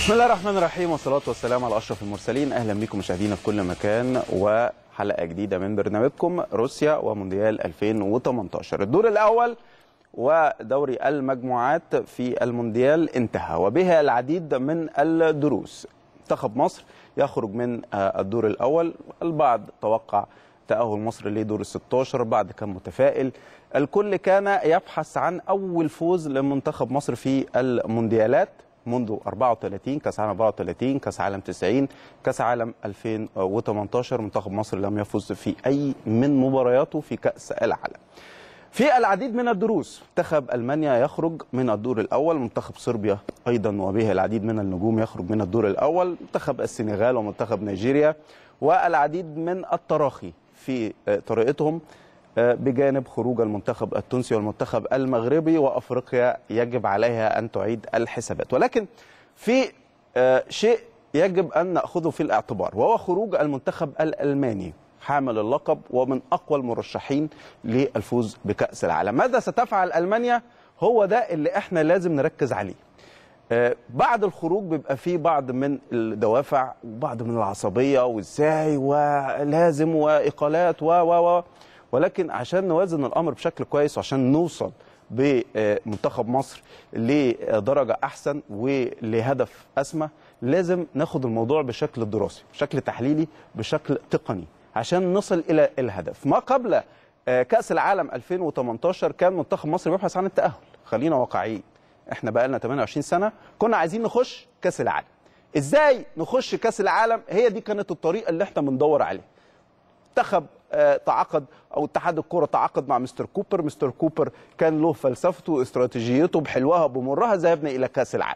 بسم الله الرحمن الرحيم والصلاة والسلام على أشرف المرسلين أهلا بكم مشاهدينا في كل مكان وحلقة جديدة من برنامجكم روسيا ومونديال 2018 الدور الأول ودوري المجموعات في المونديال انتهى وبها العديد من الدروس منتخب مصر يخرج من الدور الأول البعض توقع تأهل مصر لدور ال 16 البعض كان متفائل الكل كان يبحث عن أول فوز لمنتخب مصر في المونديالات منذ 34 كاس عالم 34 كاس عالم 90 كاس عالم 2018 منتخب مصر لم يفز في اي من مبارياته في كاس العالم في العديد من الدروس منتخب المانيا يخرج من الدور الاول منتخب صربيا ايضا وبه العديد من النجوم يخرج من الدور الاول منتخب السنغال ومنتخب نيجيريا والعديد من التراخي في طريقتهم بجانب خروج المنتخب التونسي والمنتخب المغربي وافريقيا يجب عليها ان تعيد الحسابات ولكن في شيء يجب ان ناخذه في الاعتبار وهو خروج المنتخب الالماني حامل اللقب ومن اقوى المرشحين للفوز بكاس العالم ماذا ستفعل المانيا هو ده اللي احنا لازم نركز عليه بعد الخروج بيبقى فيه بعض من الدوافع وبعض من العصبيه وازاي ولازم واقالات و و و ولكن عشان نوازن الامر بشكل كويس وعشان نوصل بمنتخب مصر لدرجه احسن ولهدف اسمى لازم ناخد الموضوع بشكل دراسي بشكل تحليلي بشكل تقني عشان نصل الى الهدف ما قبل كاس العالم 2018 كان منتخب مصر بيبحث عن التاهل خلينا واقعيين احنا بقى لنا 28 سنه كنا عايزين نخش كاس العالم ازاي نخش كاس العالم هي دي كانت الطريقه اللي احنا بندور عليها منتخب تعاقد او اتحاد الكره تعاقد مع مستر كوبر مستر كوبر كان له فلسفته واستراتيجيته بحلوها بمرها ذهبنا الى كاس العالم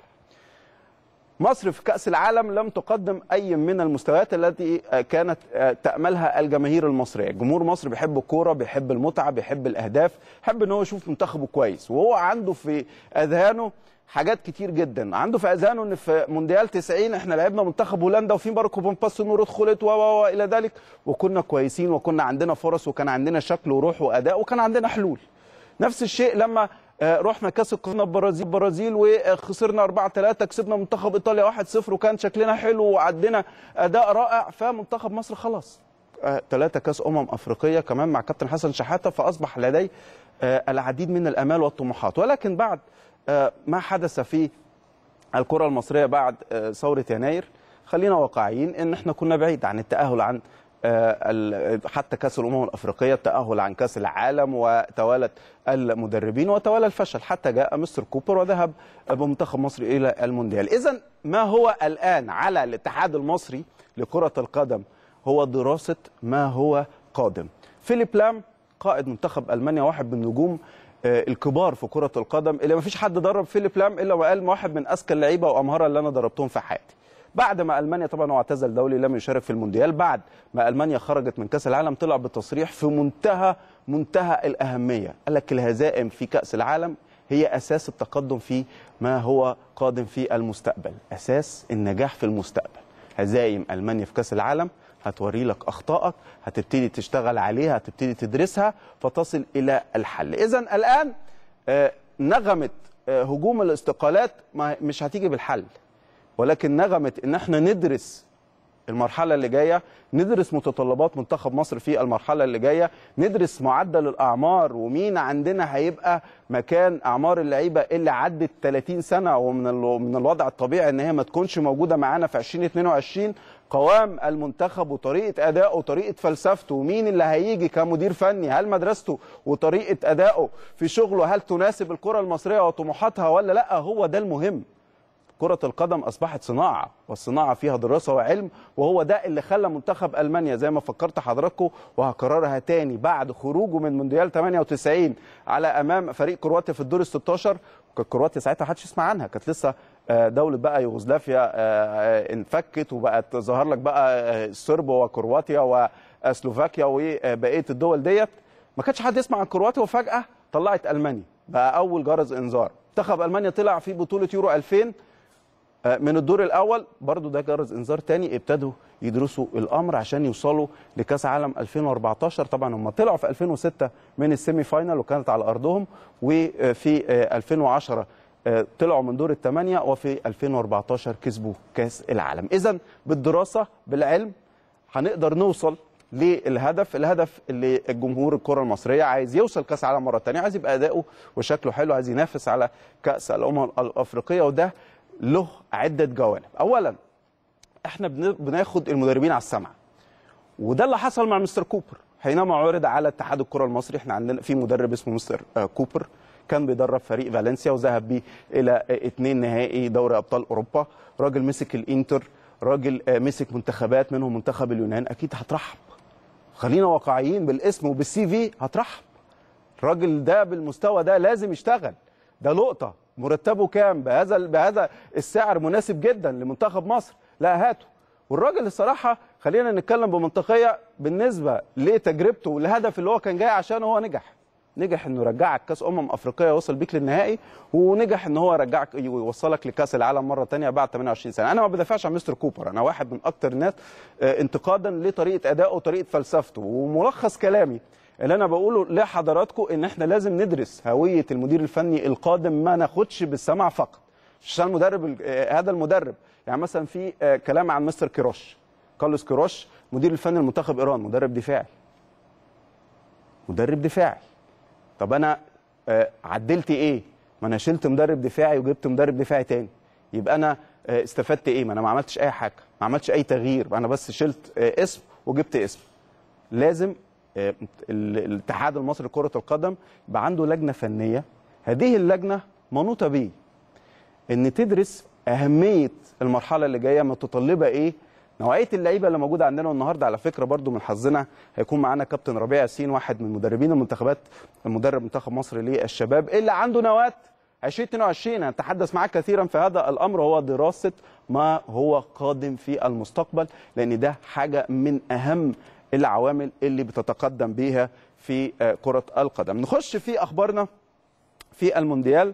مصر في كاس العالم لم تقدم اي من المستويات التي كانت تاملها الجماهير المصريه جمهور مصر بيحب الكوره بيحب المتعه بيحب الاهداف بيحب ان هو يشوف منتخبه كويس وهو عنده في اذهانه حاجات كتير جدا عنده في اذهانه ان في مونديال 90 احنا لعبنا منتخب هولندا وفي ماركو بومباس نور ادخلت و و الى ذلك وكنا كويسين وكنا عندنا فرص وكان عندنا شكل وروح واداء وكان عندنا حلول نفس الشيء لما رحنا كاس القرن البرازيل البرازيل وخسرنا 4 3 كسبنا منتخب ايطاليا 1 0 وكان شكلنا حلو وعندنا اداء رائع فمنتخب مصر خلاص ثلاثة كاس امم افريقيه كمان مع كابتن حسن شحاته فاصبح لدي العديد من الامال والطموحات ولكن بعد ما حدث في الكره المصريه بعد ثوره يناير خلينا واقعيين ان احنا كنا بعيد عن التاهل عن حتى كاس الامم الافريقيه التاهل عن كاس العالم وتوالت المدربين وتوالى الفشل حتى جاء مستر كوبر وذهب بمنتخب مصر الى المونديال اذا ما هو الان على الاتحاد المصري لكره القدم هو دراسه ما هو قادم فيليب لام قائد منتخب المانيا واحد من نجوم الكبار في كره القدم اللي ما فيش حد درب فيليب لام الا وقال واحد من اذكى اللعيبه وامهرة اللي انا دربتهم في حياتي بعد ما المانيا طبعا هو اعتزل دولي لم يشارك في المونديال بعد ما المانيا خرجت من كاس العالم طلع بتصريح في منتهى منتهى الاهميه قال لك الهزائم في كاس العالم هي اساس التقدم في ما هو قادم في المستقبل اساس النجاح في المستقبل هزايم المانيا في كاس العالم هتوري لك اخطائك هتبتدي تشتغل عليها هتبتدي تدرسها فتصل الى الحل اذا الان نغمه هجوم الاستقالات مش هتيجي بالحل ولكن نغمه ان احنا ندرس المرحله اللي جايه ندرس متطلبات منتخب مصر في المرحله اللي جايه ندرس معدل الاعمار ومين عندنا هيبقى مكان اعمار اللعيبه اللي عدت 30 سنه ومن من الوضع الطبيعي ان هي ما تكونش موجوده معانا في 2022 قوام المنتخب وطريقه ادائه وطريقه فلسفته ومين اللي هيجي كمدير فني هل مدرسته وطريقه ادائه في شغله هل تناسب الكره المصريه وطموحاتها ولا لا هو ده المهم كرة القدم أصبحت صناعة والصناعة فيها دراسة وعلم وهو ده اللي خلى منتخب ألمانيا زي ما فكرت حضراتكم وهكررها تاني بعد خروجه من مونديال 98 على أمام فريق كرواتيا في الدور ال 16 كانت كرواتيا ساعتها محدش يسمع عنها كانت لسه دولة بقى يوغوسلافيا انفكت وبقت ظهر لك بقى الصرب وكرواتيا وسلوفاكيا وبقية الدول ديت ما كانش حد يسمع عن كرواتيا وفجأة طلعت ألمانيا بقى أول جرس إنذار منتخب ألمانيا طلع في بطولة يورو 2000 من الدور الاول برضو ده جرس انذار تاني ابتدوا يدرسوا الامر عشان يوصلوا لكاس عالم 2014 طبعا هم طلعوا في 2006 من السيمي فاينال وكانت على ارضهم وفي 2010 آه، طلعوا من دور الثمانيه وفي 2014 كسبوا كاس العالم اذا بالدراسه بالعلم هنقدر نوصل للهدف الهدف اللي الجمهور الكره المصريه عايز يوصل كاس العالم مره ثانيه عايز يبقى اداؤه وشكله حلو عايز ينافس على كاس الامم الافريقيه وده له عده جوانب اولا احنا بن- بناخد المدربين على السمع وده اللي حصل مع مستر كوبر حينما عرض على اتحاد الكره المصري احنا عندنا في مدرب اسمه مستر آه، كوبر كان بيدرب فريق فالنسيا وذهب بيه الى آه، اتنين نهائي دوري ابطال اوروبا راجل مسك الانتر راجل آه، مسك منتخبات منهم منتخب اليونان اكيد هترحب خلينا واقعيين بالاسم وبالسي في هترحب الراجل ده بالمستوى ده لازم يشتغل ده لقطه مرتبه كام بهذا بهذا السعر مناسب جدا لمنتخب مصر لا هاته والراجل الصراحه خلينا نتكلم بمنطقيه بالنسبه لتجربته والهدف اللي هو كان جاي عشان هو نجح نجح انه يرجعك كاس امم افريقيه وصل بيك للنهائي ونجح ان هو يرجعك يوصلك لكاس العالم مره تانية بعد 28 سنه انا ما بدافعش عن مستر كوبر انا واحد من اكتر الناس آه، انتقادا لطريقه ادائه وطريقه فلسفته وملخص كلامي اللي انا بقوله لحضراتكم ان احنا لازم ندرس هويه المدير الفني القادم ما ناخدش بالسمع فقط عشان المدرب ال- آه، هذا المدرب يعني مثلا في آه، كلام عن مستر كيروش كارلوس كيروش مدير الفني لمنتخب ايران مدرب دفاعي مدرب دفاعي طب انا آه، عدلت ايه ما انا شلت مدرب دفاعي وجبت مدرب دفاعي تاني يبقى انا آه، استفدت ايه ما انا ما عملتش اي حاجه ما عملتش اي تغيير انا بس شلت آه، اسم وجبت اسم لازم آه، ال- الاتحاد المصري لكره القدم يبقى عنده لجنه فنيه هذه اللجنه منوطه بيه ان تدرس اهميه المرحله اللي جايه متطلبه ايه نوعيه اللعيبه اللي موجوده عندنا النهارده على فكره برضو من حظنا هيكون معانا كابتن ربيع ياسين واحد من مدربين المنتخبات مدرب منتخب مصر للشباب اللي عنده نواه 2022 هنتحدث معاه كثيرا في هذا الامر هو دراسه ما هو قادم في المستقبل لان ده حاجه من اهم العوامل اللي بتتقدم بيها في آه، كره القدم نخش في اخبارنا في المونديال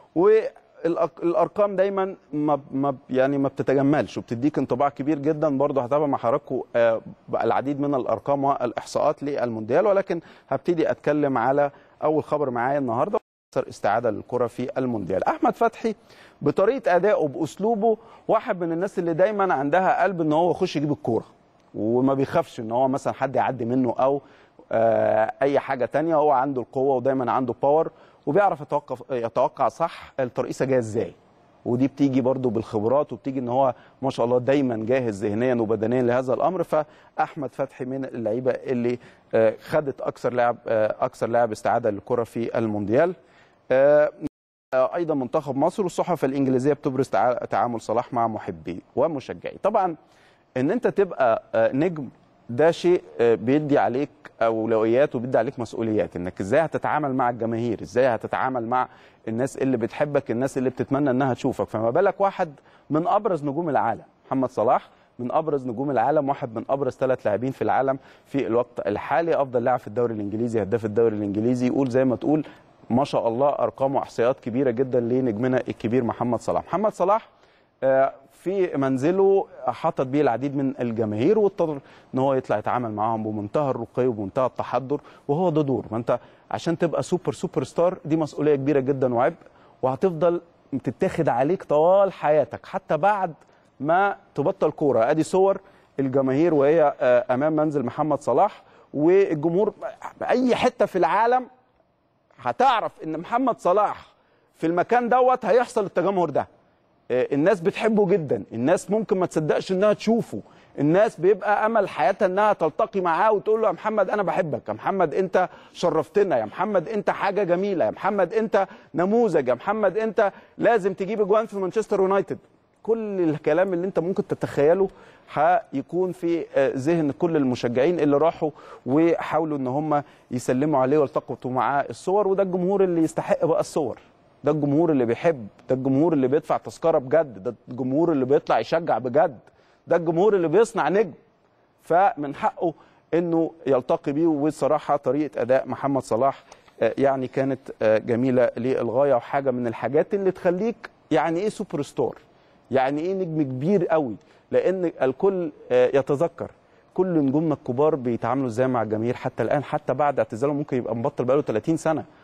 والارقام دايما ما ما يعني ما بتتجملش وبتديك انطباع كبير جدا برضه هتابع مع حضراتكم آه، العديد من الارقام والاحصاءات للمونديال ولكن هبتدي اتكلم على اول خبر معايا النهارده اكثر استعاده للكره في المونديال احمد فتحي بطريقه ادائه باسلوبه واحد من الناس اللي دايما عندها قلب ان هو يخش يجيب الكوره وما بيخافش ان هو مثلا حد يعدي منه او آه، اي حاجه تانية هو عنده القوه ودايما عنده باور وبيعرف يتوقع يتوقع صح الترقيصه جايه ازاي ودي بتيجي برضو بالخبرات وبتيجي ان هو ما شاء الله دايما جاهز ذهنيا وبدنيا لهذا الامر فاحمد فتحي من اللعيبه اللي آه، خدت اكثر لاعب آه، اكثر لاعب استعاده للكره في المونديال آه، آه، ايضا منتخب مصر والصحف الانجليزيه بتبرز تع- تعامل صلاح مع محبيه ومشجعيه طبعا ان انت تبقى آه، نجم ده شيء آه، بيدي عليك اولويات وبيدي عليك مسؤوليات انك ازاي هتتعامل مع الجماهير ازاي هتتعامل مع الناس اللي بتحبك الناس اللي بتتمنى انها تشوفك فما بالك واحد من ابرز نجوم العالم محمد صلاح من ابرز نجوم العالم واحد من ابرز ثلاث لاعبين في العالم في الوقت الحالي افضل لاعب في الدوري الانجليزي هداف الدوري الانجليزي يقول زي ما تقول ما شاء الله ارقام واحصائيات كبيره جدا لنجمنا الكبير محمد صلاح محمد صلاح آه، في منزله حطت بيه العديد من الجماهير واضطر ان هو يطلع يتعامل معاهم بمنتهى الرقي وبمنتهى التحضر وهو ده دور ما انت عشان تبقى سوبر سوبر ستار دي مسؤوليه كبيره جدا وعبء وهتفضل تتاخد عليك طوال حياتك حتى بعد ما تبطل كوره ادي صور الجماهير وهي آه، امام منزل محمد صلاح والجمهور اي حته في العالم هتعرف ان محمد صلاح في المكان دوت هيحصل التجمهر ده آه، الناس بتحبه جدا الناس ممكن ما تصدقش انها تشوفه الناس بيبقى امل حياتها انها تلتقي معاه وتقول له يا محمد انا بحبك يا محمد انت شرفتنا يا محمد انت حاجه جميله يا محمد انت نموذج يا محمد انت لازم تجيب اجوان في مانشستر يونايتد كل الكلام اللي انت ممكن تتخيله هيكون في آه، ذهن كل المشجعين اللي راحوا وحاولوا ان هم يسلموا عليه والتقطوا معاه الصور وده الجمهور اللي يستحق بقى الصور ده الجمهور اللي بيحب ده الجمهور اللي بيدفع تذكره بجد ده الجمهور اللي بيطلع يشجع بجد ده الجمهور اللي بيصنع نجم فمن حقه انه يلتقي بيه وصراحه طريقه اداء محمد صلاح آه، يعني كانت آه، جميله للغايه وحاجه من الحاجات اللي تخليك يعني ايه سوبر ستار يعني ايه نجم كبير قوي لان الكل آه، يتذكر كل نجومنا الكبار بيتعاملوا ازاي مع الجماهير حتى الان حتى بعد اعتزاله ممكن يبقى مبطل بقاله 30 سنه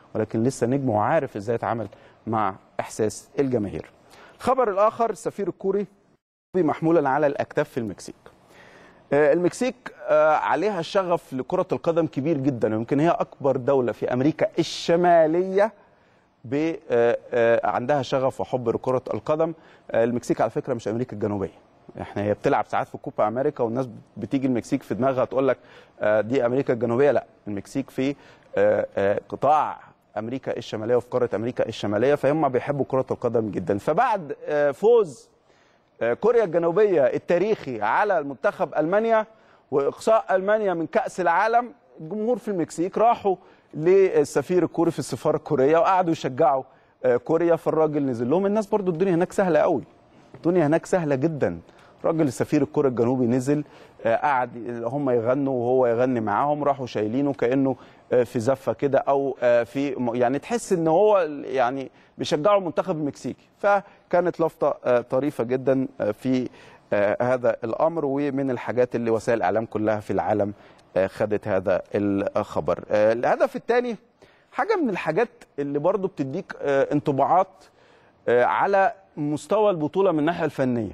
ولكن لسه نجم وعارف ازاي يتعامل مع احساس الجماهير. الخبر الاخر السفير الكوري محمولا على الاكتاف في المكسيك. آه، المكسيك آه، عليها شغف لكرة القدم كبير جدا يمكن هي أكبر دولة في أمريكا الشمالية ب آه، آه، عندها شغف وحب لكرة القدم آه، المكسيك على فكرة مش أمريكا الجنوبية احنا هي بتلعب ساعات في كوبا امريكا والناس بتيجي المكسيك في دماغها تقول لك آه، دي امريكا الجنوبيه لا المكسيك في آه، آه، قطاع امريكا الشماليه وفي قاره امريكا الشماليه فهم بيحبوا كره القدم جدا فبعد آه، فوز آه، كوريا الجنوبيه التاريخي على المنتخب المانيا واقصاء المانيا من كاس العالم الجمهور في المكسيك راحوا للسفير الكوري في السفاره الكوريه وقعدوا يشجعوا آه، كوريا فالراجل نزل لهم الناس برضو الدنيا هناك سهله قوي الدنيا هناك سهله جدا راجل السفير الكوري الجنوبي نزل آه، قعد هم يغنوا وهو يغني معاهم راحوا شايلينه كانه آه، في زفه كده او آه، في م- يعني تحس ان هو يعني بيشجعوا المنتخب المكسيكي فكانت لفته آه، طريفه جدا آه، في آه، هذا الامر ومن الحاجات اللي وسائل الاعلام كلها في العالم آه، خدت هذا الخبر آه، الهدف الثاني حاجه من الحاجات اللي برضو بتديك آه، انطباعات آه، على مستوى البطوله من الناحيه الفنيه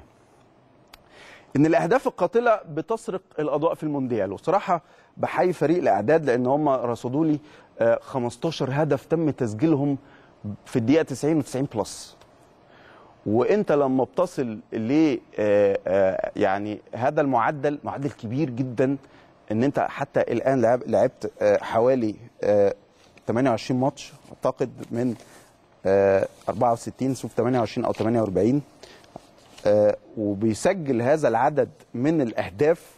ان الاهداف القاتله بتسرق الاضواء في المونديال وصراحه بحيي فريق الاعداد لان هم رصدوا لي آه، 15 هدف تم تسجيلهم في الدقيقه 90 و90 بلس وانت لما بتصل ل آه، آه، يعني هذا المعدل معدل كبير جدا ان انت حتى الان لعب لعبت آه، حوالي آه، 28 ماتش اعتقد من آه، 64 شوف 28 او 48 آه، وبيسجل هذا العدد من الاهداف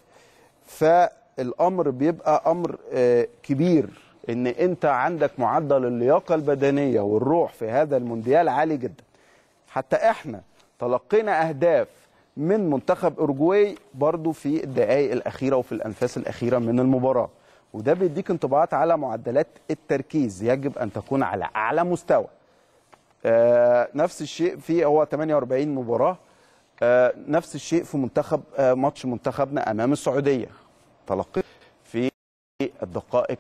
فالامر بيبقى امر آه، كبير ان انت عندك معدل اللياقه البدنيه والروح في هذا المونديال عالي جدا حتى احنا تلقينا اهداف من منتخب اورجواي برضو في الدقائق الاخيره وفي الانفاس الاخيره من المباراه وده بيديك انطباعات على معدلات التركيز يجب ان تكون على اعلى مستوى آه، نفس الشيء في هو 48 مباراه آه، نفس الشيء في منتخب آه، ماتش منتخبنا امام السعوديه تلقي في الدقائق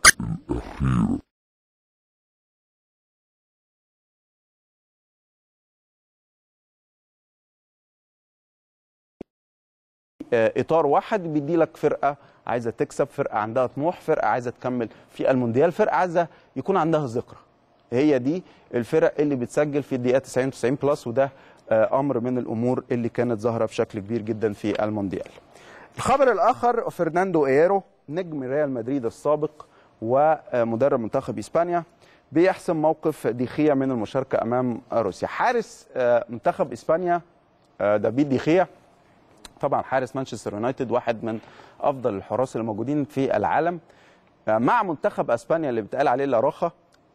آه، اطار واحد بيدي لك فرقه عايزه تكسب فرقه عندها طموح فرقه عايزه تكمل في المونديال فرقه عايزه يكون عندها ذكرى هي دي الفرق اللي بتسجل في الدقيقه 90 90 بلس وده آه، امر من الامور اللي كانت ظاهره بشكل كبير جدا في المونديال الخبر الاخر فرناندو ايرو نجم ريال مدريد السابق ومدرب منتخب اسبانيا بيحسم موقف ديخيا من المشاركه امام روسيا حارس آه، منتخب اسبانيا آه، دافيد ديخيا طبعا حارس مانشستر يونايتد واحد من افضل الحراس الموجودين في العالم آه، مع منتخب اسبانيا اللي بيتقال عليه لاروخا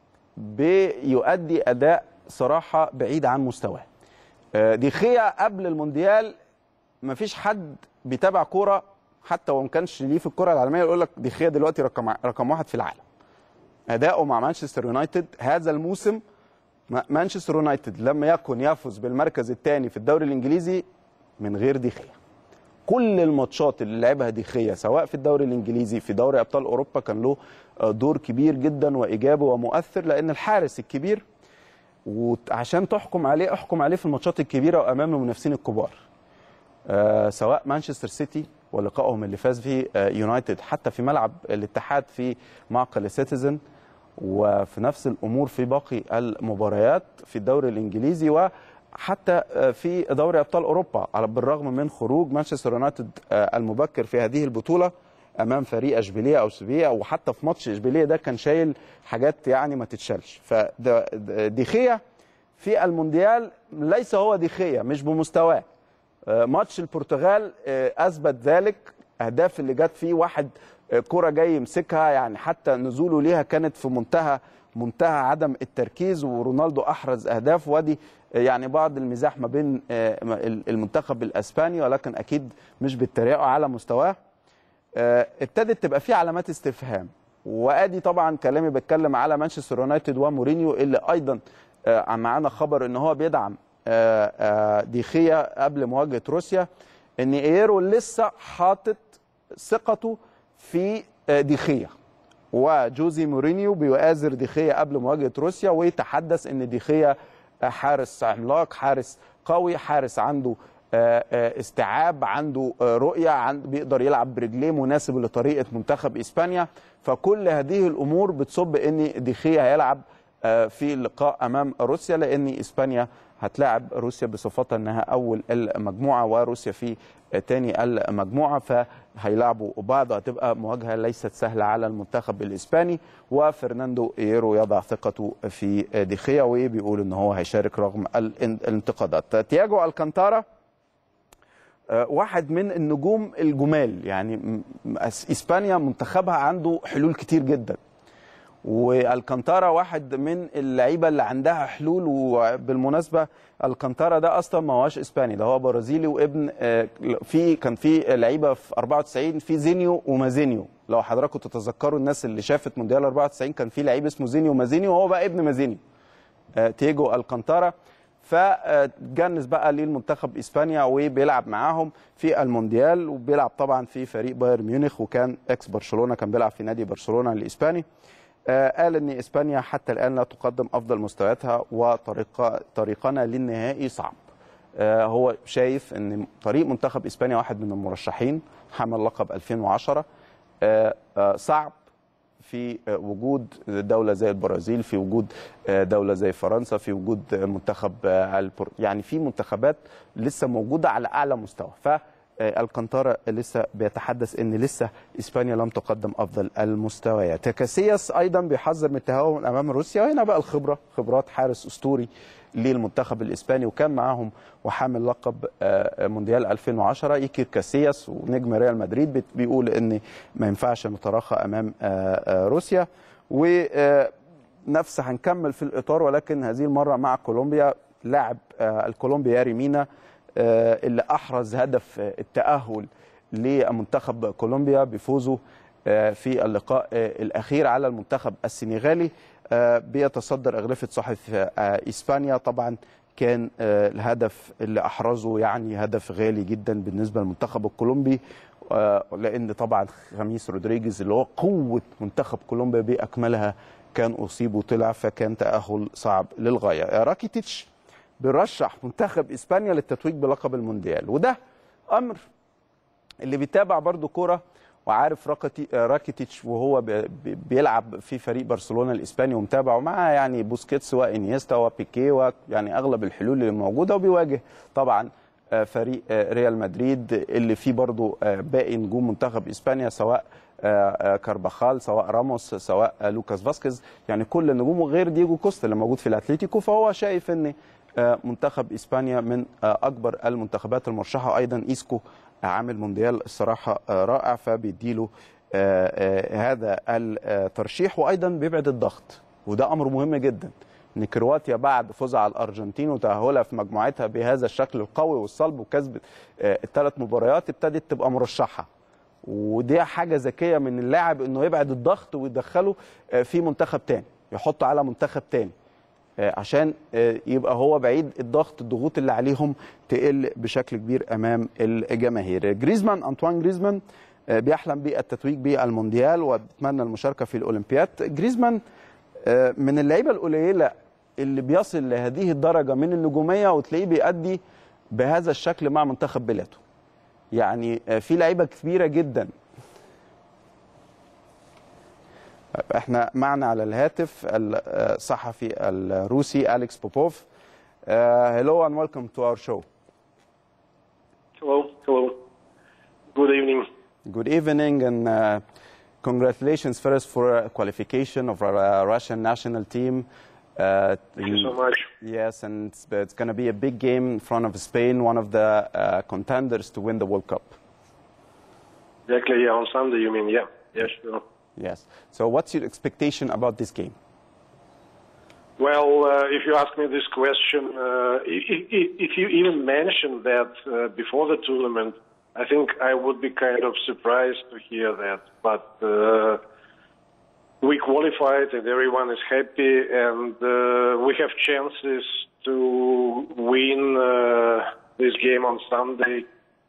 بيؤدي اداء صراحه بعيد عن مستواه آه، ديخيا قبل المونديال ما فيش حد بيتابع كوره حتى وما كانش ليه في الكره العالميه يقول لك ديخيا دلوقتي رقم رقم واحد في العالم اداؤه مع مانشستر يونايتد هذا الموسم ما- مانشستر يونايتد لم يكن يفوز بالمركز الثاني في الدوري الانجليزي من غير ديخيا كل الماتشات اللي لعبها ديخيا سواء في الدوري الانجليزي في دوري ابطال اوروبا كان له آه، دور كبير جدا وايجابي ومؤثر لان الحارس الكبير وعشان تحكم عليه احكم عليه في الماتشات الكبيره وامام المنافسين الكبار آه، سواء مانشستر سيتي ولقائهم اللي فاز فيه آه، يونايتد حتى في ملعب الاتحاد في معقل سيتيزن وفي نفس الامور في باقي المباريات في الدوري الانجليزي وحتى آه، في دوري ابطال اوروبا على بالرغم من خروج مانشستر يونايتد آه، المبكر في هذه البطوله امام فريق اشبيليه او سيفيا وحتى في ماتش اشبيليه ده كان شايل حاجات يعني ما تتشالش فديخيا في المونديال ليس هو ديخيا مش بمستواه آه، ماتش البرتغال آه، اثبت ذلك اهداف اللي جت فيه واحد آه، كرة جاي يمسكها يعني حتى نزوله ليها كانت في منتهى منتهى عدم التركيز ورونالدو احرز اهداف وادي آه، يعني بعض المزاح ما بين آه، المنتخب الاسباني ولكن اكيد مش بالتريقه على مستواه آه، ابتدت تبقى في علامات استفهام وادي طبعا كلامي بتكلم على مانشستر يونايتد ومورينيو اللي ايضا آه، معانا خبر ان هو بيدعم آه، آه، ديخيا قبل مواجهه روسيا ان ايرو لسه حاطط ثقته في آه، ديخيا وجوزي مورينيو بيؤازر ديخيا قبل مواجهه روسيا ويتحدث ان ديخيا حارس عملاق حارس قوي حارس عنده استيعاب عنده رؤيه عنده بيقدر يلعب برجليه مناسب لطريقه منتخب اسبانيا فكل هذه الامور بتصب ان ديخيا هيلعب في اللقاء امام روسيا لان اسبانيا هتلاعب روسيا بصفتها انها اول المجموعه وروسيا في تاني المجموعه فهيلعبوا بعض هتبقى مواجهه ليست سهله على المنتخب الاسباني وفرناندو ايرو يضع ثقته في ديخيا وبيقول ان هو هيشارك رغم الانتقادات تياجو الكانتارا واحد من النجوم الجمال يعني اسبانيا منتخبها عنده حلول كتير جدا والكانتارا واحد من اللعيبه اللي عندها حلول وبالمناسبه الكانتارا ده اصلا ما هوش اسباني ده هو برازيلي وابن في كان في لعيبه في 94 في زينيو ومازينيو لو حضراتكم تتذكروا الناس اللي شافت مونديال 94 كان في لعيب اسمه زينيو ومازينيو وهو بقى ابن مازينيو تيجو الكانتارا فجنس بقى للمنتخب اسبانيا وبيلعب معاهم في المونديال وبيلعب طبعا في فريق بايرن ميونخ وكان اكس برشلونه كان بيلعب في نادي برشلونه الاسباني قال ان اسبانيا حتى الان لا تقدم افضل مستوياتها وطريق طريقنا للنهائي صعب هو شايف ان طريق منتخب اسبانيا واحد من المرشحين حمل لقب 2010 صعب في وجود دولة زي البرازيل في وجود دولة زي فرنسا في وجود منتخب يعني في منتخبات لسه موجودة على أعلى مستوى ف الكانتارا لسه بيتحدث ان لسه اسبانيا لم تقدم افضل المستويات كاسياس ايضا بيحذر من التهاون امام روسيا وهنا بقى الخبره خبرات حارس اسطوري للمنتخب الاسباني وكان معاهم وحامل لقب مونديال 2010 ايكير كاسياس ونجم ريال مدريد بيقول ان ما ينفعش نتراخى امام روسيا ونفس هنكمل في الاطار ولكن هذه المره مع كولومبيا لاعب الكولومبياري مينا اللي احرز هدف التاهل لمنتخب كولومبيا بفوزه في اللقاء الاخير على المنتخب السنغالي بيتصدر اغلفه صحف اسبانيا طبعا كان الهدف اللي احرزه يعني هدف غالي جدا بالنسبه للمنتخب الكولومبي لان طبعا خميس رودريجيز اللي هو قوه منتخب كولومبيا باكملها كان اصيب وطلع فكان تاهل صعب للغايه راكيتيتش بيرشح منتخب اسبانيا للتتويج بلقب المونديال وده امر اللي بيتابع برضو كوره وعارف راكيتيتش وهو بيلعب في فريق برشلونه الاسباني ومتابعه معاه يعني بوسكيتس وانيستا وبيكي ويعني اغلب الحلول اللي موجوده وبيواجه طبعا فريق ريال مدريد اللي فيه برضو باقي نجوم منتخب اسبانيا سواء كارباخال سواء راموس سواء لوكاس فاسكيز يعني كل النجوم وغير ديجو كوستا اللي موجود في الاتليتيكو فهو شايف ان منتخب اسبانيا من اكبر المنتخبات المرشحه ايضا ايسكو عامل مونديال الصراحه رائع فبيديله هذا الترشيح وايضا بيبعد الضغط وده امر مهم جدا ان كرواتيا بعد فوزها على الارجنتين وتاهلها في مجموعتها بهذا الشكل القوي والصلب وكسبت الثلاث مباريات ابتدت تبقى مرشحه ودي حاجه ذكيه من اللاعب انه يبعد الضغط ويدخله في منتخب تاني يحطه على منتخب تاني عشان يبقى هو بعيد الضغط الضغوط اللي عليهم تقل بشكل كبير امام الجماهير جريزمان انطوان جريزمان بيحلم بالتتويج بالمونديال وبيتمنى المشاركه في الاولمبياد جريزمان من اللعيبه القليله اللي بيصل لهذه الدرجه من النجوميه وتلاقيه بيأدي بهذا الشكل مع منتخب بلاده يعني في لعيبه كبيره جدا احنا معنا على الهاتف الصحفي الروسي أليكس بوبوف uh, hello and welcome to our show hello hello good evening good evening and uh, congratulations first for a qualification of our uh, Russian national team uh, thank you so much yes and it's, it's going to be a big game in front of Spain one of the uh, contenders to win the World Cup exactly yeah on Sunday you mean yeah yeah sure Yes. So, what's your expectation about this game? Well, uh, if you ask me this question, uh, if, if, you even mentioned that uh, before the tournament, I think I would be kind of surprised to hear that. But we qualified and everyone is happy, and we have chances to win this game on Sunday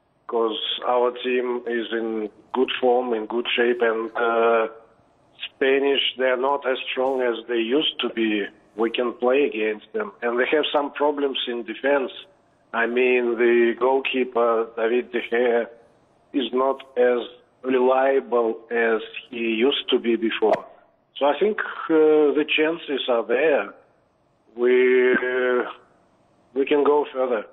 because our team is in good form, in good shape, and uh, Danish, they're not as strong as they used to be. We can play against them. And they have some problems in defense. I mean, the goalkeeper, David De Gea, is not as reliable as he used to be before. So I think uh, the chances are there. We, uh, we can go further.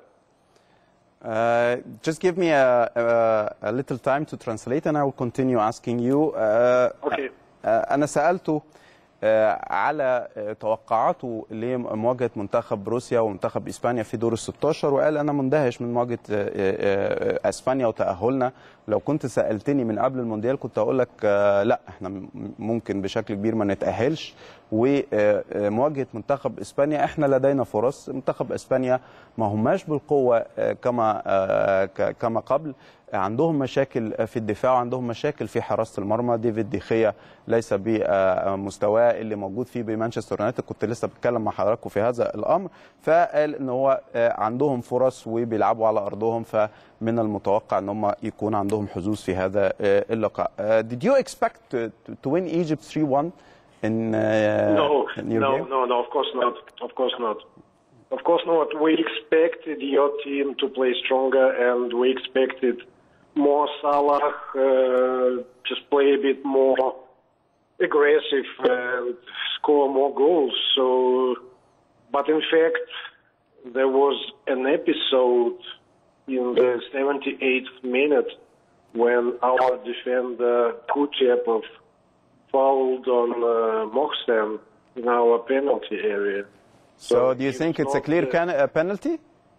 Uh, just give me a, a, a little time to translate and I will continue asking you. Uh, Okay. آه، أنا سألته آه، على آه، توقعاته لمواجهة منتخب روسيا ومنتخب إسبانيا في دور ال 16 وقال أنا مندهش من مواجهة آه، آه، آه، إسبانيا وتأهلنا لو كنت سألتني من قبل المونديال كنت أقول لك آه، لا إحنا م- ممكن بشكل كبير ما نتأهلش ومواجهة منتخب إسبانيا إحنا لدينا فرص منتخب إسبانيا ما هماش بالقوة آه، كما آه، ك- كما قبل عندهم مشاكل في الدفاع وعندهم مشاكل في حراسه المرمى ديفيد ديخيا ليس بمستواه اللي موجود فيه بمانشستر يونايتد كنت لسه بتكلم مع حضراتكم في هذا الامر فقال ان هو عندهم فرص وبيلعبوا على ارضهم فمن المتوقع ان هم يكون عندهم حظوظ في هذا اللقاء Did you expect to, to win Egypt 3-1 in, uh, No, in your no, game? no, no. Of course not. Of course not. Of course not. We expected your team to play stronger, and we expected more Salah, uh, just play a bit more aggressive and score more goals. So, but in fact, there was an episode in the 78th minute when our defender Kutyepov fouled on uh, Mohsen in our penalty area. So do you it's think it's a not, clear uh, can- uh, penalty?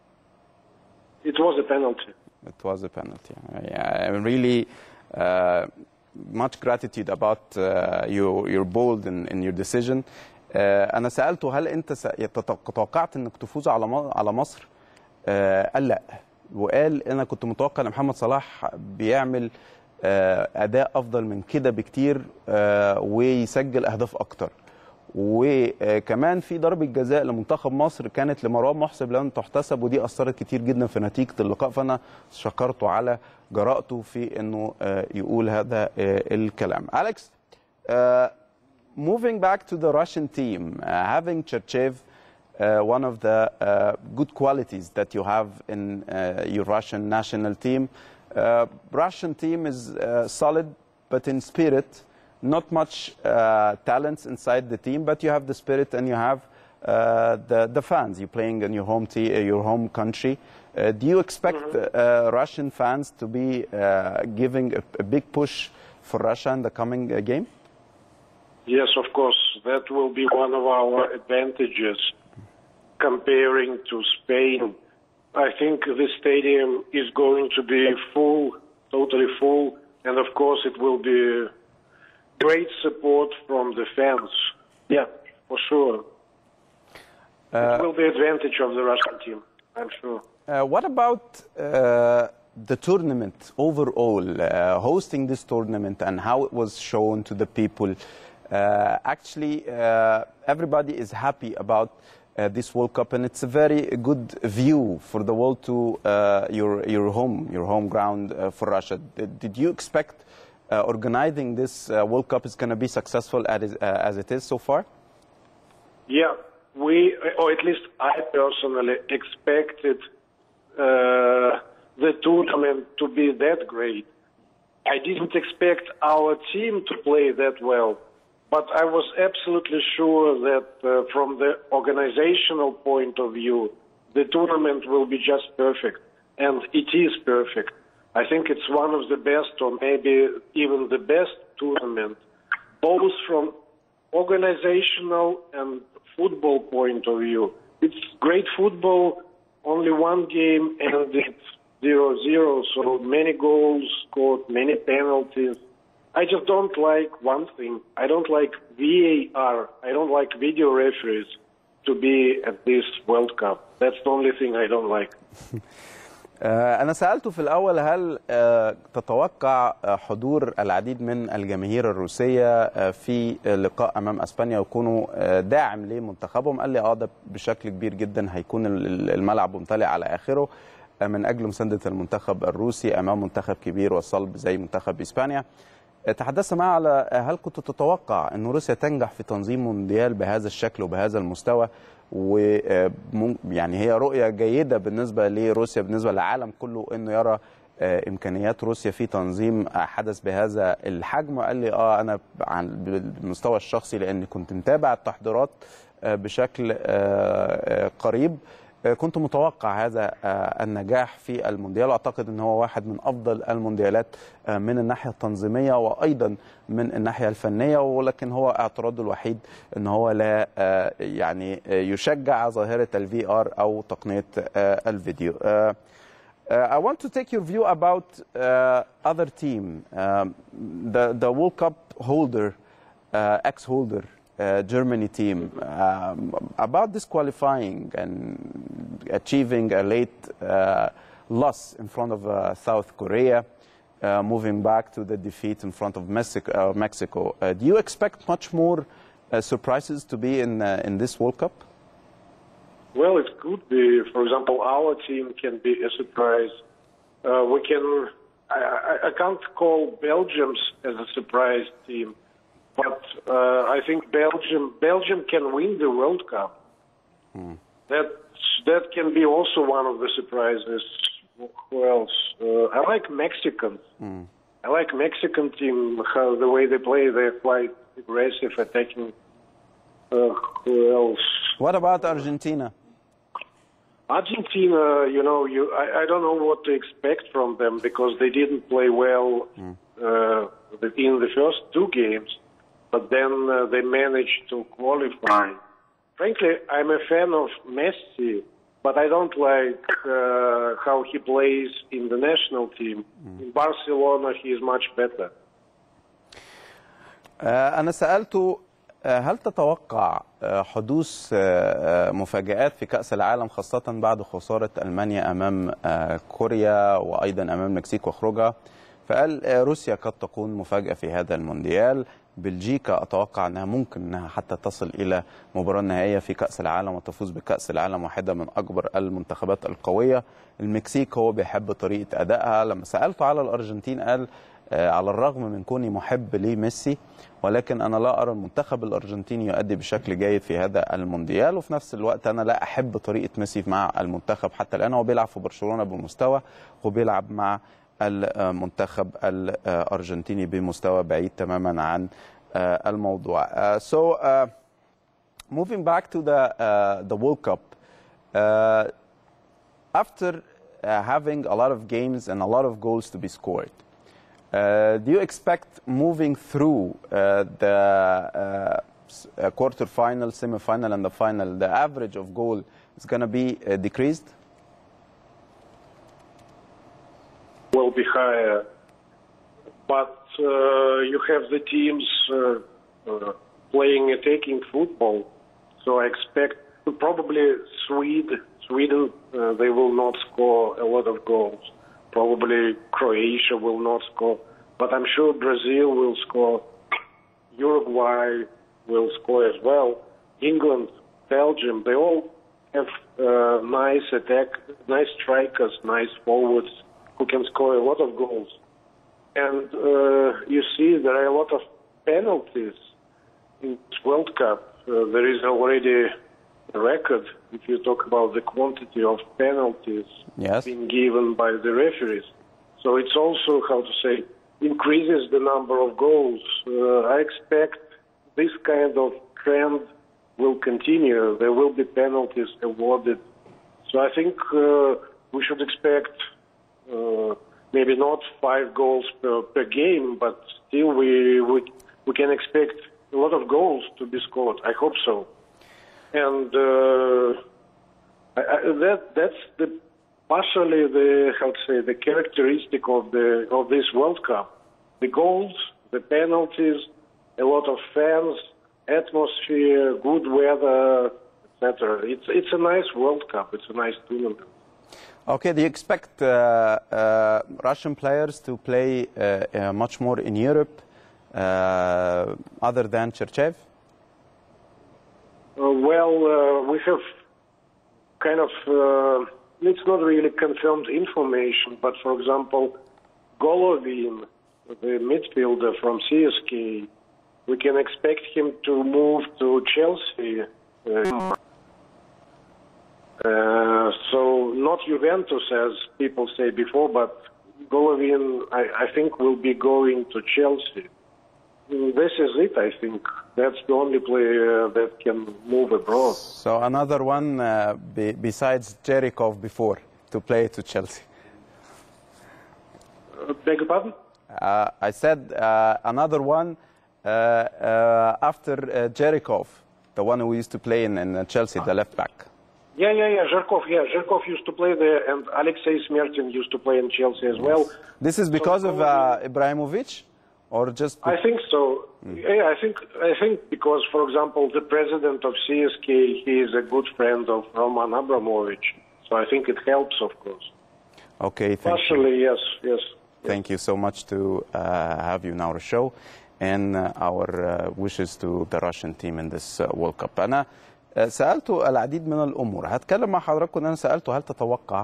It was a penalty. It was a penalty. Yeah, I'm really uh, much gratitude about uh, your your bold in, in your decision. Uh, انا سالته هل انت س- يتط- توقعت انك تفوز على م- على مصر؟ آه، قال لا وقال انا كنت متوقع ان محمد صلاح بيعمل آه، اداء افضل من كده بكتير آه، ويسجل اهداف اكتر. وكمان في ضربه جزاء لمنتخب مصر كانت لمروان محسن لم تحتسب ودي اثرت كتير جدا في نتيجه اللقاء فانا شكرته على جرأته في انه آه، يقول هذا آه، الكلام. Alex, uh, moving back to the Russian team, uh, having Cherchev, uh, one of the uh, good qualities that you have in uh, your Russian national team. Uh, Russian team is uh, solid, but in spirit, not much uh, talents inside the team, but you have the spirit and you have uh, the, the fans. You're playing in your home, te- uh, your home country. Uh, do you expect uh, Russian fans to be uh, giving a, a big push for Russia in the coming uh, game? Yes, of course, that will be one of our advantages comparing to Spain. I think the stadium is going to be full, totally full, and of course it will be great support from the fans. Yeah, for sure. it will be advantage of the Russian team, I'm sure. Uh, what about uh, the tournament overall, uh, hosting this tournament and how it was shown to the people? Uh, actually, uh, everybody is happy about uh, this World Cup, and it's a very good view for the world to uh, your your home, your home ground uh, for Russia. Did, did you expect uh, organizing this uh, World Cup is going to be successful as, uh, as it is so far? Yeah, we, or at least I personally expected uh, the tournament to be that great. I didn't expect our team to play that well, but I was absolutely sure that uh, from the organizational point of view, the tournament will be just perfect, and it is perfect. I think it's one of the best, or maybe even the best tournament, both from organizational and football point of view. It's great football. Only one game ended 0-0, so many goals scored, many penalties. I just don't like one thing. I don't like VAR. I don't like video referees to be at this World Cup. That's the only thing I don't like. آه، أنا سألته في الأول هل آه، تتوقع آه، حضور العديد من الجماهير الروسية آه، في لقاء أمام أسبانيا ويكونوا آه، داعم لمنتخبهم قال لي اه ده بشكل كبير جدا هيكون ال- الملعب ممتلئ على آخره آه، من أجل مساندة المنتخب الروسي أمام منتخب كبير وصلب زي منتخب إسبانيا تحدثت معي على هل كنت تتوقع أن روسيا تنجح في تنظيم مونديال بهذا الشكل وبهذا المستوى و يعني هي رؤية جيدة بالنسبة لروسيا بالنسبة للعالم كله أنه يرى امكانيات روسيا في تنظيم حدث بهذا الحجم قال لي اه انا عن بالمستوى الشخصي لاني كنت متابع التحضيرات بشكل قريب كنت متوقع هذا النجاح في المونديال واعتقد ان هو واحد من افضل المونديالات من الناحيه التنظيميه وايضا من الناحيه الفنيه ولكن هو اعتراضه الوحيد ان هو لا يعني يشجع ظاهره الفي ار او تقنيه الفيديو Uh, I want to take your view about uh, other team, um, the the World Cup holder, uh, ex-holder uh, Germany team, um, about disqualifying and achieving a late uh, loss in front of uh, South Korea, uh, moving back to the defeat in front of Mexico. Uh, Mexico. Uh, do you expect much more uh, surprises to be in uh, in this World Cup? Well, it could be. For example, our team can be a surprise. Uh, we can. I, I, I can't call Belgium's as a surprise team, but uh, I think Belgium Belgium can win the World Cup. That that can be also one of the surprises. Who else? Uh, I like Mexicans. I like Mexican team. How the way they play, they're quite aggressive, attacking. Uh, who else? What about Argentina? Argentina, you know, you I, I don't know what to expect from them because they didn't play well uh, in the first two games, but then uh, they managed to qualify. Frankly, I'm a fan of Messi, but I don't like uh, how he plays in the national team. In Barcelona, he is much better. آه، أنا سألته آه، هل تتوقع آه، حدوث آه، آه، مفاجآت في كأس العالم خاصة بعد خسارة ألمانيا أمام آه، كوريا وأيضا أمام المكسيك وخروجها فقال آه، روسيا قد تكون مفاجأة في هذا المونديال بلجيكا أتوقع أنها ممكن أنها حتى تصل إلى مباراة نهائية في كأس العالم وتفوز بكأس العالم واحدة من أكبر المنتخبات القوية المكسيك هو بيحب طريقة أدائها لما سألته على الأرجنتين قال آه، على الرغم من كوني محب لميسي ولكن انا لا ارى المنتخب الارجنتيني يؤدي بشكل جيد في هذا المونديال وفي نفس الوقت انا لا احب طريقه ميسي مع المنتخب حتى الان هو بيلعب في برشلونه بمستوى وبيلعب مع المنتخب الارجنتيني بمستوى بعيد تماما عن آه، الموضوع. Uh, so uh, moving back to the uh, the World Cup. Uh, after uh, having a lot of games and a lot of goals to be scored, uh, do you expect moving through uh, the uh, s- uh, quarterfinal, semifinal, and the final, the average of goal is going to be uh, decreased? will be higher. But uh, you have the teams uh, uh, playing attacking football, so I expect probably Sweden. Sweden uh, they will not score a lot of goals. Probably Croatia will not score, but I'm sure Brazil will score. Uruguay will score as well. England, Belgium, they all have uh, nice attack, nice strikers, nice forwards who can score a lot of goals. And uh, you see there are a lot of penalties in this World Cup. Uh, there is already a record if you talk about the quantity of penalties Yes. being given by the referees. So it's also, how to say, increases the number of goals. Uh, I expect this kind of trend will continue. There will be penalties awarded. So I think uh, we should expect uh, maybe not five goals per, per game, but still we, we we can expect a lot of goals to be scored. I hope so. And uh, I, I, that that's the partially the how to say the characteristic of the of this World Cup. The goals, the penalties, a lot of fans, atmosphere, good weather, etc. It's it's a nice World Cup. It's a nice tournament. Okay, do you expect uh, uh, Russian players to play uh, uh, much more in Europe uh, other than Cherchev? Uh, well, uh, we have kind of, uh, it's not really confirmed information, but for example, Golovin the midfielder from CSK, we can expect him to move to Chelsea. Uh, uh, so not Juventus as people say before, but Golovin, I, I think, will be going to Chelsea. Mm, This is it, I think. That's the only player that can move abroad. So another one uh, be, besides Jerikov before to play to Chelsea. Uh, beg your pardon? Uh, I said uh, another one uh, uh, after uh, Jerikov, the one who used to play in, in Chelsea, the left back. Yeah, yeah, yeah. Zherkov, yeah. Zherkov used to play there, and Alexei Smertin used to play in Chelsea as well. This is because of uh, Ibrahimovic, or just I think so. Yeah, I think I think because, for example, the president of CSK, he is a good friend of Roman Abramovich, so I think it helps, of course. okay? Thank you. Partially, yes, yes. Thank you so much to uh, have you in our show and uh, our uh, wishes to the Russian team in this uh, World Cup. أنا uh, سألته العديد من الأمور هتكلم مع حضراتكم أن أنا سألته هل تتوقع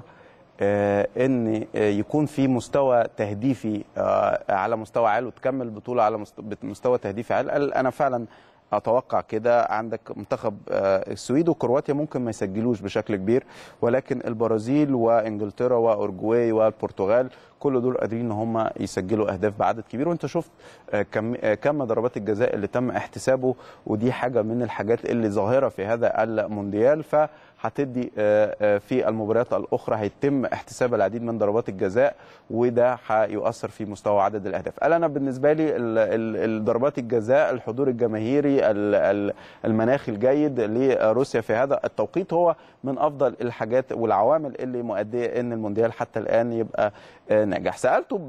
آه، ان آه، يكون في مستوى تهديفي آه، على مستوى عالي وتكمل البطوله على مست- مستوى تهديفي عالي قال انا فعلا اتوقع كده عندك منتخب آه، السويد وكرواتيا ممكن ما يسجلوش بشكل كبير ولكن البرازيل وانجلترا واورجواي والبرتغال كل دول قادرين ان هم يسجلوا اهداف بعدد كبير وانت شفت آه، كم آه، كم ضربات الجزاء اللي تم احتسابه ودي حاجه من الحاجات اللي ظاهره في هذا المونديال فهتدي آه، آه، في المباريات الاخرى هيتم احتساب العديد من ضربات الجزاء وده هيؤثر في مستوى عدد الاهداف قال انا بالنسبه لي ال- ال- ضربات الجزاء الحضور الجماهيري ال- ال- المناخ الجيد لروسيا في هذا التوقيت هو من افضل الحاجات والعوامل اللي مؤديه ان المونديال حتى الان يبقى آه، ناجح سالته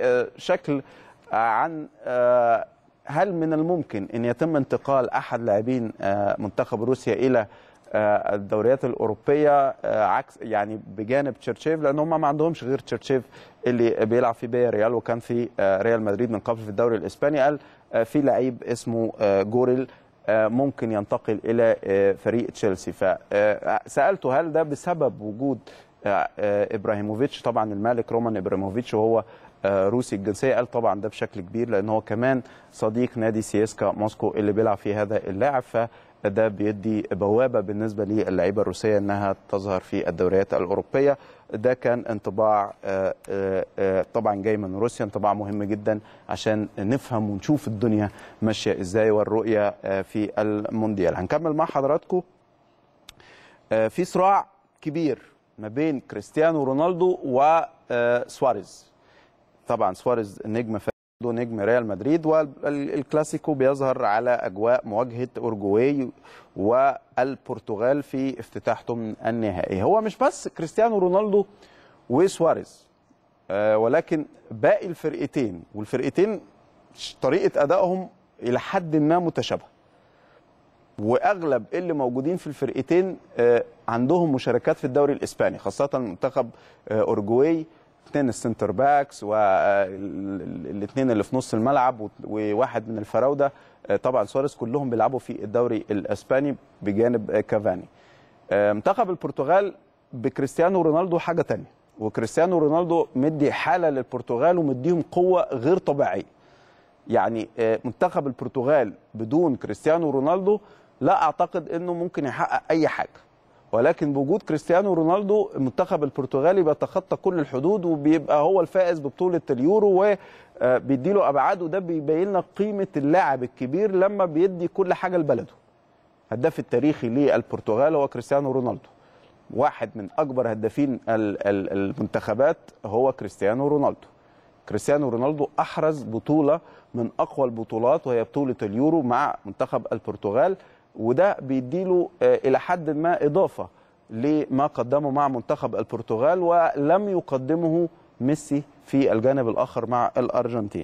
بشكل آه، عن آه، هل من الممكن ان يتم انتقال احد لاعبين آه، منتخب روسيا الى آه، الدوريات الاوروبيه آه، عكس يعني بجانب تشيرشيف لان هم ما عندهمش غير تشيرشيف اللي بيلعب في باير ريال وكان في آه، ريال مدريد من قبل في الدوري الاسباني قال آه، في لعيب اسمه آه، جوريل آه، ممكن ينتقل الى آه، فريق تشيلسي فسالته هل ده بسبب وجود آه، آه، ابراهيموفيتش طبعا المالك رومان ابراهيموفيتش وهو آه، روسي الجنسيه قال طبعا ده بشكل كبير لان هو كمان صديق نادي سياسكا موسكو اللي بيلعب فيه هذا اللاعب فده بيدي بوابه بالنسبه للعيبه الروسيه انها تظهر في الدوريات الاوروبيه ده كان انطباع آه، آه، آه، طبعا جاي من روسيا انطباع مهم جدا عشان نفهم ونشوف الدنيا ماشيه ازاي والرؤيه آه، في المونديال هنكمل مع حضراتكم آه، في صراع كبير ما بين كريستيانو رونالدو وسواريز طبعا سواريز نجم فريقه نجم ريال مدريد والكلاسيكو بيظهر على اجواء مواجهه اورجواي والبرتغال في افتتاحهم النهائي هو مش بس كريستيانو رونالدو وسواريز آه، ولكن باقي الفرقتين والفرقتين طريقه ادائهم الى حد ما متشابهه واغلب اللي موجودين في الفرقتين آه، عندهم مشاركات في الدوري الاسباني خاصه منتخب آه، اورجواي اثنين السنتر باكس والاثنين اللي في نص الملعب وت- وواحد من الفراوده آه، طبعا سواريز كلهم بيلعبوا في الدوري الاسباني بجانب آه، كافاني آه، منتخب البرتغال بكريستيانو رونالدو حاجه تانية وكريستيانو رونالدو مدي حاله للبرتغال ومديهم قوه غير طبيعيه يعني آه، منتخب البرتغال بدون كريستيانو رونالدو لا اعتقد انه ممكن يحقق اي حاجه ولكن بوجود كريستيانو رونالدو المنتخب البرتغالي بيتخطى كل الحدود وبيبقى هو الفائز ببطوله اليورو وبيديله ابعاد وده بيبين لنا قيمه اللاعب الكبير لما بيدي كل حاجه لبلده هداف التاريخي للبرتغال هو كريستيانو رونالدو واحد من اكبر هدافين ال- ال- المنتخبات هو كريستيانو رونالدو كريستيانو رونالدو احرز بطوله من اقوى البطولات وهي بطوله اليورو مع منتخب البرتغال وده بيديله آه، الى حد ما اضافه لما قدمه مع منتخب البرتغال ولم يقدمه ميسي في الجانب الاخر مع الارجنتين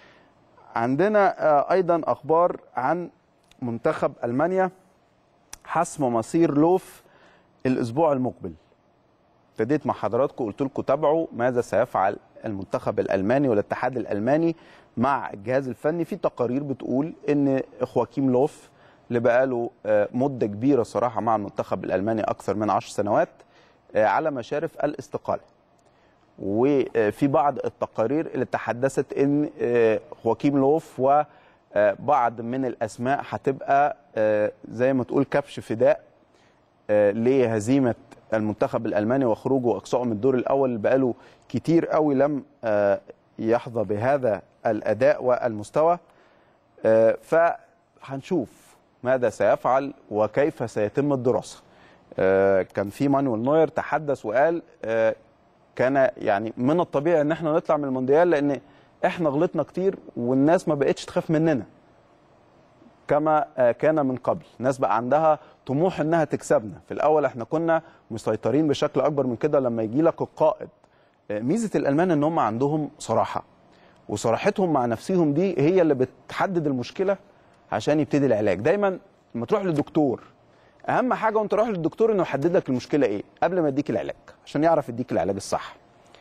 عندنا آه، ايضا اخبار عن منتخب المانيا حسم مصير لوف الاسبوع المقبل ابتديت مع حضراتكم قلت لكم تابعوا ماذا سيفعل المنتخب الالماني والاتحاد الالماني مع الجهاز الفني في تقارير بتقول ان خواكيم لوف اللي بقاله آه، مده كبيره صراحه مع المنتخب الالماني اكثر من 10 سنوات آه، على مشارف الاستقاله وفي بعض التقارير اللي تحدثت ان آه، خواكيم لوف وبعض من الاسماء هتبقى آه، زي ما تقول كبش فداء آه، لهزيمه المنتخب الالماني وخروجه واقصائه من الدور الاول اللي بقاله كتير قوي لم آه، يحظى بهذا الاداء والمستوى آه، فهنشوف ماذا سيفعل وكيف سيتم الدراسه آه، كان في مانويل نوير تحدث وقال آه، كان يعني من الطبيعي ان احنا نطلع من المونديال لان احنا غلطنا كتير والناس ما بقتش تخاف مننا كما آه، كان من قبل الناس بقى عندها طموح انها تكسبنا في الاول احنا كنا مسيطرين بشكل اكبر من كده لما يجي لك القائد آه، ميزه الالمان ان هم عندهم صراحه وصراحتهم مع نفسهم دي هي اللي بتحدد المشكله عشان يبتدي العلاج دايما لما تروح للدكتور اهم حاجه وانت رايح للدكتور انه يحدد لك المشكله ايه قبل ما يديك العلاج عشان يعرف يديك العلاج الصح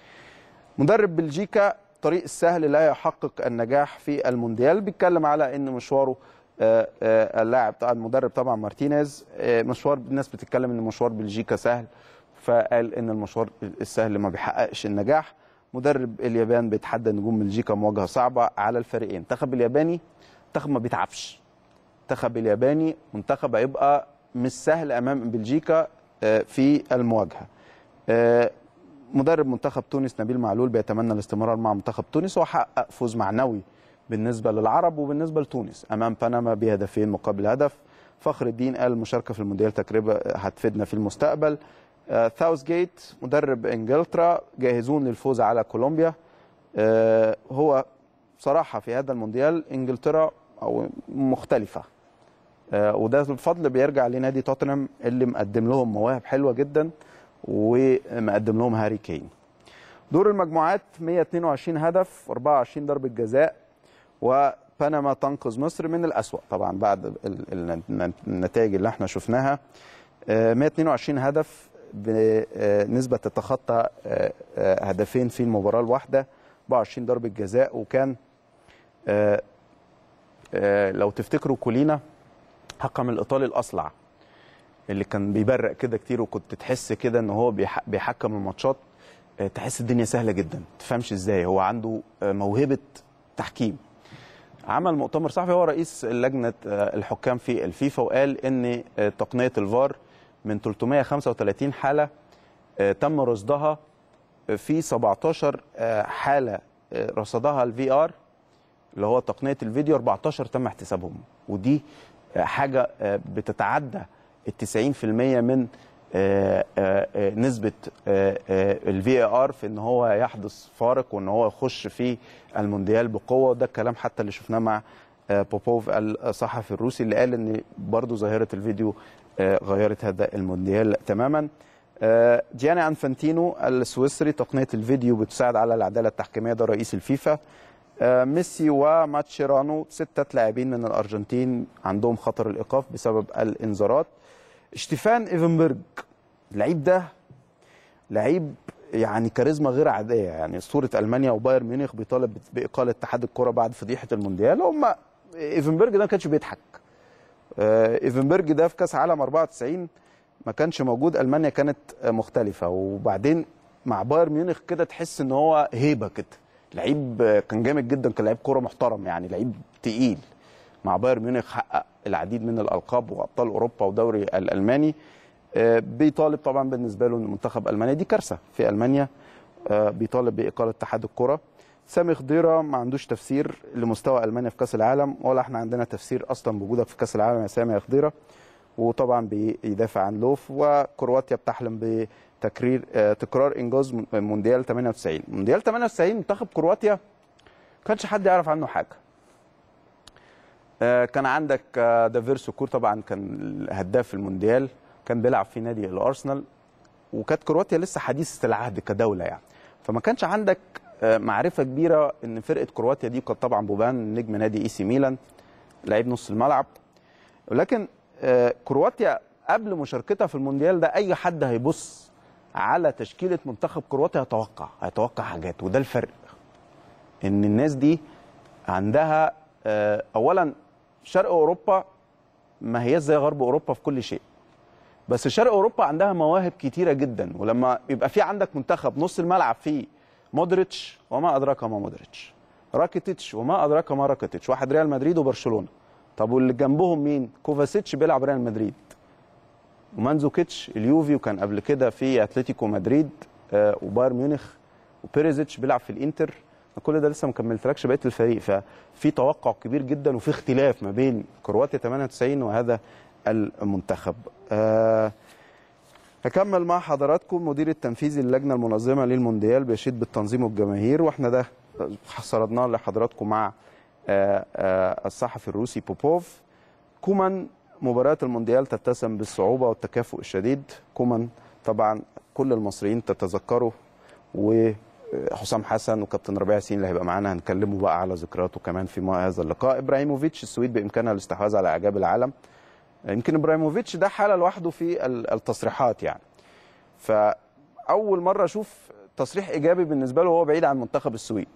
مدرب بلجيكا طريق السهل لا يحقق النجاح في المونديال بيتكلم على ان مشواره آه، آه، اللاعب طبعا المدرب طبعا مارتينيز آه، مشوار الناس بتتكلم ان مشوار بلجيكا سهل فقال ان المشوار السهل ما بيحققش النجاح مدرب اليابان بيتحدى نجوم بلجيكا مواجهه صعبه على الفريقين المنتخب الياباني منتخب ما بيتعبش المنتخب الياباني منتخب هيبقى مش سهل امام بلجيكا آه، في المواجهه آه، مدرب منتخب تونس نبيل معلول بيتمنى الاستمرار مع منتخب تونس وحقق فوز معنوي بالنسبه للعرب وبالنسبه لتونس امام بنما بهدفين مقابل هدف فخر الدين قال المشاركه في المونديال تجربه هتفيدنا في المستقبل آه، ثاوث جيت مدرب انجلترا جاهزون للفوز على كولومبيا آه، هو صراحه في هذا المونديال انجلترا او مختلفه آه، وده الفضل بيرجع لنادي توتنهام اللي مقدم لهم مواهب حلوه جدا ومقدم لهم هاري كين دور المجموعات 122 هدف 24 ضربه جزاء وبنما تنقذ مصر من الأسوأ طبعا بعد ال- ال- النتائج اللي احنا شفناها آه، 122 هدف بنسبة تتخطى آه، آه، هدفين في المباراة الواحدة 24 ضربة جزاء وكان آه، آه، لو تفتكروا كولينا حكم الإيطالي الأصلع اللي كان بيبرق كده كتير وكنت تحس كده ان هو بيح- بيحكم الماتشات آه، تحس الدنيا سهله جدا تفهمش ازاي هو عنده آه، موهبه تحكيم عمل مؤتمر صحفي هو رئيس لجنه آه، الحكام في الفيفا وقال ان آه، تقنيه الفار من 335 حاله آه، تم رصدها في 17 آه، حاله آه، رصدها الفي ار اللي هو تقنيه الفيديو 14 تم احتسابهم ودي آه، حاجه آه، بتتعدى ال 90% من آه، آه، آه، نسبه الفي ار في ان هو يحدث فارق وان هو يخش في المونديال بقوه وده الكلام حتى اللي شفناه مع آه، بوبوف الصحفي الروسي اللي قال ان برضه ظاهره الفيديو آه، غيرت هذا المونديال تماما آه، جياني انفانتينو السويسري تقنيه الفيديو بتساعد على العداله التحكيميه ده رئيس الفيفا آه، ميسي وماتشيرانو ستة لاعبين من الأرجنتين عندهم خطر الإيقاف بسبب الإنذارات اشتيفان إيفنبرج اللعيب ده لعيب يعني كاريزما غير عادية يعني أسطورة ألمانيا وبايرن ميونخ بيطالب بإقالة اتحاد الكرة بعد فضيحة المونديال هم إيفنبرج ده ما كانش بيضحك آه، إيفنبرج ده في كأس عالم 94 ما كانش موجود ألمانيا كانت آه، مختلفة وبعدين مع بايرن ميونخ كده تحس ان هو هيبه كده لعيب آه، كان جامد جدا كان لعيب كوره محترم يعني لعيب تقيل مع بايرن ميونخ حقق العديد من الالقاب وابطال اوروبا ودوري الالماني آه، بيطالب طبعا بالنسبه له ان منتخب المانيا دي كارثه في المانيا آه، بيطالب باقاله اتحاد الكره سامي خضيره ما عندوش تفسير لمستوى المانيا في كاس العالم ولا احنا عندنا تفسير اصلا بوجودك في كاس العالم يا سامي يا خضيره وطبعا بيدافع عن لوف وكرواتيا بتحلم بتكرير آه، تكرار انجاز من- مونديال 98 مونديال 98 منتخب كرواتيا ما كانش حد يعرف عنه حاجه آه، كان عندك آه، دافير سكور طبعا كان الهداف المونديال كان بيلعب في نادي الارسنال وكانت كرواتيا لسه حديثه العهد كدوله يعني فما كانش عندك آه، معرفه كبيره ان فرقه كرواتيا دي كانت طبعا بوبان نجم نادي اي سي ميلان لعيب نص الملعب ولكن آه، كرواتيا قبل مشاركتها في المونديال ده اي حد هيبص على تشكيله منتخب كرواتيا هيتوقع هيتوقع حاجات وده الفرق ان الناس دي عندها آه، اولا شرق اوروبا ما هي زي غرب اوروبا في كل شيء بس شرق اوروبا عندها مواهب كتيره جدا ولما يبقى في عندك منتخب نص الملعب فيه مودريتش وما ادراك ما مودريتش راكيتيتش وما ادراك ما راكيتيتش واحد ريال مدريد وبرشلونه طب واللي جنبهم مين كوفاسيتش بيلعب ريال مدريد ومانزوكيتش اليوفي وكان قبل كده في اتلتيكو مدريد آه، وبايرن ميونخ وبيريزيتش بيلعب في الانتر كل ده لسه ما كملتلكش بقيه الفريق ففي توقع كبير جدا وفي اختلاف ما بين كرواتيا 98 وهذا المنتخب آه هكمل مع حضراتكم مدير التنفيذي للجنه المنظمه للمونديال بيشيد بالتنظيم والجماهير واحنا ده سردناه لحضراتكم مع آه، آه، الصحفي الروسي بوبوف كومان مباريات المونديال تتسم بالصعوبه والتكافؤ الشديد كومان طبعا كل المصريين تتذكره وحسام حسن وكابتن ربيع ياسين اللي هيبقى معانا هنكلمه بقى على ذكرياته كمان في هذا اللقاء ابراهيموفيتش السويد بامكانها الاستحواذ على اعجاب العالم يمكن ابراهيموفيتش ده حاله لوحده في ال- التصريحات يعني فاول مره اشوف تصريح ايجابي بالنسبه له وهو بعيد عن منتخب السويد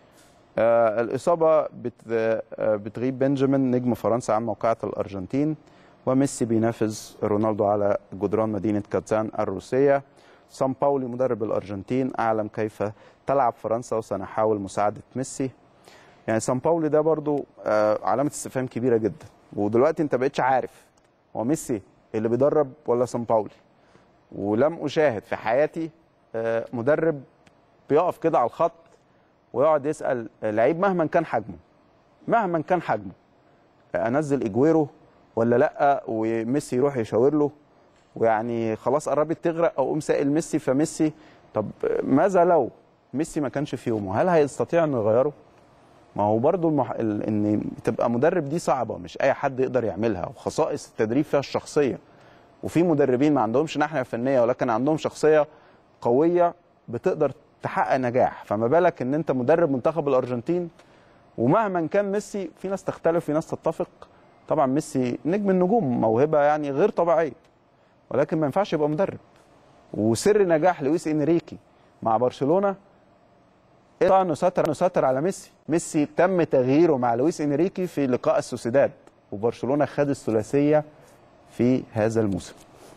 آه الاصابه بت آه بتغيب بنجامين نجم فرنسا عن موقعه الارجنتين وميسي بينافس رونالدو على جدران مدينه كاتزان الروسيه سان باولي مدرب الارجنتين اعلم كيف تلعب فرنسا وسنحاول مساعده ميسي يعني سان باولي ده برضو آه علامه استفهام كبيره جدا ودلوقتي انت بقيتش عارف هو ميسي اللي بيدرب ولا سان باولي ولم اشاهد في حياتي آه، مدرب بيقف كده على الخط ويقعد يسال لعيب مهما كان حجمه مهما كان حجمه انزل اجويرو ولا لا وميسي يروح يشاور له ويعني خلاص قربت تغرق او قوم سائل ميسي فميسي طب ماذا لو ميسي ما كانش في يومه هل هيستطيع انه يغيره ما هو برضو المح... ال- ان تبقى مدرب دي صعبه مش اي حد يقدر يعملها وخصائص التدريب فيها الشخصيه وفي مدربين ما عندهمش ناحيه فنيه ولكن عندهم شخصيه قويه بتقدر تحقق نجاح فما بالك ان انت مدرب منتخب الارجنتين ومهما كان ميسي في ناس تختلف في ناس تتفق طبعا ميسي نجم النجوم موهبه يعني غير طبيعيه ولكن ما ينفعش يبقى مدرب وسر نجاح لويس انريكي مع برشلونه طبعا نسيطر نسيطر على ميسي ميسي تم تغييره مع لويس انريكي في لقاء السوسيداد وبرشلونه خد الثلاثيه في هذا الموسم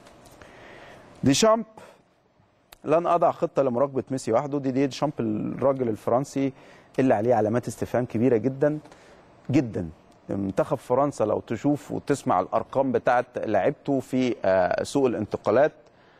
ديشامب لن اضع خطه لمراقبه ميسي وحده دي دي ديشامب الراجل الفرنسي اللي عليه علامات استفهام كبيره جدا جدا منتخب فرنسا لو تشوف وتسمع الارقام بتاعه لعيبته في آه، سوق الانتقالات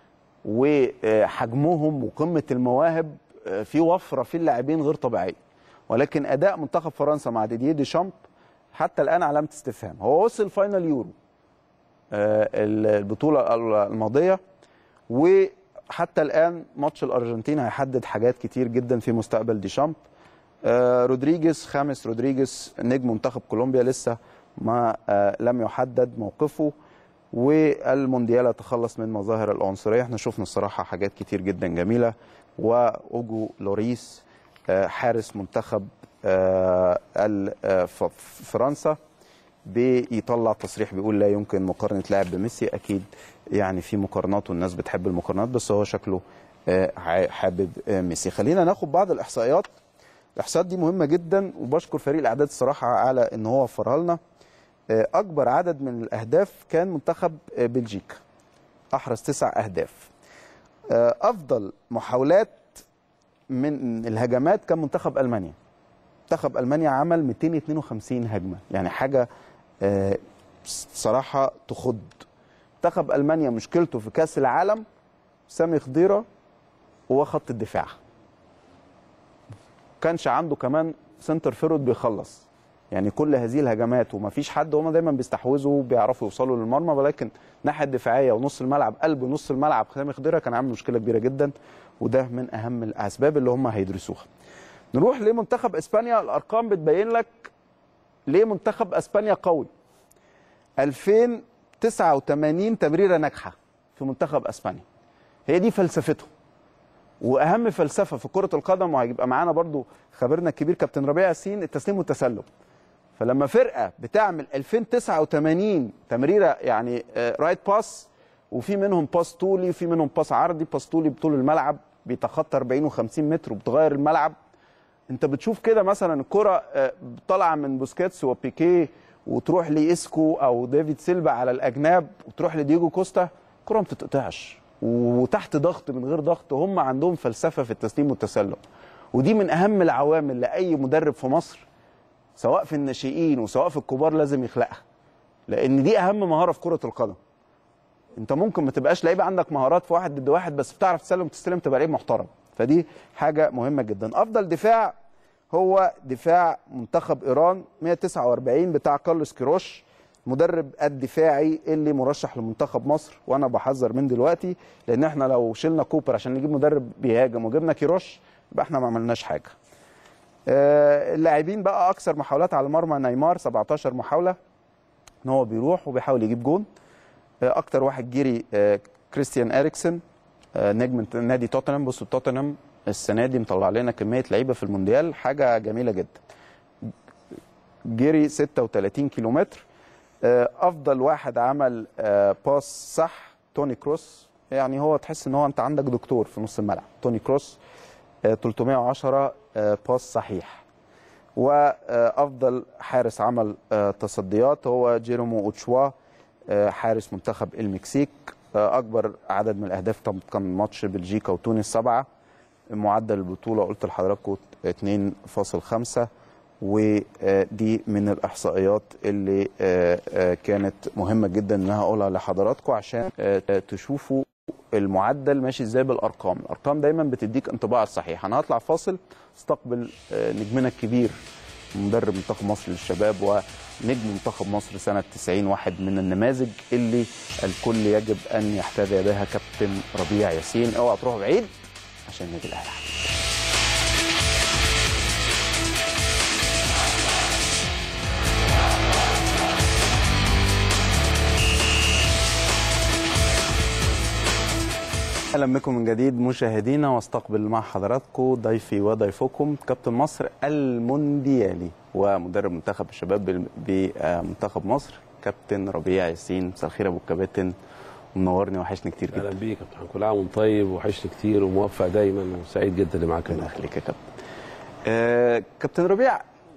وحجمهم وقمه المواهب آه، في وفره في اللاعبين غير طبيعيه ولكن اداء منتخب فرنسا مع ديدييه ديشامب حتى الان علامه استفهام هو وصل فاينل يورو آه، البطوله الماضيه وحتى الان ماتش الارجنتين هيحدد حاجات كتير جدا في مستقبل ديشامب آه، رودريجيز خامس رودريجيز نجم منتخب كولومبيا لسه ما آه، لم يحدد موقفه والمونديال يتخلص من مظاهر العنصريه احنا شفنا الصراحه حاجات كتير جدا جميله واوجو لوريس آه، حارس منتخب آه، ال- آه، ف- فرنسا بيطلع تصريح بيقول لا يمكن مقارنه لاعب بميسي اكيد يعني في مقارنات والناس بتحب المقارنات بس هو شكله آه، ع- حابب آه، ميسي خلينا ناخد بعض الاحصائيات الاحصائيات دي مهمه جدا وبشكر فريق الاعداد الصراحه على ان هو وفرها لنا آه، اكبر عدد من الاهداف كان منتخب آه، بلجيكا احرز تسع اهداف آه، افضل محاولات من الهجمات كان منتخب المانيا منتخب المانيا عمل 252 هجمه يعني حاجه آه، صراحه تخض منتخب المانيا مشكلته في كاس العالم سامي خضيره هو خط الدفاع كانش عنده كمان سنتر فيرود بيخلص يعني كل هذه الهجمات ومفيش حد هما دايما بيستحوذوا وبيعرفوا يوصلوا للمرمى ولكن الناحيه الدفاعيه ونص الملعب قلب نص الملعب سامي خضيره كان عامل مشكله كبيره جدا وده من اهم الاسباب اللي هم هيدرسوها نروح لمنتخب اسبانيا الارقام بتبين لك ليه منتخب اسبانيا قوي 2089 تمريره ناجحه في منتخب اسبانيا هي دي فلسفته واهم فلسفه في كره القدم وهيبقى معانا برضو خبيرنا الكبير كابتن ربيع ياسين التسليم والتسلم فلما فرقه بتعمل 2089 تمريره يعني آه، رايت باس وفي منهم باس طولي وفي منهم باس عرضي باس طولي بطول الملعب بيتخطى 40 و50 متر وبتغير الملعب انت بتشوف كده مثلا الكره آه، طالعه من بوسكيتس وبيكيه وتروح لإسكو او ديفيد سيلفا على الاجناب وتروح لدييجو كوستا الكره ما بتتقطعش وتحت ضغط من غير ضغط هم عندهم فلسفه في التسليم والتسلم ودي من اهم العوامل لاي مدرب في مصر سواء في الناشئين وسواء في الكبار لازم يخلقها لان دي اهم مهاره في كره القدم انت ممكن ما تبقاش لعيب عندك مهارات في واحد ضد واحد بس بتعرف تسلم وتستلم تبقى لعيب محترم فدي حاجه مهمه جدا افضل دفاع هو دفاع منتخب ايران 149 بتاع كارلوس كيروش مدرب الدفاعي اللي مرشح لمنتخب مصر وانا بحذر من دلوقتي لان احنا لو شلنا كوبر عشان نجيب مدرب بيهاجم وجبنا كيروش يبقى احنا ما عملناش حاجه آه، اللاعبين بقى اكثر محاولات على المرمى نيمار 17 محاوله ان هو بيروح وبيحاول يجيب جون آه، اكتر واحد جري آه، كريستيان اريكسن آه، نجم نادي توتنهام بصوا توتنهام السنه دي مطلع لنا كميه لعيبه في المونديال حاجه جميله جدا جري 36 كيلومتر آه، افضل واحد عمل آه، باس صح توني كروس يعني هو تحس ان هو انت عندك دكتور في نص الملعب توني كروس آه، 310 آه، باس صحيح وافضل حارس عمل آه، تصديات هو جيرومو اوتشوا آه، حارس منتخب المكسيك آه، اكبر عدد من الاهداف طب- كان ماتش بلجيكا وتونس سبعه معدل البطوله قلت لحضراتكم 2.5 ودي من الاحصائيات اللي آه، آه، كانت مهمه جدا ان انا اقولها لحضراتكم عشان آه، تشوفوا المعدل ماشي ازاي بالارقام الارقام دايما بتديك انطباع الصحيح انا هطلع فاصل استقبل آه، نجمنا الكبير مدرب منتخب مصر للشباب ونجم منتخب مصر سنة 90 واحد من النماذج اللي الكل يجب أن يحتذي بها كابتن ربيع ياسين اوعى تروحوا بعيد عشان نادي الأهلي اهلا بكم من جديد مشاهدينا واستقبل مع حضراتكم ضيفي وضيفكم كابتن مصر المونديالي ومدرب منتخب الشباب بمنتخب مصر كابتن ربيع ياسين مساء الخير يا ابو الكباتن منورني وحشني كتير اهلا جدا بيك يا كابتن كل عام وانت طيب وحشني كتير وموفق دايما وسعيد جدا اللي معاك ربنا النهارده يخليك يا كابتن آه كابتن ربيع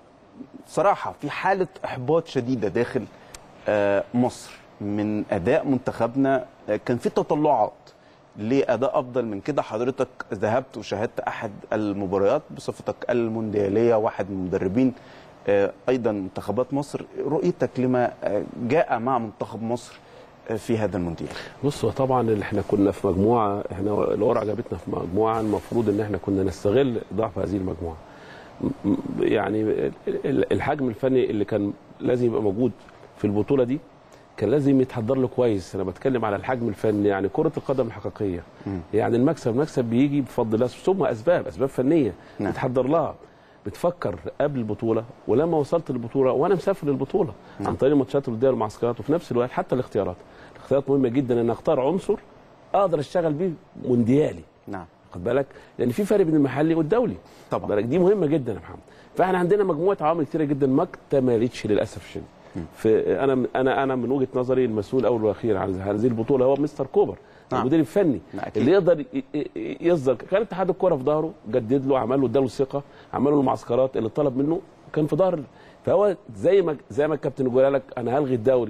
صراحه في حاله احباط شديده داخل آه مصر من اداء منتخبنا آه كان في تطلعات لاداء افضل من كده حضرتك ذهبت وشاهدت احد المباريات بصفتك الموندياليه واحد من المدربين آه ايضا منتخبات مصر رؤيتك لما آه جاء مع منتخب مصر آه في هذا المونديال بص هو طبعا اللي احنا كنا في مجموعه احنا القرعه جابتنا في مجموعه المفروض ان احنا كنا نستغل ضعف هذه المجموعه م- م- يعني ال- ال- الحجم الفني اللي كان لازم يبقى موجود في البطوله دي كان لازم يتحضر له كويس انا بتكلم على الحجم الفني يعني كره القدم الحقيقيه مم. يعني المكسب المكسب بيجي بفضل الله ثم اسباب اسباب فنيه نعم. بتحضر لها بتفكر قبل البطوله ولما وصلت للبطوله وانا مسافر للبطوله نعم. عن طريق الماتشات الوديه والمعسكرات وفي نفس الوقت حتى الاختيارات الاختيارات مهمه جدا ان اختار عنصر اقدر اشتغل بيه مونديالي نعم خد بالك لان في فرق بين المحلي والدولي طبعا. خد بالك دي مهمه جدا يا محمد فاحنا عندنا مجموعه عوامل كتيره جدا ما اكتملتش للاسف الشديد في انا انا انا من وجهه نظري المسؤول الاول والاخير عن هذه البطوله هو مستر كوبر نعم. المدير الفني نعم، أكيد. اللي يقدر ي- ي- يصدر كان اتحاد الكوره في ظهره جدد له عمل له اداله الثقه عمل له المعسكرات اللي طلب منه كان في ظهر فهو زي ما زي ما الكابتن يقول لك انا هلغي الدوري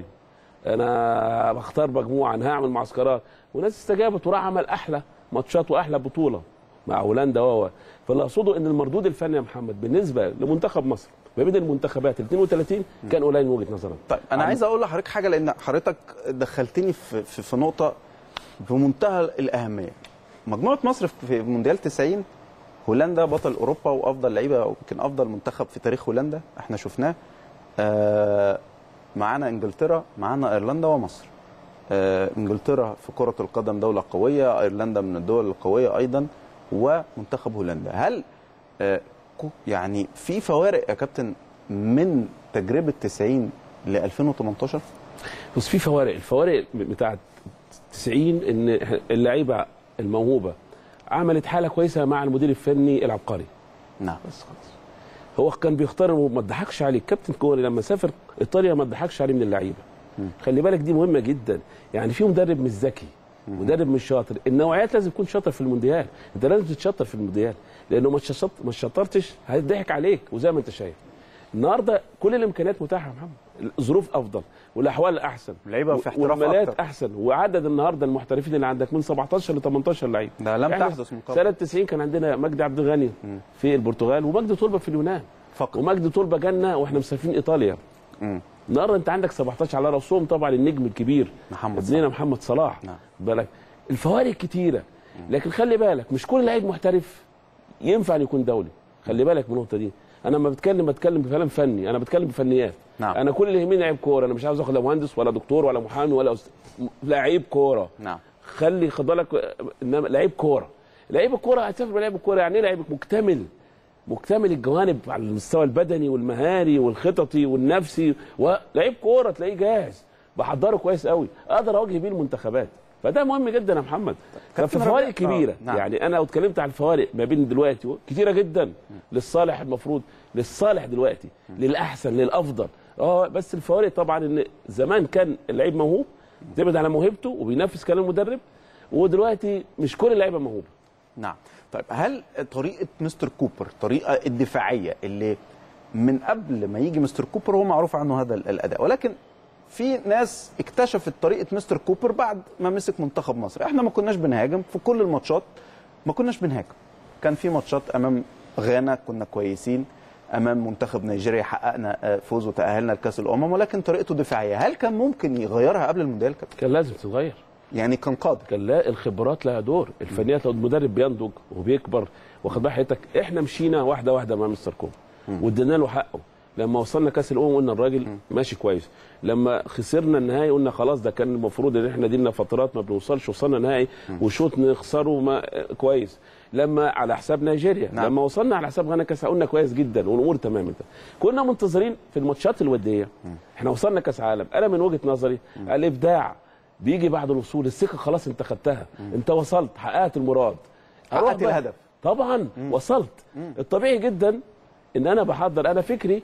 انا بختار مجموعه انا هعمل معسكرات وناس استجابت وراح عمل احلى ماتشات واحلى بطوله مع هولندا و فاللي اقصده ان المردود الفني يا محمد بالنسبه لمنتخب مصر ما بين المنتخبات ال 32 كان قليل من وجهه نظري طيب انا عم- عايز اقول لحضرتك حاجه لان حضرتك دخلتني في في, في نقطه في منتهى الاهميه مجموعه مصر في مونديال 90 هولندا بطل اوروبا وافضل لعيبه ويمكن افضل منتخب في تاريخ هولندا احنا شفناه آه معانا انجلترا معانا ايرلندا ومصر آه انجلترا في كره القدم دوله قويه ايرلندا من الدول القويه ايضا ومنتخب هولندا هل آه كو- يعني في فوارق يا كابتن من تجربه 90 ل 2018 بص في فوارق الفوارق بتاعت 90 ان اللعيبه الموهوبه عملت حاله كويسه مع المدير الفني العبقري نعم بس خلاص هو كان بيختار وما ضحكش عليه الكابتن كوري لما سافر ايطاليا ما ضحكش عليه من اللعيبه خلي بالك دي مهمه جدا يعني في مدرب مش ذكي مدرب مش شاطر النوعيات لازم تكون شاطر في المونديال انت لازم تتشطر في المونديال لانه ما شطرت ما شطرتش هيضحك عليك وزي ما انت شايف النهارده كل الامكانيات متاحه يا محمد الظروف افضل والاحوال احسن لعيبة في احتراف والماليات أكتر. احسن وعدد النهارده المحترفين اللي عندك من 17 ل 18 لعيب ده لم إحنا تحدث من قبل. سنه 90 كان عندنا مجدي عبد الغني في البرتغال ومجدي طلبه في اليونان فقط. ومجدي طلبه جالنا واحنا مسافرين ايطاليا مم. النهارده انت عندك 17 على راسهم طبعا النجم الكبير محمد ابننا محمد صلاح نعم. بالك الفوارق كتيره لكن خلي بالك مش كل لعيب محترف ينفع أن يكون دولي خلي بالك من النقطه دي انا لما بتكلم بتكلم بكلام فني انا بتكلم بفنيات نعم. انا كل اللي يهمني لعيب كوره انا مش عاوز اخد لا مهندس ولا دكتور ولا محامي ولا أست... لعيب كوره نعم خلي خد بالك انما لعيب كوره لعيب الكوره هتسافر بلعيب الكوره يعني ايه لعيب مكتمل مكتمل الجوانب على المستوى البدني والمهاري والخططي والنفسي ولعيب كوره تلاقيه جاهز بحضره كويس قوي اقدر اواجه بيه المنتخبات فده مهم جدا يا محمد كابتن ففي فوارق ربيع- كبيره آه، نعم. يعني انا لو اتكلمت عن الفوارق ما بين دلوقتي كتيره جدا للصالح المفروض للصالح دلوقتي للاحسن للافضل اه بس الفوارق طبعا ان زمان كان اللعيب موهوب بيعتمد على موهبته وبينفذ كلام المدرب ودلوقتي مش كل اللعيبه موهوبه نعم طيب هل طريقه مستر كوبر الطريقه الدفاعيه اللي من قبل ما يجي مستر كوبر هو معروف عنه هذا الاداء ولكن في ناس اكتشفت طريقه مستر كوبر بعد ما مسك منتخب مصر احنا ما كناش بنهاجم في كل الماتشات ما كناش بنهاجم كان في ماتشات امام غانا كنا كويسين امام منتخب نيجيريا حققنا آه، فوز وتاهلنا لكاس الامم ولكن طريقته دفاعيه هل كان ممكن يغيرها قبل المونديال كابتن؟ كان لازم تتغير يعني كان قادر كان لا الخبرات لها دور الفنيات لو المدرب بينضج وبيكبر واخد بال حضرتك احنا مشينا واحده واحده مع مستر كوب وادينا له حقه لما وصلنا كاس الامم قلنا الراجل ماشي كويس لما خسرنا النهائي قلنا خلاص ده كان المفروض ان احنا دينا فترات ما بنوصلش وصلنا نهائي وشوط نخسره ما كويس لما على حساب نيجيريا نعم. لما وصلنا على حساب غانا كاس قلنا كويس جدا والامور تمام كده كنا منتظرين في الماتشات الوديه احنا وصلنا كاس عالم انا من وجهه نظري الابداع بيجي بعد الوصول الثقه خلاص انت خدتها انت وصلت حققت المراد حققت أروح بقى- الهدف. طبعا وصلت الطبيعي جدا ان انا بحضر انا فكري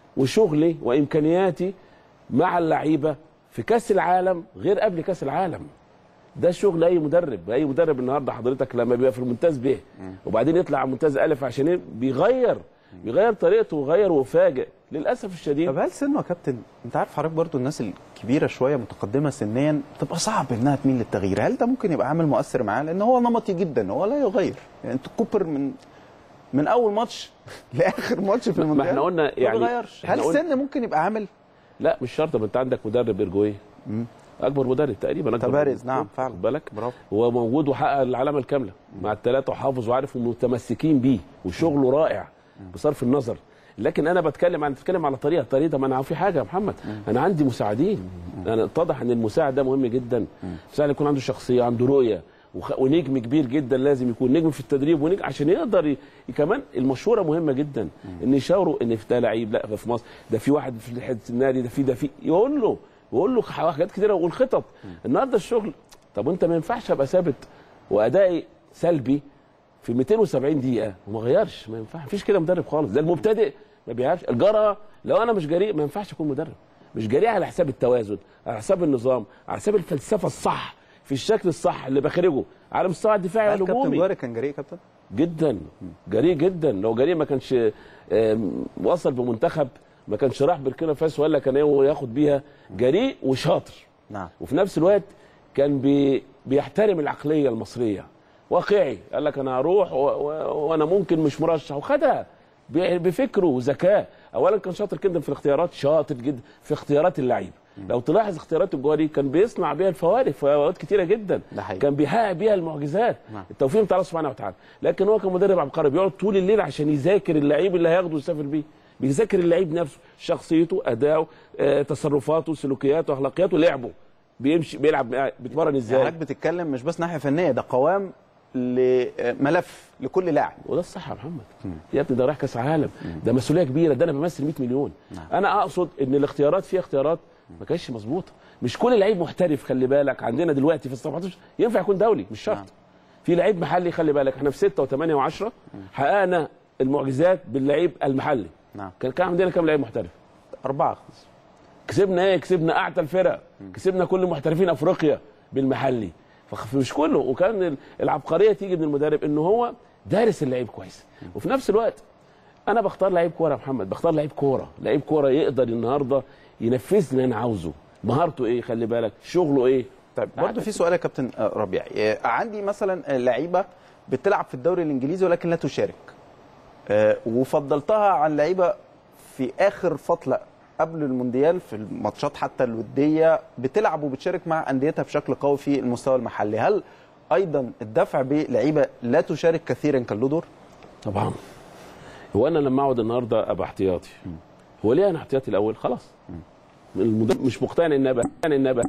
وشغلي وامكانياتي مع اللعيبه في كاس العالم غير قبل كاس العالم ده شغل اي مدرب اي مدرب النهارده حضرتك لما بيبقى في الممتاز ب وبعدين يطلع على الممتاز الف عشان ايه بيغير بيغير طريقته ويغير وفاجئ للاسف الشديد طب هل سنه يا كابتن انت عارف حضرتك برضو الناس الكبيره شويه متقدمه سنيا بتبقى صعب انها تميل للتغيير هل ده ممكن يبقى عامل مؤثر معاه لان هو نمطي جدا هو لا يغير يعني انت كوبر من من اول ماتش لاخر ماتش في المونديال احنا قلنا يعني- ما بيغيرش احنا هل قلنا- السن ممكن يبقى عامل لا مش شرط ما انت عندك مدرب ارجويه اكبر مدرب تقريبا اكبر تبارز، مدرب. نعم، فعلا. خد بالك برافو. هو موجود وحقق العلامه الكامله مع الثلاثه وحافظ وعارف ومتمسكين بيه وشغله رائع بصرف النظر لكن انا بتكلم عن بتكلم على طريقه طريقه طب ما انا في حاجه يا محمد انا عندي مساعدين انا اتضح ان المساعد ده مهم جدا المساعد يكون عنده شخصيه عنده رؤيه وخ- ونجم كبير جدا لازم يكون نجم في التدريب ونجم عشان يقدر ي... كمان المشوره مهمه جدا ان يشاوروا ان في ده لعيب لا في مصر ده في واحد في حته النادي ده في ده في يقول له يقول له حاجات كتيره والخطط النهارده الشغل طب وانت ما ينفعش ابقى ثابت وادائي سلبي في 270 دقيقه وما غيرش ما ينفعش مفيش كده مدرب خالص ده المبتدئ ما بيعرفش الجرأه لو انا مش جريء ما ينفعش اكون مدرب مش جريء على حساب التوازن على حساب النظام على حساب الفلسفه الصح في الشكل الصح اللي بخرجه على مستوى الدفاعي هل كابتن والهجومي جوهري كان جريء يا كابتن جدا جريء جدا لو جريء ما كانش آم، وصل بمنتخب ما كانش راح بركينا فاسو ولا كان هو ياخد بيها جريء وشاطر نعم وفي نفس الوقت كان بي بيحترم العقليه المصريه واقعي قال لك انا هروح و... و... وانا ممكن مش مرشح وخدها ب- بفكره وذكاء اولا كان شاطر جدا في الاختيارات شاطر جدا في اختيارات اللعيب لو تلاحظ اختيارات الجوهري كان بيصنع بيها الفوارق في اوقات كتيره جدا ده حقيقي. كان بيحقق بيها المعجزات نعم. التوفيق بتاع الله سبحانه وتعالى لكن هو كمدرب عبقري بيقعد طول الليل عشان يذاكر اللعيب اللي هياخده ويسافر بيه بيذاكر اللعيب نفسه شخصيته اداؤه آه، تصرفاته سلوكياته اخلاقياته لعبه بيمشي بيلعب بيتمرن يعني ازاي حضرتك بتتكلم مش بس ناحيه فنيه ده قوام لملف لكل لاعب وده الصح يا محمد يا ابني ده رايح كاس عالم ده مسؤوليه كبيره ده انا بمثل 100 مليون انا اقصد ان الاختيارات فيها اختيارات ما كانتش مظبوطه مش كل لعيب محترف خلي بالك عندنا دلوقتي في ال 17 ينفع يكون دولي مش شرط نعم. في لعيب محلي خلي بالك احنا في 6 و8 و10 حققنا المعجزات باللعيب المحلي نعم كان كان عندنا كام لعيب محترف اربعه كسبنا ايه كسبنا اعتى الفرق كسبنا كل محترفين افريقيا بالمحلي فمش كله وكان ال- العبقريه تيجي من المدرب ان هو دارس اللعيب كويس وفي نفس الوقت انا بختار لعيب كوره يا محمد بختار لعيب كوره لعيب كوره يقدر النهارده ينفذ اللي انا عاوزه مهارته ايه خلي بالك شغله ايه طيب برضه في سؤال يا كابتن آه، ربيع آه، عندي مثلا آه، لعيبه بتلعب في الدوري الانجليزي ولكن لا تشارك آه، وفضلتها عن لعيبه في اخر فتره قبل المونديال في الماتشات حتى الوديه بتلعب وبتشارك مع انديتها بشكل قوي في المستوى المحلي هل ايضا الدفع بلعيبه لا تشارك كثيرا كان له دور؟ طبعا هو انا لما اقعد النهارده ابقى احتياطي هو ليه انا احتياطي الاول خلاص المدرب مش مقتنع ان ابقى ان ابقى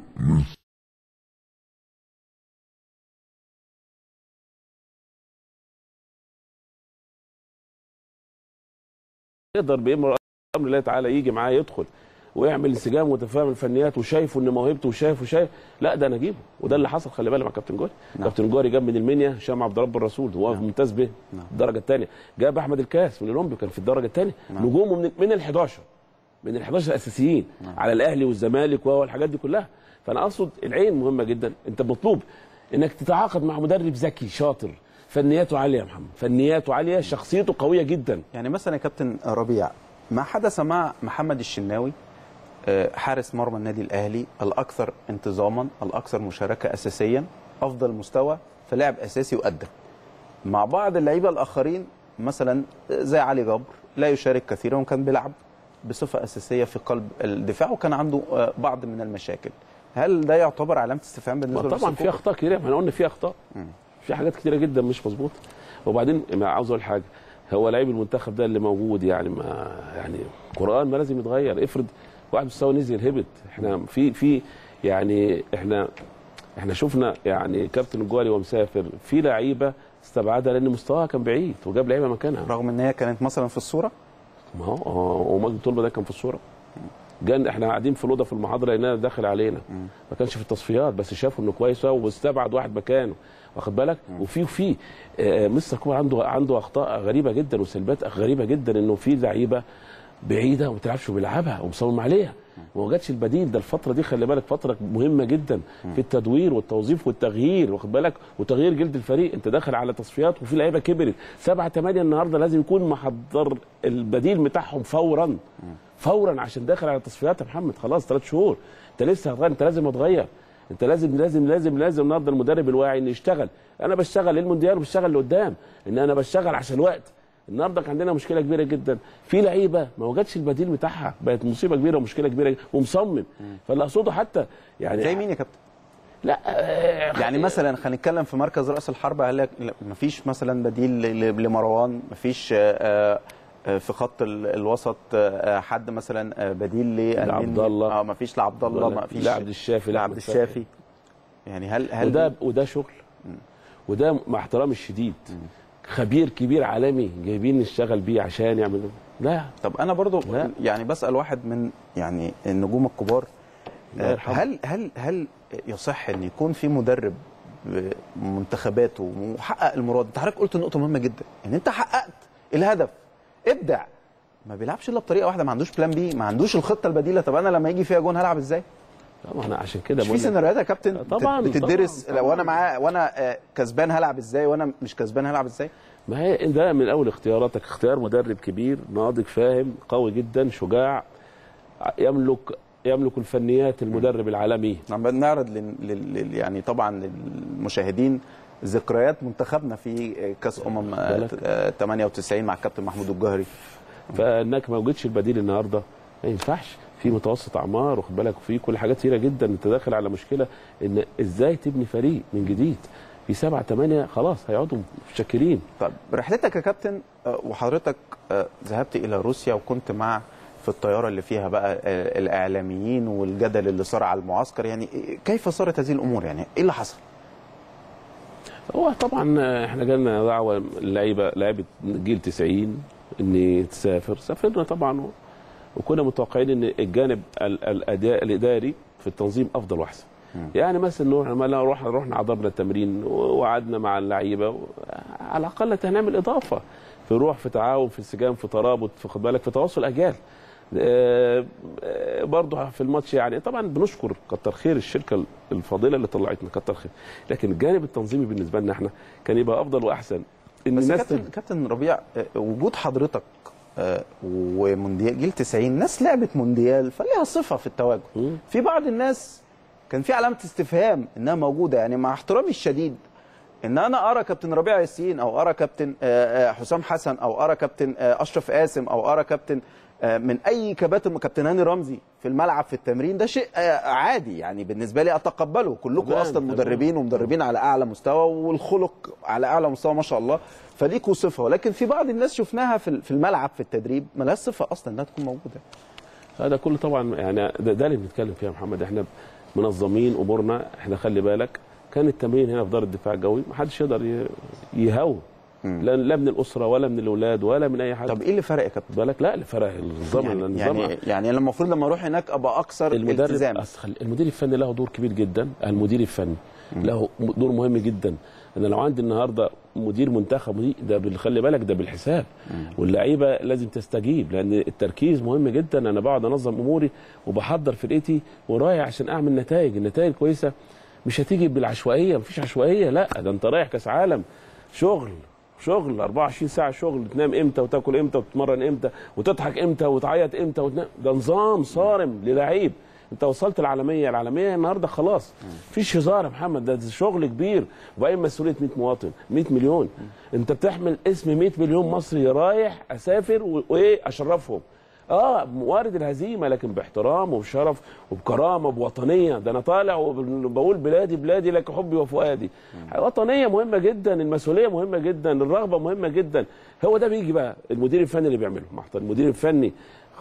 يقدر بامر امر الله تعالى يجي معاه يدخل ويعمل انسجام وتفاهم الفنيات وشايفه ان موهبته وشايف وشايف لا ده انا اجيبه وده اللي حصل خلي بالك مع كابتن جوري نعم. كابتن جوري جاب من المنيا هشام عبد رب الرسول هو ممتاز به نعم. الدرجه الثانيه جاب احمد الكاس من الاولمبي كان في الدرجه الثانيه نعم. نجومه من من ال 11 من ال 11 الاساسيين نعم. على الاهلي والزمالك والحاجات دي كلها فانا اقصد العين مهمه جدا انت مطلوب انك تتعاقد مع مدرب ذكي شاطر فنياته عاليه يا محمد فنياته عاليه شخصيته قويه جدا يعني مثلا يا كابتن ربيع ما حدث مع محمد الشناوي آه، حارس مرمى النادي الاهلي الاكثر انتظاما الاكثر مشاركه اساسيا افضل مستوى فلاعب اساسي وادى مع بعض اللعيبه الاخرين مثلا زي علي جبر لا يشارك كثيرا وكان بيلعب بصفه اساسيه في قلب الدفاع وكان عنده آه، بعض من المشاكل هل ده يعتبر علامه استفهام بالنسبه طبعا للصفوف؟ في اخطاء كتيره ما احنا قلنا في اخطاء في حاجات كتيره جدا مش مظبوطه وبعدين ما عاوز اقول حاجه هو لعيب المنتخب ده اللي موجود يعني ما يعني قران ما لازم يتغير افرض واحد مستوى نزل هبط احنا في في يعني احنا احنا شفنا يعني كابتن الجواري ومسافر في لعيبه استبعدها لان مستواها كان بعيد وجاب لعيبه مكانها رغم ان هي كانت مثلا في الصوره ما هو آه، ومجدي طلبه ده كان في الصوره جان احنا قاعدين في الاوضه في المحاضره لقيناه داخل علينا ما كانش في التصفيات بس شافوا انه كويس واستبعد واحد مكانه واخد بالك وفي وفي آه، مستر كوبر عنده عنده اخطاء غريبه جدا وسلبيات غريبه جدا انه في لعيبه بعيده وما بتلعبش وبيلعبها ومصمم عليها وما جاتش البديل ده الفتره دي خلي بالك فتره مهمه جدا في التدوير والتوظيف والتغيير واخد بالك وتغيير جلد الفريق انت داخل على تصفيات وفي لعيبه كبرت سبعة ثمانية النهارده لازم يكون محضر البديل بتاعهم فورا فورا عشان داخل على تصفيات يا محمد خلاص ثلاث شهور انت لسه هتغير انت لازم اتغير انت لازم لازم لازم لازم النهارده المدرب الواعي انه يشتغل انا بشتغل للمونديال وبشتغل لقدام ان انا بشتغل عشان الوقت النهارده كان عندنا مشكله كبيره جدا في لعيبه ما وجدش البديل بتاعها بقت مصيبه كبيره ومشكله كبيره ومصمم فاللي اقصده حتى يعني زي مين يا كابتن؟ لا آه، يعني مثلا هنتكلم في مركز راس الحربه هل ما فيش مثلا بديل ل- لمروان ما فيش في خط ال- الوسط آه، حد مثلا آه، بديل ل لعبد الله. اه ما فيش لعبد الله ما فيش لعبد الشافي لعبد لأحمد الشافي يعني هل هل وده وده شغل وده مع احترامي الشديد خبير كبير عالمي جايبين نشتغل بيه عشان يعمل لا طب انا برضو لا. يعني بسال واحد من يعني النجوم الكبار الله آه، يرحمه. هل هل هل يصح ان يكون في مدرب منتخباته وحقق المراد انت حضرتك قلت نقطه مهمه جدا ان انت حققت الهدف ابدع ما بيلعبش الا بطريقه واحده ما عندوش بلان بي ما عندوش الخطه البديله طب انا لما يجي فيها جون هلعب ازاي طبعا أنا عشان كده مش في بقول لك- سيناريوهات يا كابتن بت- طبعاً، بتدرس طبعاً، وانا طبعاً. معاه وانا آه، كسبان هلعب ازاي وانا مش كسبان هلعب ازاي ما هي ده من اول اختياراتك اختيار مدرب كبير ناضج فاهم قوي جدا شجاع يملك يملك الفنيات المدرب العالمي عم بنعرض لل... لل... لل- يعني طبعا للمشاهدين ذكريات منتخبنا في كاس امم آه، بالك. آه، 98 مع الكابتن محمود الجوهري فانك ما وجدش البديل النهارده ما ينفعش في متوسط اعمار واخد بالك وفي كل حاجات كتيره جدا انت داخل على مشكله ان ازاي تبني فريق من جديد في سبعة ثمانية خلاص هيقعدوا متشكرين طب رحلتك يا كابتن آه، وحضرتك آه، ذهبت الى روسيا وكنت مع في الطياره اللي فيها بقى آه، الاعلاميين والجدل اللي صار على المعسكر يعني كيف صارت هذه الامور يعني ايه اللي حصل؟ هو طبعا احنا جالنا دعوه اللعيبه لعيبه جيل 90 ان تسافر سافرنا طبعا و- وكنا متوقعين ان الجانب ال- الاداء الاداري في التنظيم افضل واحسن يعني مثلا نروح ما لا رحنا رحنا حضرنا التمرين وقعدنا مع اللعيبه و- على الاقل هنعمل اضافه في روح في تعاون في انسجام في ترابط في خد بالك في تواصل اجيال آه، آه، برضه في الماتش يعني طبعا بنشكر كتر خير الشركه الفاضله اللي طلعتنا كتر خير لكن الجانب التنظيمي بالنسبه لنا احنا كان يبقى افضل واحسن ان بس الناس كابتن كابتن ربيع آه، وجود حضرتك آه، ومونديال جيل 90 ناس لعبت مونديال فليها صفه في التواجد مم. في بعض الناس كان في علامه استفهام انها موجوده يعني مع احترامي الشديد ان انا ارى كابتن ربيع ياسين او ارى كابتن آه، آه، حسام حسن او ارى كابتن آه، اشرف قاسم او ارى كابتن آه، من اي كباتن كابتن هاني رمزي في الملعب في التمرين ده شيء آه، عادي يعني بالنسبه لي اتقبله كلكم تمام، اصلا تمام. مدربين ومدربين على اعلى مستوى والخلق على اعلى مستوى ما شاء الله فليكوا صفه ولكن في بعض الناس شفناها في في الملعب في التدريب ملهاش صفه اصلا انها تكون موجوده هذا كله طبعا يعني ده, ده اللي بنتكلم فيه يا محمد احنا منظمين امورنا احنا خلي بالك كان التمرين هنا في دار الدفاع الجوي ما حدش يقدر ي- يهوى لا لا من الاسره ولا من الاولاد ولا من اي حد طب ايه اللي فرق يا كابتن؟ بالك لا اللي فرق النظام يعني النظام يعني, يعني أنا المفروض لما اروح هناك ابقى اكثر المدرب التزام أسخل المدير الفني له دور كبير جدا المدير الفني له دور مهم جدا انا لو عندي النهارده مدير منتخب مدير ده بال- خلي بالك ده بالحساب واللعيبه لازم تستجيب لان التركيز مهم جدا انا بقعد انظم اموري وبحضر فرقتي ورايح عشان اعمل نتائج النتائج كويسه مش هتيجي بالعشوائيه مفيش عشوائيه لا ده انت رايح كاس عالم شغل شغل 24 ساعه شغل تنام امتى وتاكل امتى وتتمرن امتى وتضحك امتى وتعيط امتى وتنام ده نظام صارم للعيب انت وصلت العالميه العالميه النهارده خلاص مفيش هزار يا محمد ده شغل كبير وبعدين مسؤوليه 100 مواطن 100 مليون انت بتحمل اسم 100 مليون مصري رايح اسافر و- وايه اشرفهم اه وارد الهزيمه لكن باحترام وبشرف وبكرامه وبوطنيه ده انا طالع وبقول بلادي بلادي لك حبي وفؤادي وطنيه مهمه جدا المسؤوليه مهمه جدا الرغبه مهمه جدا هو ده بيجي بقى المدير الفني اللي بيعمله محضر المدير الفني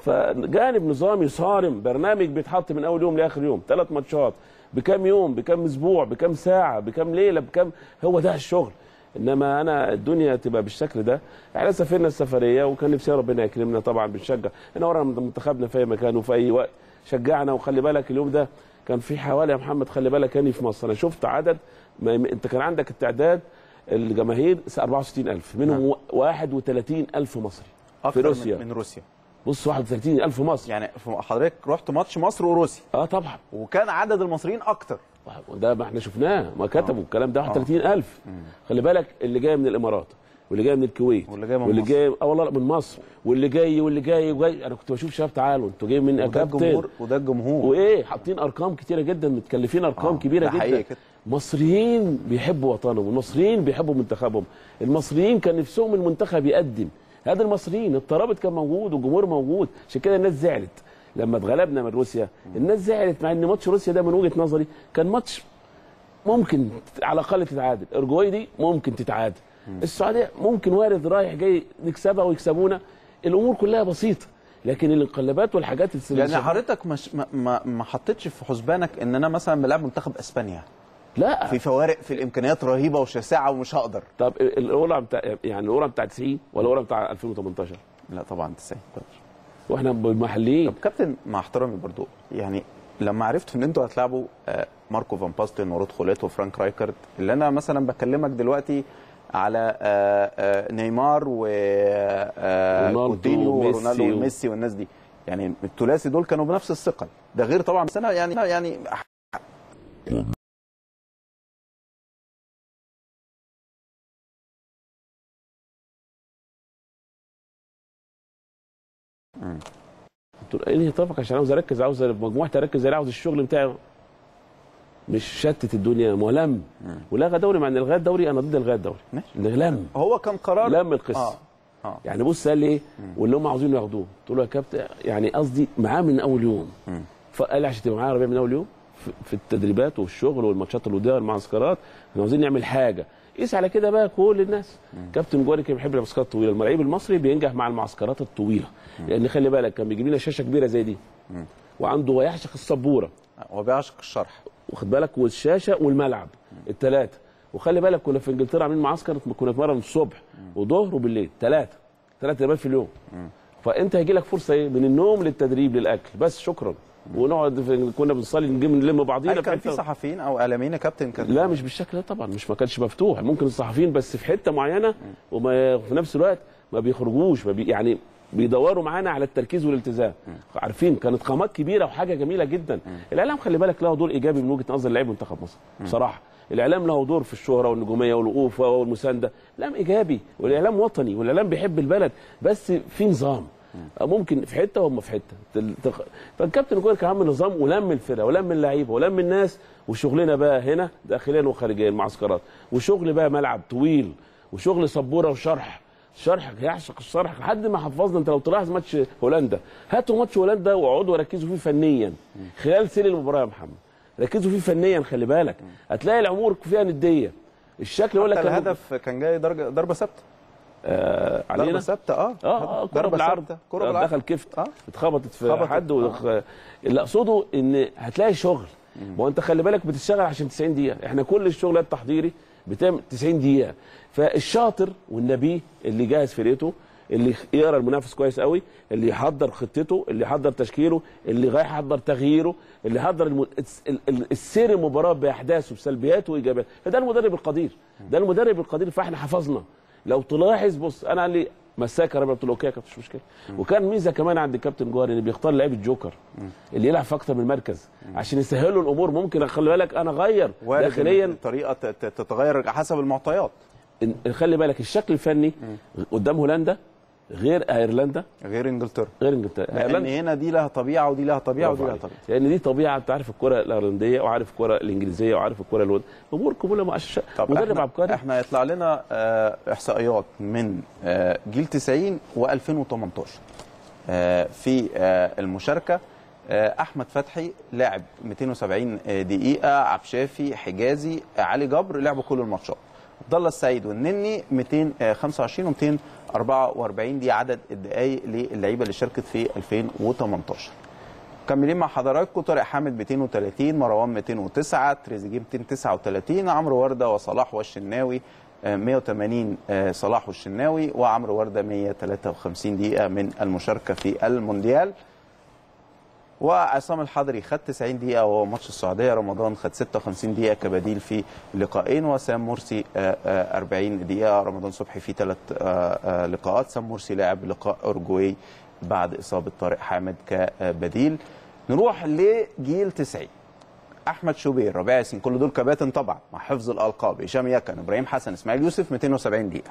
فجانب نظامي صارم برنامج بيتحط من اول يوم لاخر يوم ثلاث ماتشات بكام يوم بكام اسبوع بكام ساعه بكام ليله بكام هو ده الشغل انما انا الدنيا تبقى بالشكل ده احنا سافرنا السفريه وكان نفسي ربنا يكرمنا طبعا بنشجع احنا ورا منتخبنا في اي مكان وفي اي وقت شجعنا وخلي بالك اليوم ده كان في حوالي يا محمد خلي بالك كان في مصر انا شفت عدد ما انت كان عندك التعداد الجماهير 64000 منهم 31000 مصري أكتر في روسيا من, من روسيا بص 31000 مصري يعني حضرتك رحت ماتش مصر وروسيا اه طبعا وكان عدد المصريين اكتر ده ما احنا شفناه ما كتبوا الكلام ده 31000 خلي بالك اللي جاي من الامارات واللي جاي من الكويت واللي جاي من واللي مصر. جاي اه والله لا، من مصر واللي جاي واللي جاي وجاي انا كنت بشوف شباب تعالوا انتوا جايين من وده الجمهور وده الجمهور وايه حاطين ارقام كتيره جدا متكلفين ارقام آه، كبيره ده حقيقي جدا كده. مصريين بيحبوا وطنهم المصريين بيحبوا منتخبهم المصريين كان نفسهم المنتخب يقدم هذا المصريين الترابط كان موجود والجمهور موجود عشان كده الناس زعلت لما اتغلبنا من روسيا الناس زعلت مع ان ماتش روسيا ده من وجهه نظري كان ماتش ممكن على الاقل تتعادل اورجواي دي ممكن تتعادل السعوديه ممكن وارد رايح جاي نكسبها ويكسبونا الامور كلها بسيطه لكن الانقلابات والحاجات اللي يعني حضرتك مش ما, ما, ما حطيتش في حسبانك ان انا مثلا بلعب منتخب اسبانيا لا في فوارق في الامكانيات رهيبه وشاسعه ومش هقدر طب الاولى بتاع يعني الاولى بتاع 90 ولا الاولى بتاع 2018 لا طبعا 90 واحنا بالمحليين طب كابتن مع احترامي برضو يعني لما عرفت ان انتوا هتلعبوا آه، ماركو فان باستن ورود خوليت وفرانك رايكارد اللي انا مثلا بكلمك دلوقتي على آه، آه، نيمار و آه، رونالدو كوتينيو وميسي ورونالدو و- وميسي والناس دي يعني الثلاثي دول كانوا بنفس الثقل ده غير طبعا بس انا يعني يعني قلت له ايه اللي يطرفك عشان عاوز اركز عاوز مجموعتي اركز انا عاوز الشغل بتاعي مش شتت الدنيا ملم ولغى دوري مع ان الغاء الدوري انا ضد الغاء الدوري ماشي. لم هو كان قرار لم القصه اه اه يعني بص قال لي ايه واللي هم عاوزين ياخدوه قلت له يا كابتن يعني قصدي معاه من اول يوم فقال لي عشان تبقى معايا ربيع من اول يوم في- في التدريبات والشغل والماتشات الوديه والمعسكرات احنا عاوزين نعمل حاجه قيس على كده بقى كل الناس كابتن جواري كان بيحب المعسكرات الطويله الملعب المصري بينجح مع المعسكرات الطويله لان خلي بالك كان بيجيب لنا شاشه كبيره زي دي وعنده ويعشق السبوره هو بيعشق الشرح واخد بالك والشاشه والملعب الثلاثه وخلي بالك كنا في انجلترا عاملين معسكر كنا نتمرن الصبح وظهر وبالليل ثلاثه ثلاث تدريبات في اليوم فانت هيجي لك فرصه ايه من النوم للتدريب للاكل بس شكرا ونقعد في كنا بنصلي نجيب نلم بعضينا هل كان في حتة- صحفيين او اعلاميين يا كابتن كان لا مش بالشكل ده طبعا مش ما كانش مفتوح ممكن الصحفيين بس في حته معينه وما في نفس الوقت ما بيخرجوش ما بي يعني بيدوروا معانا على التركيز والالتزام عارفين كانت قامات كبيره وحاجه جميله جدا الاعلام خلي بالك له دور ايجابي من وجهه نظر لاعب منتخب مصر بصراحه الاعلام له دور في الشهره والنجوميه والوقوف والمسانده الاعلام ايجابي والاعلام وطني والاعلام بيحب البلد بس في نظام ممكن في حته وهم في حته تل- تخ- فالكابتن جوهر كان عامل نظام ولم الفرقه ولم اللعيبه ولم الناس وشغلنا بقى هنا داخليا وخارجيا المعسكرات وشغل بقى ملعب طويل وشغل سبوره وشرح شرح يعشق الشرح لحد ما حفظنا انت لو تلاحظ ماتش هولندا هاتوا ماتش هولندا واقعدوا ركزوا فيه فنيا خلال سير المباراه يا محمد ركزوا فيه فنيا خلي بالك هتلاقي الامور فيها نديه الشكل يقول لك حتى كان- الهدف كان جاي درجه ضربه ثابته آه ضربه علينا ثابته اه اه اه كرة ضربه بالعرض ثابته كره بالعرض دخل كفت اه اتخبطت في خبطت، حد آه. ودخ... اللي اقصده ان هتلاقي شغل ما هو انت خلي بالك بتشتغل عشان 90 دقيقه احنا كل الشغل التحضيري بتعمل 90 دقيقه فالشاطر والنبيه اللي جاهز فرقته اللي يقرا المنافس كويس قوي اللي يحضر خطته اللي يحضر تشكيله اللي رايح يحضر تغييره اللي يحضر الم... الس- ال- ال- السير المباراه باحداثه بسلبياته وايجاباته فده المدرب القدير ده المدرب القدير فاحنا حفظنا لو تلاحظ بص انا اللي مساك ربنا قلت له اوكي مفيش مشكله وكان ميزه كمان عند الكابتن جوهر ان بيختار لعيب الجوكر اللي يلعب في اكتر من مركز عشان يسهل له الامور ممكن خلي بالك انا اغير وارد داخليا الطريقه ت- ت- تتغير حسب المعطيات إن- خلي بالك الشكل الفني قدام هولندا غير ايرلندا غير انجلترا غير انجلترا لان ايرلندا هنا دي لها طبيعه ودي لها طبيعه ودي برافو لها عليك. طبيعه لان دي طبيعه انت عارف الكره الايرلنديه وعارف الكره الانجليزيه وعارف الكره الود امور كلها مؤشر مدرب احنا, عبقري احنا يطلع لنا آه، احصائيات من آه، جيل 90 و2018 آه، في آه، المشاركه آه، احمد فتحي لعب 270 دقيقه عبد الشافي حجازي آه، علي جبر لعبوا كل الماتشات عبد الله السعيد والنني 225 و244 دي عدد الدقائق للعيبه اللي شاركت في 2018 مكملين مع حضراتكم طارق حامد 230 مروان 209 تريزيجيه 239 عمرو ورده وصلاح والشناوي آه، 180 آه، صلاح والشناوي وعمرو ورده 153 دقيقه من المشاركه في المونديال وعصام الحضري خد 90 دقيقة وهو ماتش السعودية رمضان خد 56 دقيقة كبديل في لقاءين وسام مرسي آه، آه، 40 دقيقة رمضان صبحي في ثلاث لقاءات سام مرسي لعب لقاء أورجواي بعد إصابة طارق حامد كبديل نروح لجيل 90 احمد شوبير ربيع ياسين كل دول كباتن طبعا مع حفظ الالقاب هشام يكن ابراهيم حسن اسماعيل يوسف 270 دقيقه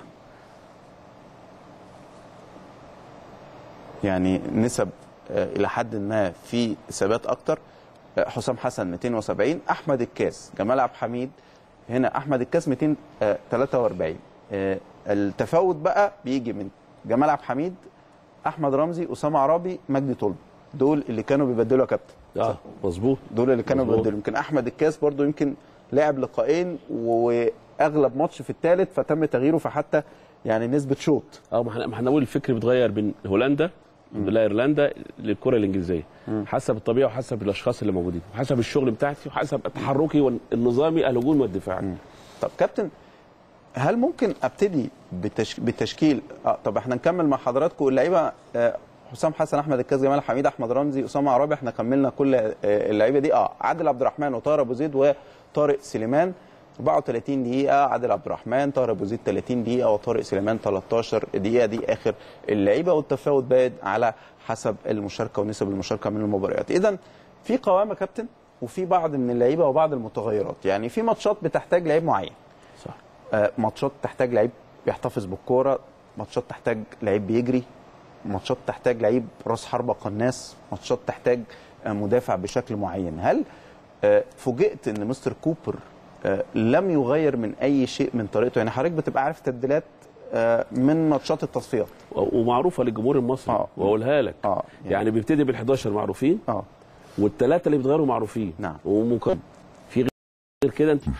يعني نسب آه، الى حد ما في ثبات اكتر آه، حسام حسن 270 احمد الكاس جمال عبد الحميد هنا احمد الكاس 243 آه، التفاوت بقى بيجي من جمال عبد الحميد احمد رمزي اسامه عرابي مجدي طلب دول اللي كانوا بيبدلوا يا كابتن اه مظبوط دول اللي كانوا مظبوط. بيبدلوا يمكن احمد الكاس برضو يمكن لعب لقاءين واغلب ماتش في الثالث فتم تغييره فحتى يعني نسبه شوط اه ما احنا ما احنا نقول الفكر بيتغير من هولندا لا ايرلندا للكره الانجليزيه حسب الطبيعه وحسب الاشخاص اللي موجودين وحسب الشغل بتاعتي وحسب تحركي والنظامي الهجوم والدفاع طب كابتن هل ممكن ابتدي بتش... بالتشكيل آه طب احنا نكمل مع حضراتكم اللعيبه آه حسام حسن احمد الكاس جمال حميد احمد رمزي اسامه عرابي احنا كملنا كل آه اللعيبه دي اه عادل عبد الرحمن وطاهر ابو زيد وطارق سليمان 34 دقيقة عادل عبد الرحمن طاهر ابو زيد 30 دقيقة وطارق سليمان 13 دقيقة دي اخر اللعيبة والتفاوت باد على حسب المشاركة ونسب المشاركة من المباريات. إذا في قوامة كابتن وفي بعض من اللعيبة وبعض المتغيرات، يعني في ماتشات بتحتاج لعيب معين. صح آه، ماتشات تحتاج لعيب بيحتفظ بالكوره ماتشات تحتاج لعيب بيجري ماتشات تحتاج لعيب راس حربه قناص ماتشات تحتاج آه، مدافع بشكل معين هل آه، فوجئت ان مستر كوبر آه، لم يغير من اي شيء من طريقته يعني حضرتك بتبقى عارف تبديلات آه، من ماتشات التصفيات ومعروفه للجمهور المصري آه. واقولها لك اه يعني بيبتدي بال11 معروفين اه والثلاثه اللي بيتغيروا معروفين نعم. وممكن في غير كده انت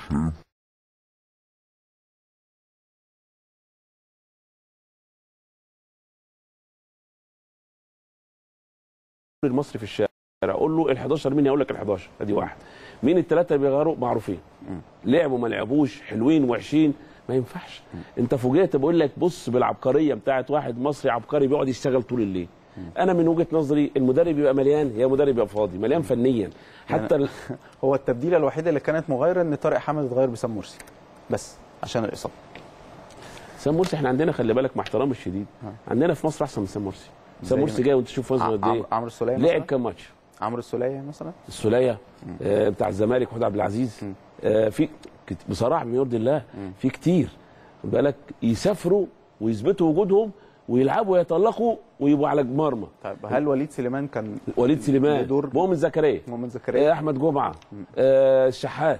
المصري في الشارع اقول له ال11 مين هيقول لك ال11 ادي واحد مين الثلاثه اللي بيغيروا معروفين لعبوا ما لعبوش حلوين وحشين ما ينفعش انت فوجئت بقول لك بص بالعبقريه بتاعت واحد مصري عبقري بيقعد يشتغل طول الليل انا من وجهه نظري المدرب يبقى مليان يا مدرب يبقى فاضي مليان فنيا حتى ال... هو التبديله الوحيده اللي كانت مغايره ان طارق حامد اتغير بسام مرسي بس عشان الاصابه سام مرسي احنا عندنا خلي بالك مع احترامي الشديد عندنا في مصر احسن من سام مرسي حسام زي مرسي جاي وانت تشوف فاز قد ايه عمرو عمرو السوليه لعب مثلا كام ماتش عمرو السوليه مثلا السوليه آه بتاع الزمالك محمود عبد العزيز آه في كت- بصراحه من يرضي الله في كتير خد بالك يسافروا ويثبتوا وجودهم ويلعبوا ويتالقوا ويبقوا على مرمى طيب هل وليد سليمان كان وليد سليمان بدور- مؤمن زكريا مؤمن آه، زكريا احمد جمعه آه الشحات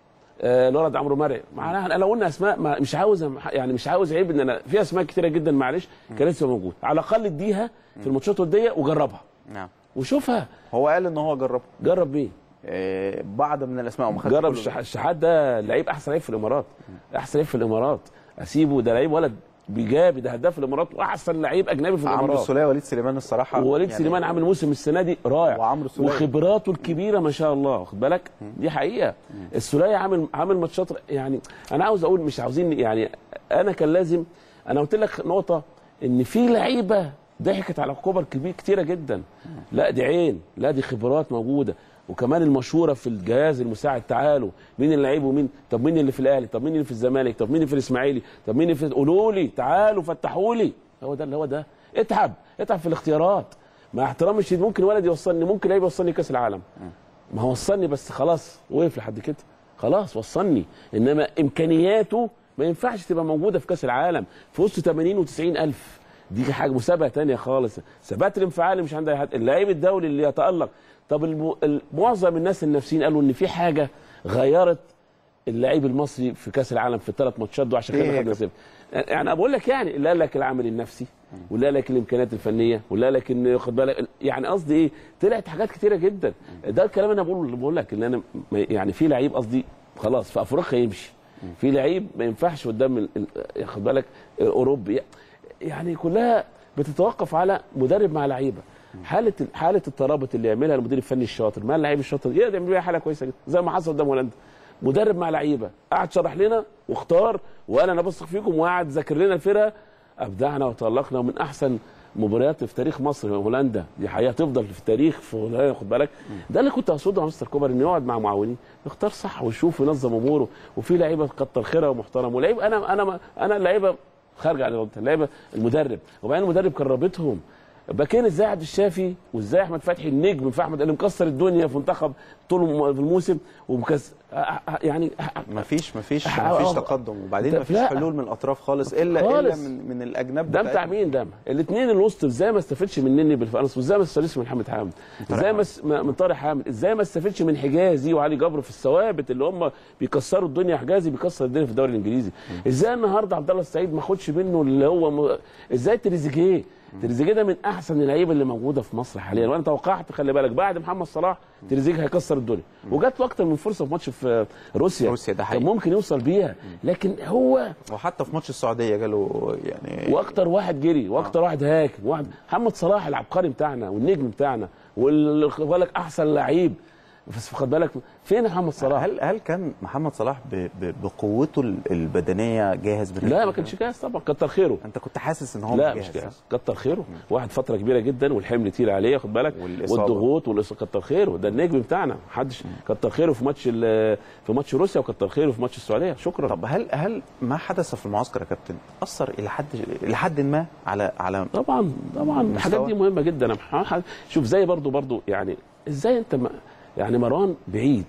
آه الولد عمرو مرعي معناها انا لو قلنا اسماء ما مش عاوز يعني مش عاوز عيب ان انا في اسماء كتيره جدا معلش كانت لسه موجوده على الاقل اديها في الماتشات الوديه وجربها نعم وشوفها هو قال ان هو جرب جرب مين آه، بعض من الاسماء وما خدش جرب كله. الشح- الشحات ده لعيب احسن لعيب في الامارات احسن لعيب في الامارات اسيبه ده لعيب ولد بيجابي ده هداف الامارات واحسن لعيب اجنبي في عمرو الامارات السوليه وليد سليمان الصراحه ووليد يعني سليمان عامل موسم السنه دي رائع وعمرو السولية. وخبراته الكبيره ما شاء الله واخد بالك دي حقيقه السوليه عامل عامل ماتشات يعني انا عاوز اقول مش عاوزين يعني انا كان لازم انا قلت لك نقطه ان في لعيبه ضحكت على كوبر كبير كتيره جدا لا دي عين لا دي خبرات موجوده وكمان المشوره في الجهاز المساعد تعالوا مين اللعيب ومين طب مين اللي في الاهلي طب مين اللي في الزمالك طب مين اللي في الاسماعيلي طب مين اللي في قولوا لي تعالوا فتحوا لي هو ده اللي هو ده اتعب اتعب في الاختيارات مع احترامي الشديد ممكن ولد يوصلني ممكن لعيب يوصلني كاس العالم ما هو وصلني بس خلاص وقف لحد كده خلاص وصلني انما امكانياته ما ينفعش تبقى موجوده في كاس العالم في وسط 80 و90 الف دي حاجه مسابقه تانية خالص ثبات الانفعالي مش عند اي حد اللعيب الدولي اللي يتالق طب الم... ال- معظم الناس النفسيين قالوا ان في حاجه غيرت اللعيب المصري في كاس العالم في الثلاث ماتشات دول عشان إيه كده هي خدنا كده؟ صفر يعني أنا بقول لك يعني اللي قال لك العامل النفسي واللي قال لك الامكانيات الفنيه واللي قال لك ان خد بالك يعني قصدي ايه طلعت حاجات كتيره جدا ده الكلام انا بقول بقول لك ان انا ما- يعني في لعيب قصدي خلاص في افريقيا يمشي في لعيب ما ينفعش قدام ال- ال- خد بالك اوروبي يعني كلها بتتوقف على مدرب مع لعيبه حاله حاله الترابط اللي يعملها المدير الفني الشاطر مع اللعيب الشاطر يقدر يعمل بيها حاله كويسه جدا زي ما حصل قدام هولندا مدرب مع لعيبه قعد شرح لنا واختار وانا انا بثق فيكم وقعد ذاكر لنا الفرقه ابدعنا وتالقنا ومن احسن مباريات في تاريخ مصر هولندا دي حقيقه تفضل في التاريخ في هولندا خد بالك ده اللي كنت اقصده مع مستر كوبر انه يقعد مع معاونين يختار صح ويشوف وينظم اموره وفي لعيبه كتر خيرها ومحترم ولعيب انا انا انا اللعيبه خارجه عن الوقت اللعيبه المدرب وبعدين المدرب كان رابطهم باكين ازاي عبد الشافي وازاي احمد فتحي النجم في احمد اللي مكسر الدنيا في منتخب طول الم- في الموسم ومكس يعني مفيش مفيش آه، مفيش آه. تقدم وبعدين ده- مفيش لا. حلول من الاطراف خالص الا خالص. الا من من الاجناب ده بتاع بتاعتنا. مين ده الاثنين الوسط ازاي ما استفدش من نني بالفرنس وازاي ما استفدش من حامد حامد ازاي ما س- ما- من طارق حامد ازاي ما استفدش من حجازي وعلي جبر في الثوابت اللي هم بيكسروا الدنيا حجازي بيكسر الدنيا في الدوري الانجليزي ازاي النهارده عبد الله السعيد ما خدش منه اللي هو م... ازاي تريزيجيه تريزيجيه ده من احسن اللعيبه اللي موجوده في مصر حاليا وانا توقعت خلي بالك بعد محمد صلاح تريزيجيه هيكسر الدنيا وجات له اكتر من فرصه في ماتش في روسيا روسيا، ده كان حقيقي. ممكن يوصل بيها لكن هو وحتى في ماتش السعوديه جاله يعني واكتر واحد جري واكتر واحد هاكم واحد محمد صلاح العبقري بتاعنا والنجم بتاعنا واللي خد بالك احسن لعيب بس خد بالك فين محمد صلاح؟ هل هل كان محمد صلاح ب- ب- بقوته ال- البدنيه جاهز من لا ما كانش جاهز طبعا كتر خيره انت كنت حاسس ان هو لا جاهز مش جاهز كتر خيره واحد فتره كبيره جدا والحمل تقيل عليه خد بالك والإصابة. والضغوط والإصابة كتر خيره ده النجم بتاعنا محدش كتر خيره في ماتش ال- في ماتش روسيا وكتر خيره في ماتش السعوديه شكرا طب هل هل ما حدث في المعسكر يا كابتن اثر الى حد الى حد ما على على طبعا طبعا الحاجات دي مهمه جدا يا محمد شوف زي برضو برضو يعني ازاي انت ما يعني مروان بعيد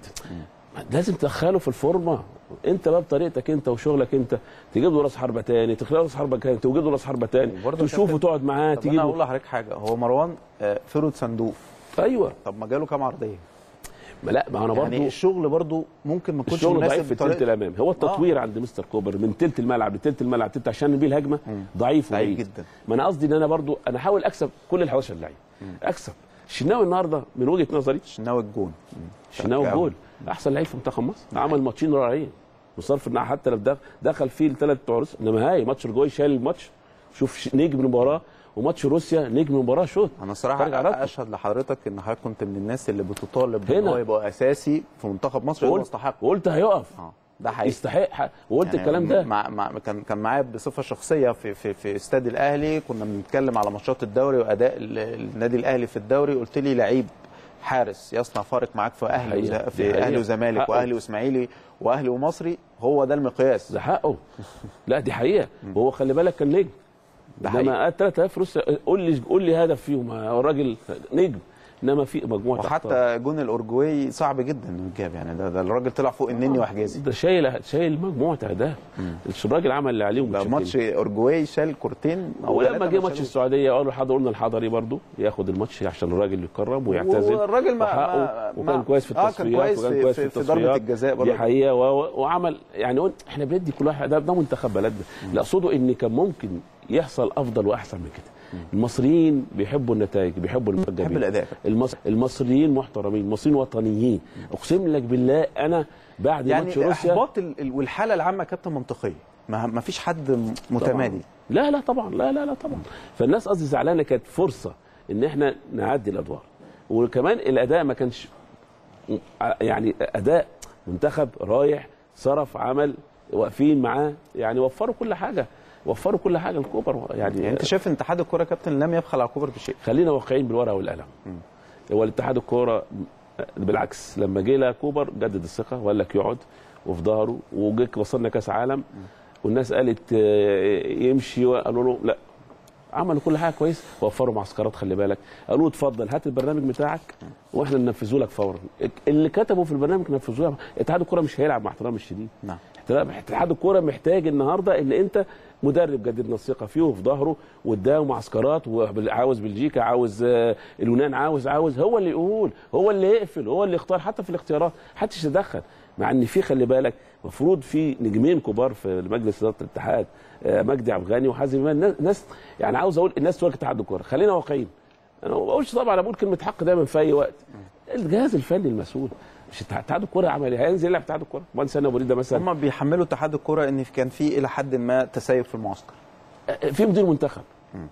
لازم تدخله في الفورمه انت بقى بطريقتك انت وشغلك انت تجيب له راس حربه تاني تخلق له راس حربه تاني توجد له راس حربه تاني وبرضه تشوفه كابتن- تقعد معاه طب تجيب انا له اقول لحضرتك حاجه هو مروان آه، فرود صندوق ايوه طب ما جاله كام عرضيه ما لا ما انا برضو يعني الشغل برضو ممكن ما يكونش الشغل مناسب ضعيف في بطريقة- التلت الامامي هو التطوير عند مستر كوبر من تلت الملعب لتلت الملعب تلت عشان بيه الهجمه ضعيف ضعيف وبعيد جدا. ما انا قصدي ان انا برضو انا احاول اكسب كل ال 11 لعيب اكسب الشناوي النهارده من وجهه نظري الشناوي الجون الشناوي شكاوي. جول احسن لعيب في منتخب مصر عمل ماتشين رائعين وصرف النهار حتى لو دخل, دخل فيه الثلاث بتوع روسيا انما هاي ماتش الجوي شال الماتش شوف ش- نجم المباراه وماتش روسيا نجم المباراه شوط انا صراحه فرق علاقته. اشهد لحضرتك ان حضرتك كنت من الناس اللي بتطالب ان هنا. هو يبقى اساسي في منتخب مصر هو وقلت يستحق وقلت هيقف اه ده حقيقي يستحق ح- وقلت يعني الكلام ده مع مع كان كان معايا بصفه شخصيه في في في استاد الاهلي كنا بنتكلم على ماتشات الدوري واداء ال- النادي الاهلي في الدوري قلت لي لعيب حارس يصنع فارق معاك في اهلي حقيقة. وز- دي في حقيقة. اهلي وزمالك حقه. واهلي واسماعيلي واهلي ومصري هو ده المقياس ده حقه لا دي حقيقه وهو خلي بالك كان نجم ده حقيقي. انما 3000 روسيا قول لي قول لي هدف فيهم هو الراجل نجم انما في مجموعه أخطاء. وحتى جون الاورجواي صعب جدا انه يتجاب يعني ده, ده الراجل طلع فوق النني وحجازي ده شايل شايل مجموعه اهداف الراجل عمل اللي عليه ده ومتشكرين. ماتش اورجواي شال كورتين أو ولما ثلاثة جه ما ماتش شالوش. السعوديه قالوا حضر قلنا الحضري برضو ياخد الماتش عشان الراجل يتكرم ويعتزل والراجل ما- وحقه ما- وكان ما- كويس في آه، كان التصفيات كويس وكان في- كويس في- في في ضربة التصفيات الجزاء دي برضو. حقيقه و- وعمل يعني قلت احنا بندي كل واحد ده, ده منتخب بلدنا لا اقصده ان كان ممكن يحصل افضل واحسن من كده المصريين بيحبوا النتائج بيحبوا بحب المجابين الاداء المص... المصريين محترمين المصريين وطنيين اقسم لك بالله انا بعد يعني ماتش روسيا احباط ال- ال- والحاله العامه يا كابتن منطقيه ما, ما فيش حد م- متمادي لا لا طبعا لا لا لا طبعا فالناس قصدي زعلانه كانت فرصه ان احنا نعدي الادوار وكمان الاداء ما كانش يعني اداء منتخب رايح صرف عمل واقفين معاه يعني وفروا كل حاجه وفروا كل حاجه الكوبر يعني, يعني انت شايف ان اتحاد الكوره يا كابتن لم يبخل على كوبر بشيء خلينا واقعيين بالورقه والقلم هو الاتحاد الكوره بالعكس لما جه لها كوبر جدد الثقه وقال لك يقعد وفي ظهره وجه وصلنا كاس عالم والناس قالت آه، يمشي وقالوا له لا عملوا كل حاجه كويس وفروا معسكرات خلي بالك قالوا له اتفضل هات البرنامج بتاعك واحنا ننفذه لك فورا اللي كتبوا في البرنامج نفذوه له اتحاد الكوره مش هيلعب مع احترامي الشديد نعم اتحاد الكوره محتاج النهارده ان انت مدرب جددنا الثقه فيه وفي ظهره واداه معسكرات وعاوز بلجيكا عاوز آه، اليونان عاوز عاوز هو اللي يقول هو اللي يقفل هو اللي يختار حتى في الاختيارات محدش يتدخل مع ان في خلي بالك المفروض في نجمين كبار في مجلس اداره الاتحاد آه، مجدي عبد الغني وحازم امام ناس- ناس يعني عاوز اقول الناس تواجه اتحاد الكوره خلينا واقعيين انا ما بقولش طبعا انا بقول كلمه حق دايما في اي وقت الجهاز الفني المسؤول مش اتحاد اتحاد الكوره عمل ايه هينزل يلعب اتحاد الكوره مهندس سنه ابو ريده مثلا هم بيحملوا اتحاد الكوره ان كان في الى حد ما تسيب في المعسكر في مدير منتخب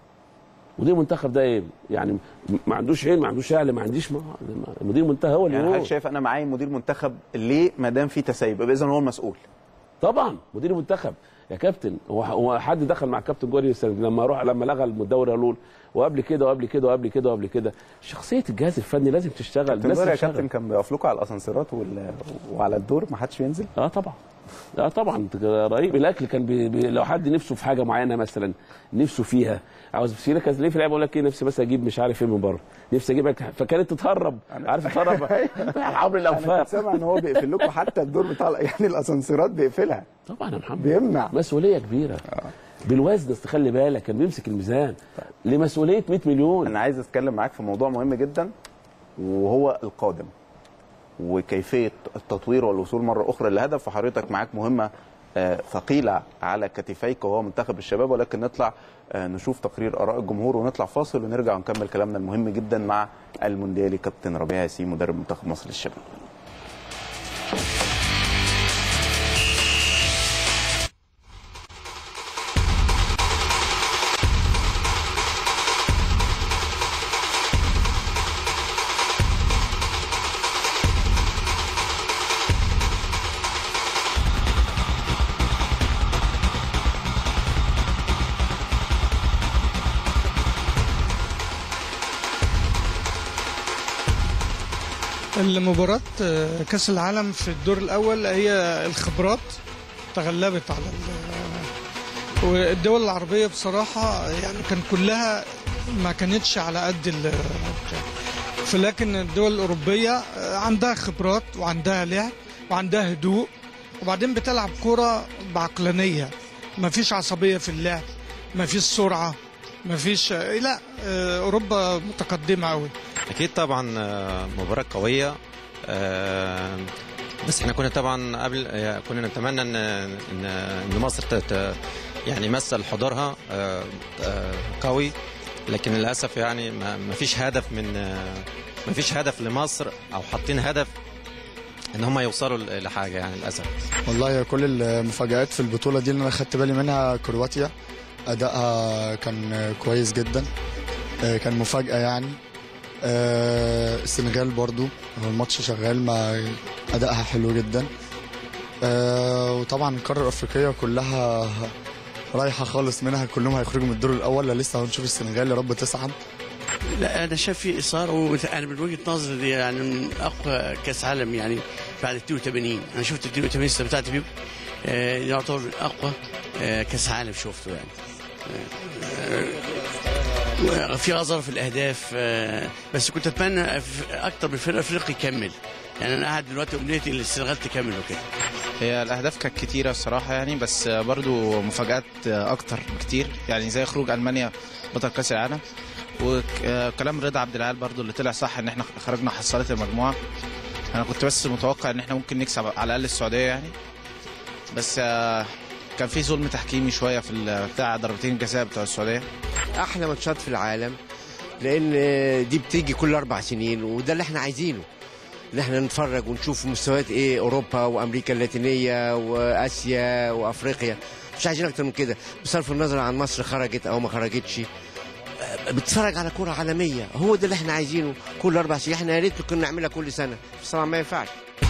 مدير منتخب ده ايه يعني ما عندوش عين ما عندوش عقل ما عنديش ما مدير منتخب هو اللي يعني يقول. حضرتك شايف انا معايا مدير منتخب ليه ما دام في تسيب يبقى اذا هو المسؤول طبعا مدير منتخب يا كابتن هو هو حد دخل مع كابتن جوري السنة دي لما روح لما لغى الدوري قالوا له وقبل كده وقبل كده وقبل كده وقبل كده شخصيه الجهاز الفني لازم تشتغل الناس تنظر يا تشتغل. كابتن كان بيقف لكم على الاسانسيرات وال... وعلى الدور ما حدش بينزل اه طبعا اه طبعا رهيب الاكل كان بي بي لو حد نفسه في حاجه معينه مثلا نفسه فيها عاوز في لك ليه في اللعبه يقول لك ايه نفسي بس اجيب مش عارف ايه من بره نفسي اجيب أك- فكانت تتهرب عارف تتهرب عبر انا الانفاق كنت سامع ان هو بيقفل لكم حتى الدور بتاع يعني الاسانسيرات بيقفلها طبعا يا محمد بيمنع مسؤوليه كبيره بالوزن بس خلي بالك كان بيمسك الميزان لمسؤوليه 100 مليون انا عايز اتكلم معاك في موضوع مهم جدا وهو القادم وكيفيه التطوير والوصول مره اخرى للهدف وحضرتك معاك مهمه آه، ثقيله على كتفيك وهو منتخب الشباب ولكن نطلع آه، نشوف تقرير اراء الجمهور ونطلع فاصل ونرجع ونكمل كلامنا المهم جدا مع المونديالي كابتن ربيع ياسين مدرب منتخب مصر للشباب المباراة آه، كأس العالم في الدور الأول هي الخبرات تغلبت على ال- والدول العربية بصراحة يعني كان كلها ما كانتش على قد ال فلكن الدول الأوروبية آه، عندها خبرات وعندها لعب وعندها هدوء وبعدين بتلعب كرة بعقلانية ما فيش عصبية في اللعب ما فيش سرعة ما فيش لا آه، أوروبا متقدمة أوي اكيد طبعا آه، مباراه قويه آه، بس احنا كنا طبعا قبل آه، كنا نتمنى ان ان ان مصر ت- ت- يعني يمثل حضورها آه، آه، قوي لكن للاسف يعني ما ما فيش هدف من آه، ما فيش هدف لمصر او حاطين هدف ان هم يوصلوا ل- لحاجه يعني للاسف والله كل المفاجآت في البطولة دي اللي أنا خدت بالي منها كرواتيا أدائها كان كويس جدا آه، كان مفاجأة يعني آه، السنغال برضو هو الماتش شغال ما أدائها حلو جدا آه، وطبعا القارة الأفريقية كلها رايحة خالص منها كلهم هيخرجوا من الدور الأول لا لسه هنشوف السنغال يا رب تصعد لا انا شايف في اثاره وانا من وجهه نظري يعني من اقوى كاس عالم يعني بعد 82 انا شفت 82 استمتعت بيه آه، يعتبر من اقوى آه، كاس عالم شفته يعني آه، في غزاره في الاهداف آه، بس كنت اتمنى ف- اكتر من فريق افريقي يكمل يعني انا قاعد دلوقتي امنيتي ان السنغال تكمل وكده هي الاهداف كانت كتيره الصراحه يعني بس برضو مفاجات اكتر بكتير يعني زي خروج المانيا بطل كاس العالم وكلام رضا عبد العال برضو اللي طلع صح ان احنا خرجنا حصاله المجموعه انا كنت بس متوقع ان احنا ممكن نكسب على الاقل السعوديه يعني بس آه، كان في ظلم تحكيمي شويه في ال- بتاع ضربتين الجزاء بتوع السعوديه احلى ماتشات في العالم لان دي بتيجي كل اربع سنين وده اللي احنا عايزينه ان احنا نتفرج ونشوف مستويات ايه اوروبا وامريكا اللاتينيه واسيا وافريقيا مش عايزين اكتر من كده بصرف النظر عن مصر خرجت او ما خرجتش بتتفرج على كرة عالمية هو ده اللي احنا عايزينه كل أربع سنين احنا يا ريت كنا نعملها كل سنة بس طبعا ما ينفعش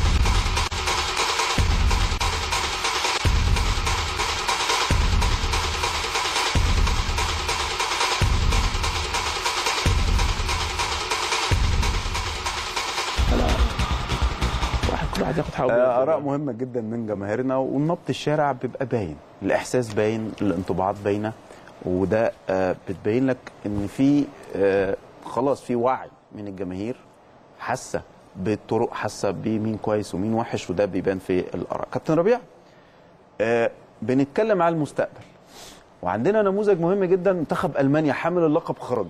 واحد كل واحد ياخد حقه آه، اراء مهمه جدا من جماهيرنا والنبض الشارع بيبقى باين الاحساس باين الانطباعات باينه وده آه، بتبين لك ان في آه، خلاص في وعي من الجماهير حاسه بالطرق حاسه بمين كويس ومين وحش وده بيبان في الاراء كابتن ربيع آه، بنتكلم على المستقبل وعندنا نموذج مهم جدا منتخب المانيا حامل اللقب خرج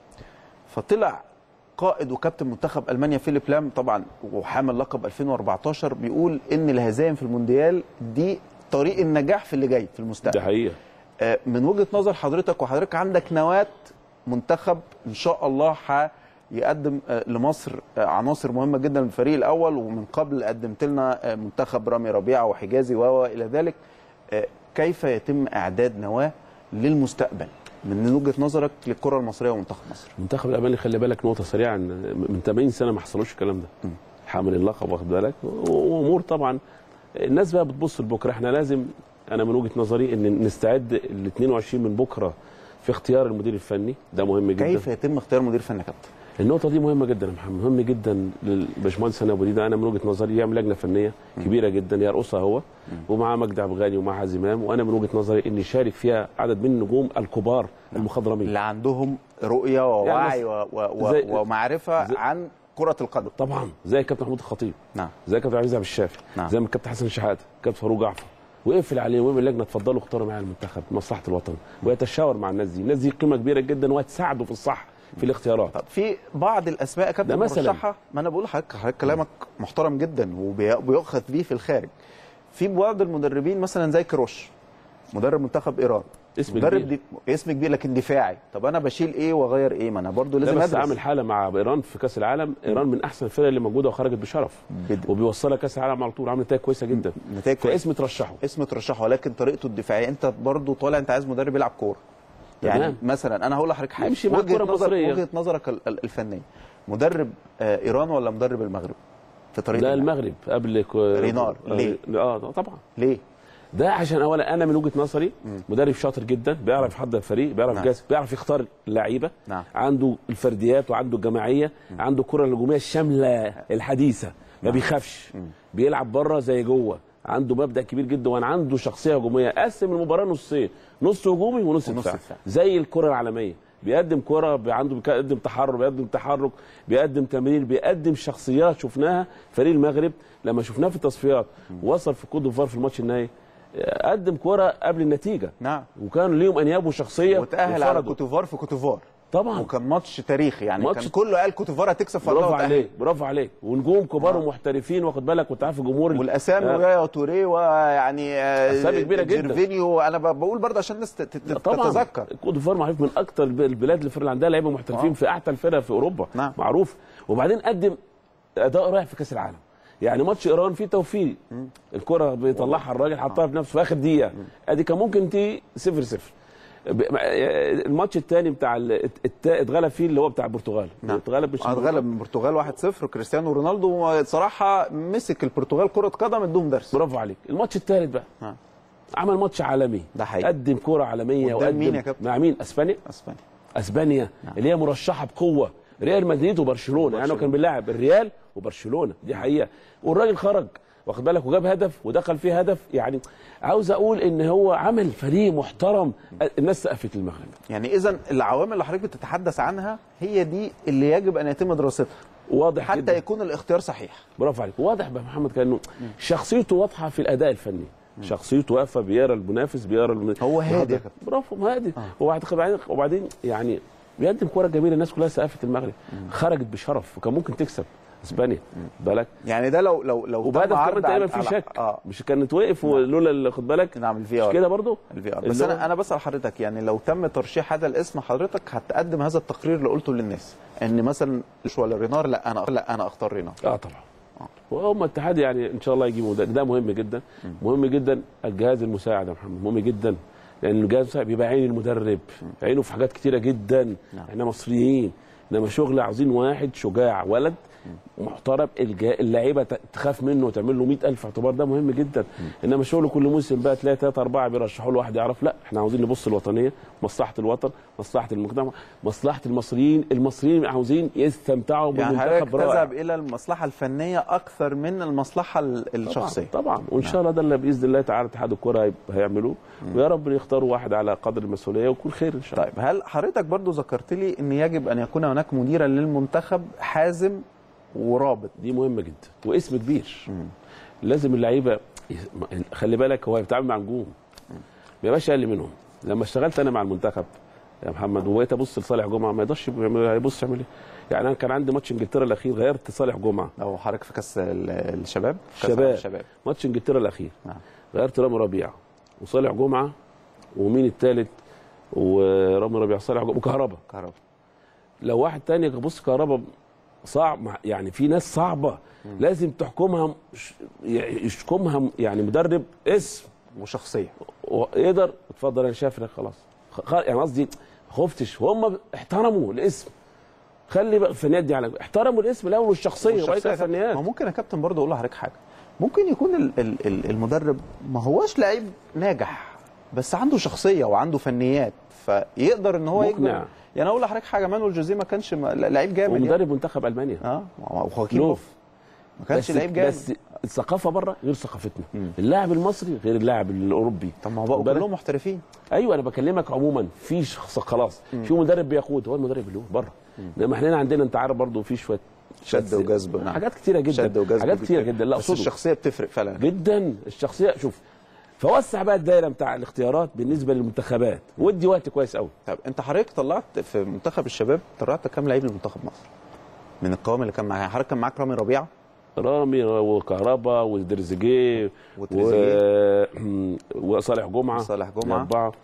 فطلع قائد وكابتن منتخب المانيا فيليب لام طبعا وحامل لقب 2014 بيقول ان الهزائم في المونديال دي طريق النجاح في اللي جاي في المستقبل ده حقيقه آه، من وجهه نظر حضرتك وحضرتك عندك نواه منتخب ان شاء الله هيقدم آه، لمصر آه، عناصر مهمه جدا من الفريق الاول ومن قبل قدمت لنا آه، منتخب رامي ربيعه وحجازي و الى ذلك آه، كيف يتم اعداد نواه للمستقبل من وجهه نظرك للكره المصريه ومنتخب مصر المنتخب الالماني خلي بالك نقطه سريعه إن من 80 سنه ما حصلوش الكلام ده حامل اللقب واخد بالك وامور طبعا الناس بقى بتبص لبكره احنا لازم انا من وجهه نظري ان نستعد ل 22 من بكره في اختيار المدير الفني ده مهم جدا كيف يتم اختيار مدير فني يا كابتن النقطه دي مهمه جدا يا محمد مهم جدا للباشمهندس هنا ابو ده انا من وجهه نظري يعمل لجنه فنيه كبيره جدا يرقصها هو ومعاه مجدي عبد الغني ومعاه حازم امام وانا من وجهه نظري ان يشارك فيها عدد من النجوم الكبار المخضرمين اللي عندهم رؤيه ووعي يعني و... و... زي- و... ومعرفه زي- عن كره القدم طبعا زي الكابتن محمود الخطيب نعم زي الكابتن عبد العزيز عبد الشافي نعم. زي ما الكابتن حسن شحاته الكابتن فاروق جعفر ويقفل عليهم ويعمل لجنه اتفضلوا اختاروا معايا المنتخب مصلحه الوطن ويتشاور مع الناس دي الناس دي قيمه كبيره جدا وهتساعده في الصح في الاختيارات طب في بعض الاسماء يا كابتن ده مثلاً. مرشحه ما انا بقول لحضرتك حضرتك كلامك محترم جدا وبيؤخذ بيه في الخارج في بعض المدربين مثلا زي كروش مدرب منتخب ايران اسم مدرب كبير. دي اسم كبير لكن دفاعي طب انا بشيل ايه واغير ايه ما انا برضو ده لازم بس ادرس عامل حاله مع ايران في كاس العالم ايران من احسن الفرق اللي موجوده وخرجت بشرف بد- وبيوصلها كاس العالم على طول عامل نتائج كويسه جدا نتائج كويسة. فاسم ترشحه اسم ترشحه ولكن طريقته الدفاعيه انت برضو طالع انت عايز مدرب يلعب كوره يعني تمام. مثلا انا هقول لحضرتك حاجه يمشي مع وجهه الكرة نظر المصرية. وجهه نظرك ال- ال- الفنيه مدرب آه، ايران ولا مدرب المغرب في طريقه ده اللعب؟ المغرب قبل كو... رينار. ليه؟ اه طبعا ليه ده عشان اولا انا من وجهه نظري مدرب شاطر جدا بيعرف يحضر فريق بيعرف نعم. جاز بيعرف يختار اللعيبه نعم. عنده الفرديات وعنده الجماعيه عنده الكره الهجوميه الشامله الحديثه ما بيخافش بيلعب بره زي جوه عنده مبدا كبير جدا وانا عنده شخصيه هجوميه قسم المباراه نصين نص هجومي ونص ونص دفاع دفاع. زي الكره العالميه بيقدم كره بي- عنده بيقدم تحرر بيقدم تحرك بيقدم تمرير بيقدم شخصيات شفناها فريق المغرب لما شفناه في التصفيات وصل في كوت ديفوار في الماتش النهائي قدم كره قبل النتيجه نعم وكان ليهم انياب وشخصيه وتاهل على وفرضوا. كوتيفوار في كوتيفوار طبعا وكان ماتش تاريخي يعني ماتش- كان كله قال كوتيفوار هتكسب في برافو الله وتأهل. عليك برافو عليك ونجوم كبار ومحترفين واخد بالك وانت عارف الجمهور والاسامي آه. وجايا وتوريه ويعني آه، أسامي كبيرة جدا. جيرفينيو انا ب- بقول برضه عشان الناس تت- تت- طبعا تتذكر كوت ديفوار معروف من اكتر الب- البلاد اللي اللي عندها لعيبه محترفين آه. في احسن الفرق في اوروبا نعم. معروف وبعدين قدم اداء رائع في كاس العالم يعني ماتش ايران فيه توفيق الكره بيطلعها الراجل حطها في نفسه في اخر دقيقه ادي كان ممكن تي 0 0 الماتش الثاني بتاع ال- الت- اتغلب فيه اللي هو بتاع البرتغال نعم. اتغلب مش اتغلب من البرتغال 1-0 كريستيانو رونالدو صراحه مسك البرتغال كره قدم ادوهم درس برافو عليك الماتش الثالث بقى نعم. عمل ماتش عالمي ده حقيقي. قدم كره عالميه قدام وقدم مين يا كابتن؟ مع مين اسبانيا اسبانيا اسبانيا نعم. اللي هي مرشحه بقوه ريال مدريد وبرشلونه يعني هو كان بيلاعب الريال وبرشلونه دي حقيقه والراجل خرج واخد بالك وجاب هدف ودخل فيه هدف يعني عاوز اقول ان هو عمل فريق محترم الناس سقفت المغرب يعني اذا العوامل اللي حضرتك بتتحدث عنها هي دي اللي يجب ان يتم دراستها واضح حتى جداً. يكون الاختيار صحيح برافو عليك واضح بقى محمد كانه شخصيته واضحه في الاداء الفني شخصيته واقفه بيرى المنافس بيرى المنافس هو هادي يا كابتن. برافو هادي وبعد وبعدين وبعدين يعني بيقدم كوره جميله الناس كلها سقفت المغرب خرجت بشرف وكان ممكن تكسب اسبانيا بالك يعني ده لو لو لو وبهدف تم عرض كمان تقريبا على- في على- شك اه مش كانت وقف ولولا اللي خد بالك نعم الفي مش ار كده برضو الفي ار بس اللي هو- انا انا بسال حضرتك يعني لو تم ترشيح هذا الاسم حضرتك هتقدم هذا التقرير اللي قلته للناس ان مثلا مش ولا رينار لا انا لا انا اختار رينار اه طبعا وهم الاتحاد يعني ان شاء الله يجيبوا ده, ده مهم جدا مهم جدا الجهاز المساعد يا محمد مهم جدا لان الجهاز المساعد بيبقى عين المدرب عينه في حاجات كتيره جدا احنا مصريين انما شغل عاوزين واحد شجاع ولد محترم الجا- اللعيبه ت- تخاف منه وتعمل له 100000 اعتبار ده مهم جدا انما شغل كل موسم بقى تلاقي ثلاثه اربعه بيرشحوا له واحد يعرف لا احنا عاوزين نبص الوطنيه مصلحه الوطن مصلحه المجتمع مصلحه المصريين المصريين عاوزين يستمتعوا يعني حضرتك بالمنتخب رائع تذهب الى المصلحه الفنيه اكثر من المصلحه ال- الشخصيه طبعا, طبعا. وان شاء الله ده اللي باذن الله تعالى اتحاد الكره هيب- هيعملوه ويا رب يختاروا واحد على قدر المسؤوليه ويكون خير ان شاء الله طيب هل حضرتك برضو ذكرت لي ان يجب ان يكون هناك مديرا للمنتخب حازم ورابط دي مهمه جدا واسم كبير لازم اللعيبه خلي بالك هو بيتعامل مع نجوم ما يبقاش اقل منهم لما اشتغلت انا مع المنتخب يا محمد وبقيت ابص لصالح جمعه ما يقدرش يعمل- هيبص يعمل ايه يعني انا كان عندي ماتش انجلترا الاخير غيرت صالح جمعه او حضرتك في كاس ال- الشباب كأس شباب الشباب ماتش انجلترا الاخير نعم. غيرت رامي ربيع وصالح جمعه ومين الثالث ورامي ربيع صالح جمعه وكهربا كهربا لو واحد تاني بص كهربا صعب مع- يعني في ناس صعبه لازم تحكمها ش- يحكمها يعني مدرب اسم وشخصيه يقدر اتفضل انا شايف انك خلاص خ- يعني قصدي خفتش هم احترموا الاسم خلي بقى الفنيات دي على احترموا الاسم الاول والشخصيه وبعد كده والشخصية. الفنيات ما هو ممكن يا كابتن برضه اقول لحضرتك حاجه ممكن يكون ال ال ال المدرب ما هوش لعيب ناجح بس عنده شخصيه وعنده فنيات فيقدر ان هو مقنع. يجبر يعني اقول لحضرتك حاجه مانويل جوزيه ما كانش م- لعيب جامد يعني. ومدرب منتخب المانيا اه وخواكين لوف. بوف ما كانش بس لعيب جامد بس الثقافه بره غير ثقافتنا اللاعب المصري غير اللاعب الاوروبي طب ما هو بقوا خد بالك؟ كلهم محترفين ايوه انا بكلمك عموما في شخص خلاص في مدرب بيقود هو المدرب اللي هو بره انما احنا هنا عندنا انت عارف برضه في شويه شد بس- وجذب نعم. حاجات كتيره جدا شد وجذب حاجات كتيره كتير. جدا لا بس اقصده الشخصيه بتفرق فعلا جدا الشخصيه شوف فوسع بقى الدايره بتاع الاختيارات بالنسبه للمنتخبات ودي وقت كويس قوي طب انت حضرتك طلعت في منتخب الشباب طلعت كام لعيب لمنتخب مصر من القوام اللي كان معايا حضرتك كان معاك رامي ربيعه رامي وكهربا ودرزجيه وتريزيجيه. و... وصالح جمعه صالح جمعة. أربعة.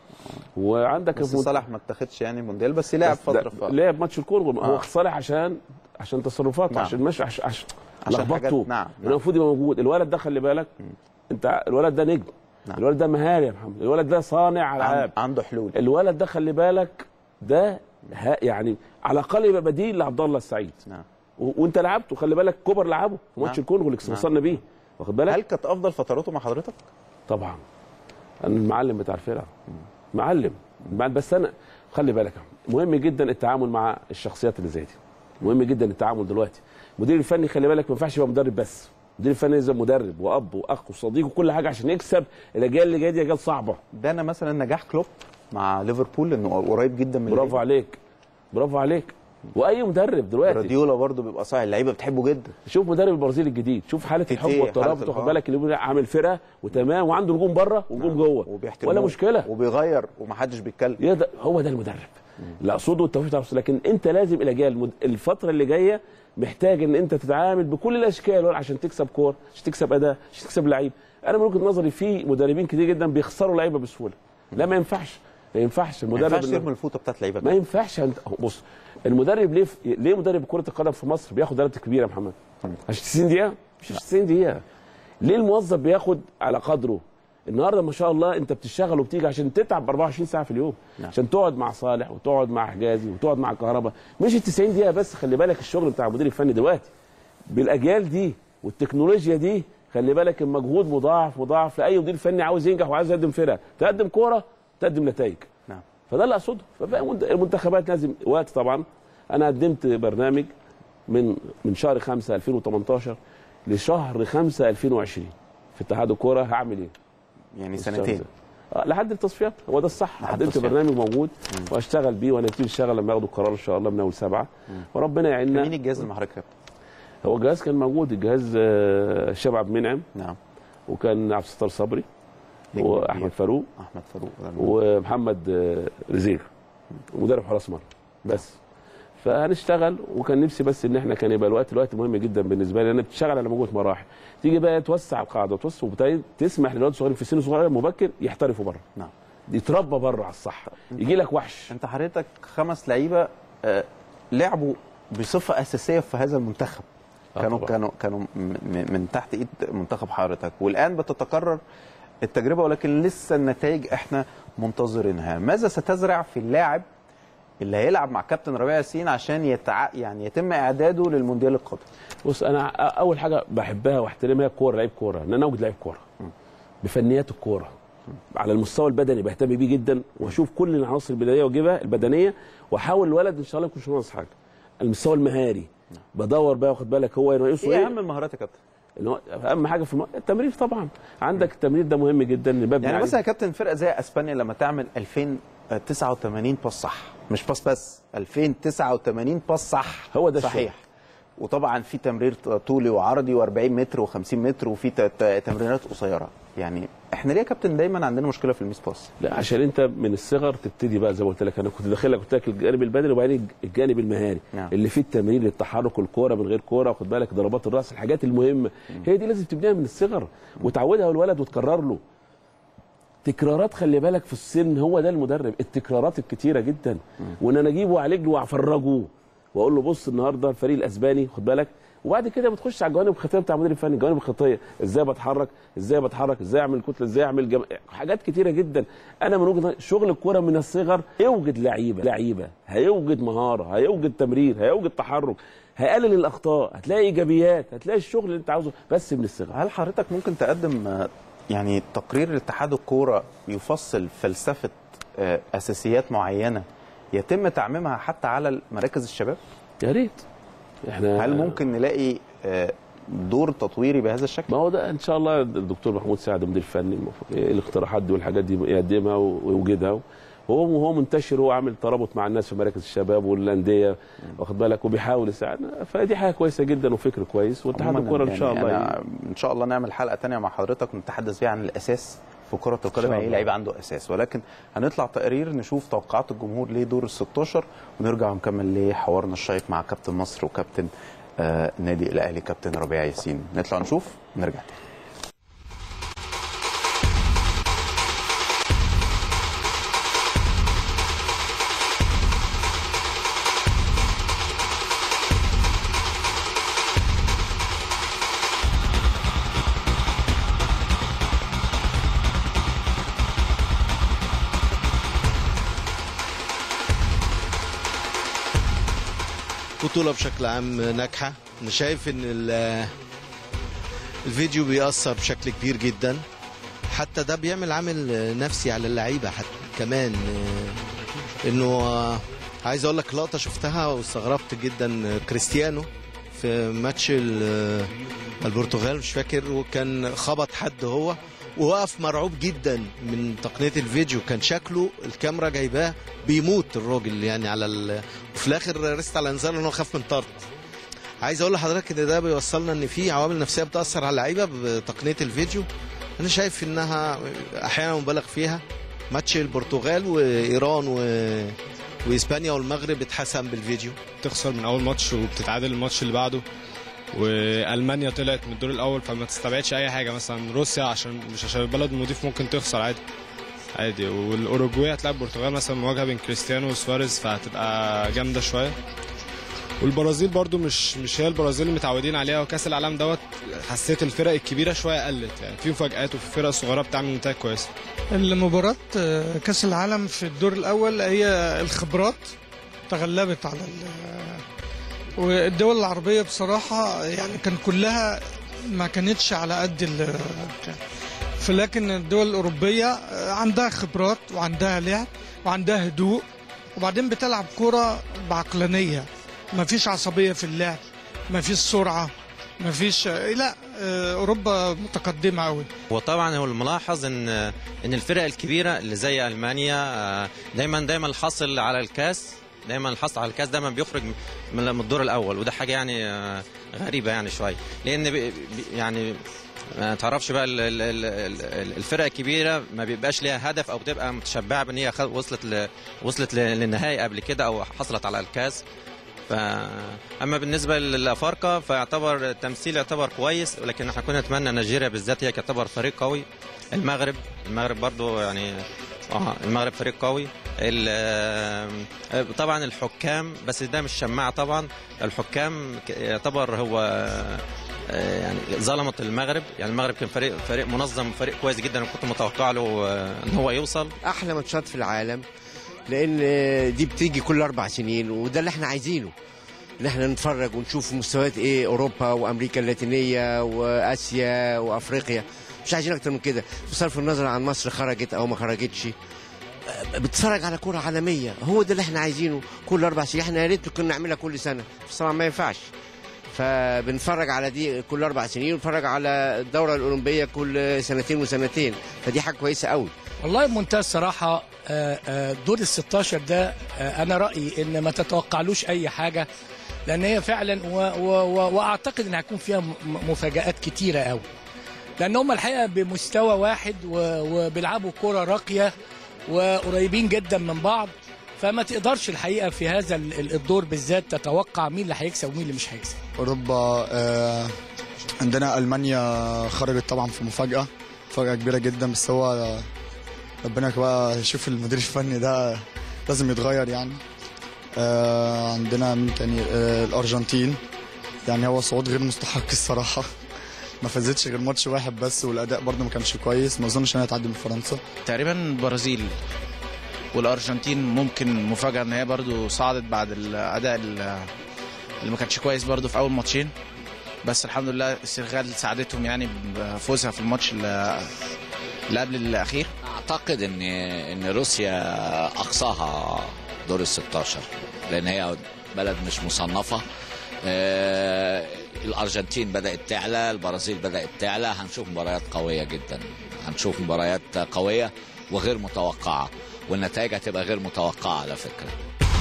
وعندك بس في- صلاح ما اتاخدش يعني مونديال بس لعب بس فتره لا، ف... لعب ماتش الكونغو هو آه. صالح عشان عشان تصرفاته نعم. عشان مش عشان عشان, عشان لخبطته حاجات- نعم، إنه المفروض يبقى موجود الولد ده خلي بالك انت الولد ده نجم نعم. الولد ده مهاري يا محمد الولد ده صانع العاب عن- عنده حلول الولد ده خلي بالك ده ها يعني على الاقل يبقى بديل لعبد الله السعيد نعم و- وانت لعبته خلي بالك كوبر لعبه في ماتش نعم. الكونغو اللي نعم. وصلنا بيه واخد بالك هل كانت افضل فتراته مع حضرتك؟ طبعا انا المعلم بتاع الفرقه معلم بعد- بس انا خلي بالك يا محمد، مهم جدا التعامل مع الشخصيات اللي زي دي مهم جدا التعامل دلوقتي المدير الفني خلي بالك ما ينفعش يبقى مدرب بس المدير الفني لازم مدرب واب واخ وصديق وكل حاجه عشان يكسب الاجيال اللي جايه دي اجيال صعبه ده انا مثلا نجاح كلوب مع ليفربول انه قريب جدا من برافو اللعيبة. عليك برافو عليك واي مدرب دلوقتي جوارديولا برضه بيبقى صايع اللعيبه بتحبه جدا شوف مدرب البرازيل الجديد شوف حاله تيتيه، الحب والترابط حالة واخد الحب. بالك اللي عامل فرقه وتمام وعنده نجوم بره ونجوم جوه وبيحترموه ولا مشكله وبيغير ومحدش بيتكلم يقدر هو ده المدرب اللي اقصده التوفيق بتاع الرسول. لكن انت لازم الاجيال المد- الفتره اللي جايه محتاج ان انت تتعامل بكل الاشكال عشان تكسب كور عشان تكسب اداء عشان تكسب لعيب انا من وجهه نظري في مدربين كتير جدا بيخسروا لعيبه بسهوله لا ما ينفعش ما ينفعش ما المدرب ينفعش اللي- ترمي الفوطه بتاعت لعيبه ما ينفعش انت بص المدرب ليه ليه مدرب كره القدم في مصر بياخد راتب كبير يا محمد عشان 90 دقيقه مش 90 دقيقه ليه الموظف بياخد على قدره النهارده ما شاء الله انت بتشتغل وبتيجي عشان تتعب 24 ساعه في اليوم نعم. عشان تقعد مع صالح وتقعد مع حجازي وتقعد مع كهرباء مش ال 90 دقيقه بس خلي بالك الشغل بتاع المدير الفني دلوقتي بالاجيال دي والتكنولوجيا دي خلي بالك المجهود مضاعف مضاعف لاي مدير فني عاوز ينجح وعاوز يقدم فرقه تقدم كوره تقدم نتائج نعم فده اللي اقصده فبقى المنت- المنتخبات لازم وقت طبعا انا قدمت برنامج من من شهر 5 2018 لشهر 5 2020 في اتحاد الكوره هعمل ايه يعني سنتين آه، لحد التصفيات هو ده الصح لحد قدمت التصفيات. برنامج موجود واشتغل بيه ونبتدي نشتغل لما ياخدوا القرار ان شاء الله من اول سبعه وربنا يعيننا مين الجهاز اللي مع حضرتك يا كابتن؟ هو الجهاز كان موجود الجهاز آه، الشاب عبد المنعم نعم وكان عبد الستار صبري نجم واحمد كبير. فاروق احمد فاروق ومحمد آه، رزيق ومدرب حراس مرمى بس فهنشتغل وكان نفسي بس ان احنا كان يبقى الوقت الوقت مهم جدا بالنسبه لي لان بتشتغل على مجموعه مراحل تيجي بقى توسع القاعده وتوسع وبالتالي تسمح للولاد الصغيرين في سن صغير مبكر يحترفوا بره نعم يتربى بره على الصح يجي لك وحش انت حضرتك خمس لعيبه آه، لعبوا بصفه اساسيه في هذا المنتخب آه كانوا طبعا. كانوا كانوا م- م- من تحت ايد منتخب حضرتك والان بتتكرر التجربه ولكن لسه النتائج احنا منتظرينها ماذا ستزرع في اللاعب اللي هيلعب مع كابتن ربيع ياسين عشان يتع... يعني يتم اعداده للمونديال القادم بص انا اول حاجه بحبها واحترمها الكوره لعيب كوره ان انا اوجد لعيب كوره بفنيات الكوره على المستوى البدني بهتم بيه جدا واشوف كل العناصر البدنيه واجيبها البدنيه واحاول الولد ان شاء الله يكون مش ناقص حاجه المستوى المهاري بدور بقى واخد بالك هو ناقصه ايه ايه اهم المهارات يا كابتن اللي هو اهم حاجه في الم... التمرير طبعا عندك التمرير ده مهم جدا اللي ببني يعني عليه. مثلا يا كابتن فرقه زي اسبانيا لما تعمل 2089 باس صح مش باس بس 2089 باس صح هو ده صحيح وطبعا في تمرير طولي وعرضي و40 متر و50 متر وفي ت- ت- تمريرات قصيره يعني احنا ليه يا كابتن دايما عندنا مشكله في الميس باس لا عشان انت من الصغر تبتدي بقى زي ما قلت لك انا كنت داخلك قلت لك الجانب البدني وبعدين الجانب المهاري نعم. اللي فيه التمرين للتحرك الكوره من غير كوره واخد بالك ضربات الراس الحاجات المهمه هي دي لازم تبنيها من الصغر وتعودها الولد وتكرر له تكرارات خلي بالك في السن هو ده المدرب التكرارات الكتيره جدا وان انا اجيبه واعالج له وافرجه واقول له بص النهارده الفريق الاسباني خد بالك وبعد كده بتخش على الجوانب الخطيه بتاع المدير الفني الجوانب الخطيه ازاي بتحرك ازاي بتحرك ازاي اعمل كتله ازاي اعمل جم... حاجات كتيره جدا انا من وجهه نظري شغل الكوره من الصغر هيوجد لعيبه لعيبه هيوجد مهاره هيوجد تمرير هيوجد تحرك هيقلل الاخطاء هتلاقي ايجابيات هتلاقي الشغل اللي انت عاوزه بس من الصغر هل حضرتك ممكن تقدم آه، يعني تقرير لاتحاد الكوره يفصل فلسفه آه، اساسيات معينه يتم تعميمها حتى على مراكز الشباب يا ريت احنا هل ممكن نلاقي آه، دور تطويري بهذا الشكل ما هو ده ان شاء الله الدكتور محمود سعد المدير الفني المفروض الاقتراحات دي والحاجات دي يقدمها ويوجدها وهو وهو منتشر وهو عامل ترابط مع الناس في مراكز الشباب والانديه واخد بالك وبيحاول يساعدنا فدي حاجه كويسه جدا وفكر كويس واتحاد عموماً الكوره ان يعني شاء الله أنا ان شاء الله نعمل حلقه تانية مع حضرتك ونتحدث فيها عن الاساس في كره القدم شاء يعني ايه الله. لعيب عنده اساس ولكن هنطلع تقرير نشوف توقعات الجمهور لدور ال 16 ونرجع نكمل لحوارنا الشيق مع كابتن مصر وكابتن آه النادي الاهلي كابتن ربيع ياسين نطلع نشوف ونرجع تاني بطولة بشكل عام ناجحة أنا شايف إن ال- الفيديو بيأثر بشكل كبير جدا حتى ده بيعمل عامل نفسي على اللعيبة حتى كمان آه، إنه آه، عايز أقول لك لقطة شفتها واستغربت جدا كريستيانو في ماتش ال- البرتغال مش فاكر وكان خبط حد هو ووقف مرعوب جدا من تقنيه الفيديو كان شكله الكاميرا جايباه بيموت الراجل يعني على ال... وفي الاخر رست على انذار ان هو خاف من طرد عايز اقول لحضرتك ان ده بيوصلنا ان في عوامل نفسيه بتاثر على اللعيبه بتقنيه الفيديو انا شايف انها احيانا مبالغ فيها ماتش البرتغال وايران و... واسبانيا والمغرب اتحسم بالفيديو تخسر من اول ماتش وبتتعادل الماتش اللي بعده والمانيا طلعت من الدور الاول فما تستبعدش اي حاجه مثلا روسيا عشان مش عشان البلد المضيف ممكن تخسر عادي عادي والاوروجواي هتلعب البرتغال مثلا مواجهه بين كريستيانو وسواريز فهتبقى جامده شويه والبرازيل برضو مش مش هي البرازيل اللي متعودين عليها وكاس العالم دوت حسيت الفرق الكبيره شويه قلت يعني في مفاجات وفي فرق صغيره بتعمل نتائج كويسه المباراة آه، كأس العالم في الدور الأول هي الخبرات تغلبت على ال- والدول العربية بصراحة يعني كان كلها ما كانتش على قد ال فلكن الدول الأوروبية آه، عندها خبرات وعندها لعب وعندها هدوء وبعدين بتلعب كرة بعقلانية ما فيش عصبية في اللعب ما فيش سرعة مفيش لا آه، اوروبا متقدمه قوي وطبعا هو الملاحظ ان ان الفرق الكبيره اللي زي المانيا آه، دايما دايما الحاصل على الكاس دايما الحصل على الكاس دايما بيخرج من من الدور الاول وده حاجه يعني آه، غريبه يعني شويه لان بي- بي- يعني ما تعرفش بقى ال- ال- ال- ال- الفرق الكبيره ما بيبقاش ليها هدف او بتبقى متشبعه بان هي خد- وصلت ل... وصلت ل- للنهائي قبل كده او حصلت على الكاس ف... اما بالنسبه للافارقه فيعتبر التمثيل يعتبر كويس ولكن احنا كنا نتمنى نيجيريا بالذات هي تعتبر فريق قوي المغرب المغرب برضو يعني اه المغرب فريق قوي ال- آه، طبعا الحكام بس ده مش شماعه طبعا الحكام ك- يعتبر هو آه، يعني ظلمت المغرب يعني المغرب كان فريق فريق منظم فريق كويس جدا وكنت متوقع له آه، ان هو يوصل احلى ماتشات في العالم لان دي بتيجي كل اربع سنين وده اللي احنا عايزينه ان احنا نتفرج ونشوف مستويات ايه اوروبا وامريكا اللاتينيه واسيا وافريقيا مش عايزين اكتر من كده بصرف النظر عن مصر خرجت او ما خرجتش أه، بتتفرج على كره عالميه هو ده اللي احنا عايزينه كل اربع سنين احنا يا ريت كنا نعملها كل سنه بس طبعا ما ينفعش فبنتفرج على دي كل اربع سنين ونتفرج على الدوره الاولمبيه كل سنتين وسنتين فدي حاجه كويسه قوي والله بمنتهى الصراحة آه، آه، دور ال 16 ده آه، أنا رأيي إن ما تتوقعلوش أي حاجة لأن هي فعلا و و و وأعتقد إن هيكون فيها م- مفاجآت كتيرة قوي لأن هم الحقيقة بمستوى واحد و- وبيلعبوا كرة راقية وقريبين جدا من بعض فما تقدرش الحقيقة في هذا ال- ال- الدور بالذات تتوقع مين اللي هيكسب ومين اللي مش هيكسب اوروبا آه، عندنا المانيا خرجت طبعا في مفاجاه مفاجاه كبيره جدا بس هو ربنا بقى يشوف المدير الفني ده لازم يتغير يعني آه، عندنا مين تاني آه، الارجنتين يعني هو صعود غير مستحق الصراحه ما فازتش غير ماتش واحد بس والاداء برده ما كانش كويس ما اظنش انها تعدي من فرنسا تقريبا البرازيل والارجنتين ممكن مفاجاه ان هي برضو صعدت بعد الاداء ال- اللي ما كانش كويس برضو في اول ماتشين بس الحمد لله السنغال ساعدتهم يعني بفوزها في الماتش اللي اللي قبل الاخير اعتقد ان ان روسيا اقصاها دور ال 16 لان هي بلد مش مصنفه آه، الارجنتين بدات تعلى البرازيل بدات تعلى هنشوف مباريات قويه جدا هنشوف مباريات قويه وغير متوقعه والنتائج هتبقى غير متوقعه على فكره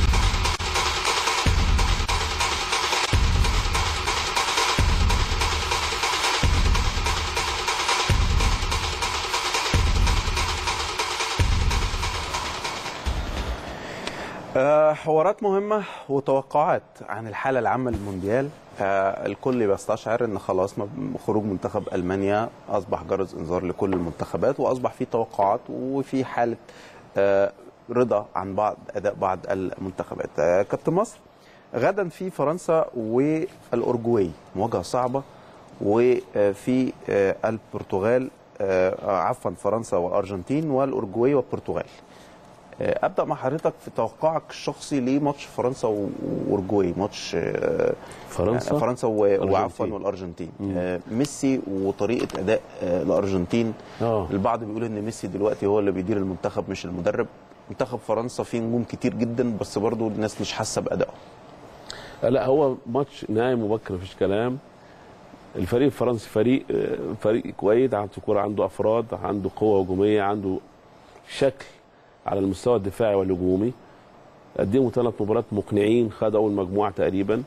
آه، حوارات مهمة وتوقعات عن الحالة العامة للمونديال آه، الكل بيستشعر ان خلاص ما- خروج منتخب المانيا اصبح جرس انذار لكل المنتخبات واصبح في توقعات وفي حالة آه، رضا عن بعض اداء بعض المنتخبات آه، كابتن مصر غدا في فرنسا والاورجواي مواجهة صعبة وفي آه، البرتغال آه، عفوا فرنسا والارجنتين والاورجواي والبرتغال آه، ابدا مع حضرتك في توقعك الشخصي لماتش فرنسا و- واورجواي ماتش آه، فرنسا؟ آه، فرنسا و- أرجنتين. وعفوا والارجنتين آه، ميسي وطريقه اداء آه، الارجنتين اه البعض بيقول ان ميسي دلوقتي هو اللي بيدير المنتخب مش المدرب منتخب فرنسا فيه نجوم كتير جدا بس برضو الناس مش حاسه بادائه لا هو ماتش نهائي مبكر مفيش كلام الفريق الفرنسي فريق آه، فريق كويس عنده كوره عنده افراد عنده قوه هجوميه عنده شكل على المستوى الدفاعي والهجومي قدموا ثلاث مباريات مقنعين خد اول مجموعه تقريبا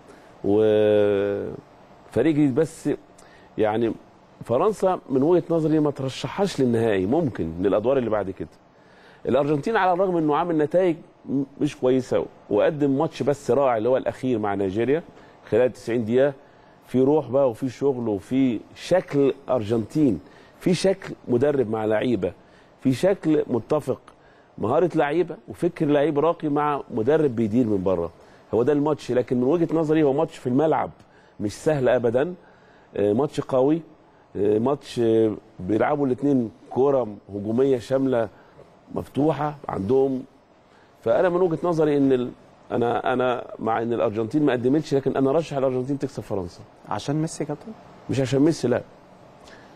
وفريق جديد بس يعني فرنسا من وجهه نظري ما ترشحهاش للنهائي ممكن للادوار اللي بعد كده الارجنتين على الرغم انه عامل نتائج م- مش كويسه وقدم ماتش بس رائع اللي هو الاخير مع نيجيريا خلال 90 دقيقه في روح بقى وفي شغل وفي شكل ارجنتين في شكل مدرب مع لعيبه في شكل متفق مهاره لعيبه وفكر لعيب راقي مع مدرب بيدير من بره هو ده الماتش لكن من وجهه نظري هو ماتش في الملعب مش سهل ابدا آه، ماتش قوي آه، ماتش آه، بيلعبوا الاثنين كوره هجوميه شامله مفتوحه عندهم فانا من وجهه نظري ان ال... انا انا مع ان الارجنتين ما قدمتش لكن انا رشح الارجنتين تكسب فرنسا عشان ميسي يا كابتن مش عشان ميسي لا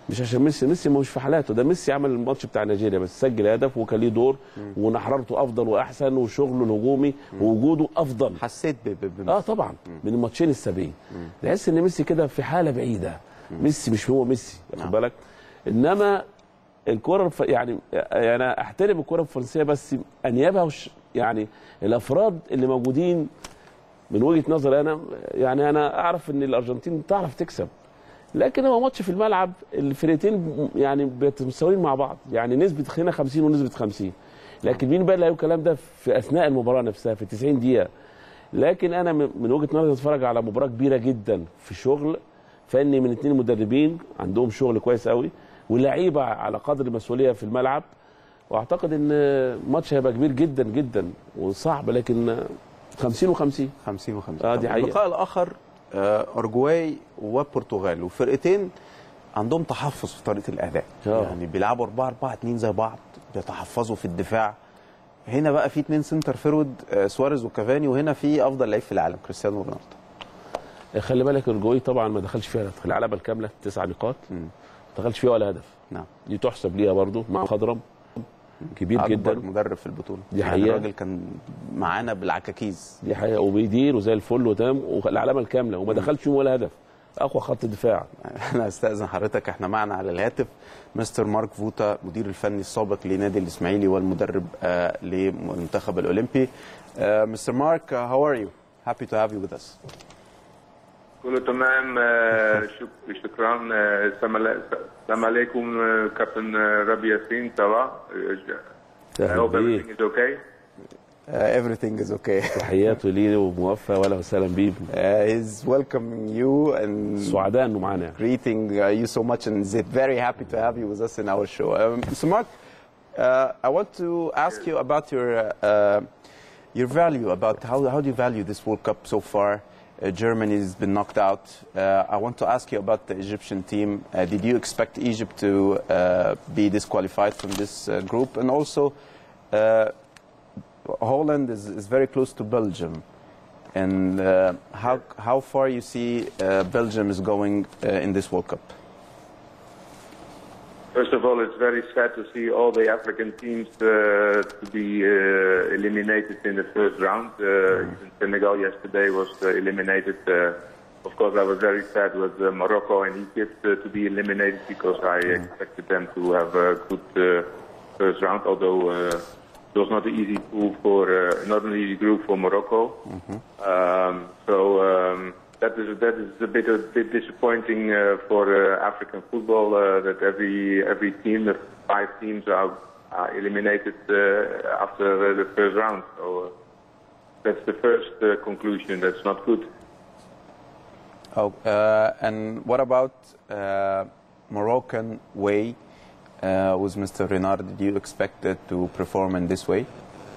مش عشان ميسي ميسي مش في حالاته ده ميسي عمل الماتش بتاع نيجيريا بس سجل هدف وكان ليه دور ونحررته افضل واحسن وشغله الهجومي ووجوده افضل حسيت ب ب ب اه طبعا من الماتشين السابقين تحس ان ميسي كده في حاله بعيده ميسي مش هو ميسي واخد بالك انما الكره الف... يعني يعني انا احترم الكره الفرنسيه بس انيابها وش... يعني الافراد اللي موجودين من وجهه نظري انا يعني انا اعرف ان الارجنتين تعرف تكسب لكن هو ماتش في الملعب الفرقتين يعني متساويين مع بعض يعني نسبه هنا 50 ونسبه 50 لكن مين بقى اللي هيقول الكلام ده في اثناء المباراه نفسها في 90 دقيقه لكن انا من من وجهه نظري اتفرج على مباراه كبيره جدا في شغل فني من اثنين مدربين عندهم شغل كويس قوي واللعيبه على قدر المسؤوليه في الملعب واعتقد ان الماتش هيبقى كبير جدا جدا وصعب لكن 50 و50 50 و50 اه دي حقيقه اللقاء الاخر آه، اورجواي وبرتغال وفرقتين عندهم تحفظ في طريقه الاداء آه. يعني بيلعبوا 4 4 2 زي بعض بيتحفظوا في الدفاع هنا بقى في اثنين سنتر فيرود آه، سواريز وكافاني وهنا في افضل لعيب في العالم كريستيانو رونالدو خلي بالك اورجواي طبعا ما دخلش فيها هدف العلبه الكامله تسع نقاط ما دخلش فيها ولا هدف نعم دي تحسب ليها برضو مع خضرم كبير أكبر جدا مدرب في البطوله دي يعني حقيقة. الراجل كان معانا بالعكاكيز دي حقيقه وبيدير وزي الفل وتمام والعلامه الكامله وما دخلش فيهم ولا هدف اقوى خط دفاع انا استاذن حضرتك احنا معنا على الهاتف مستر مارك فوتا مدير الفني السابق لنادي الاسماعيلي والمدرب آه للمنتخب الاولمبي مستر مارك هاو ار يو هابي تو هاف يو with us كله تمام آه، شك- شكرا آه، السلام علي- السلام عليكم آه، كابتن آه، ربي ياسين سوا I hope everything is okay. Uh, everything is okay. تحياته ليه وموفى ولا وسهلا بيه Uh, he's welcoming you and سعداء انه معانا greeting uh, you so much and is very happy to have you with us in our show. Um, so Mark, uh, I want to ask you about your uh, your value about how how do you value this World Cup so far? Uh, Germany has been knocked out. Uh, I want to ask you about the Egyptian team. Uh, did you expect Egypt to uh, be disqualified from this uh, group? And also, uh, Holland is, is very close to Belgium. And uh, how, how far you see uh, Belgium is going uh, in this World Cup? First of all, it's very sad to see all the African teams uh, to be uh, eliminated in the first round. Uh, even Senegal yesterday was uh, eliminated. Uh, of course, I was very sad with uh, Morocco and Egypt uh, to be eliminated because I expected them to have a good uh, first round. Although uh, it was not an easy group for uh, not an easy group for Morocco. Um, so um, that is that is a bit a bit disappointing uh, for uh, African football uh, that every every team, the five teams, are, are eliminated uh, after uh, the first round. So uh, that's the first uh, conclusion. That's not good. Oh, uh, and what about uh, Moroccan way uh, with Mr. Renard? Did you expect it to perform in this way?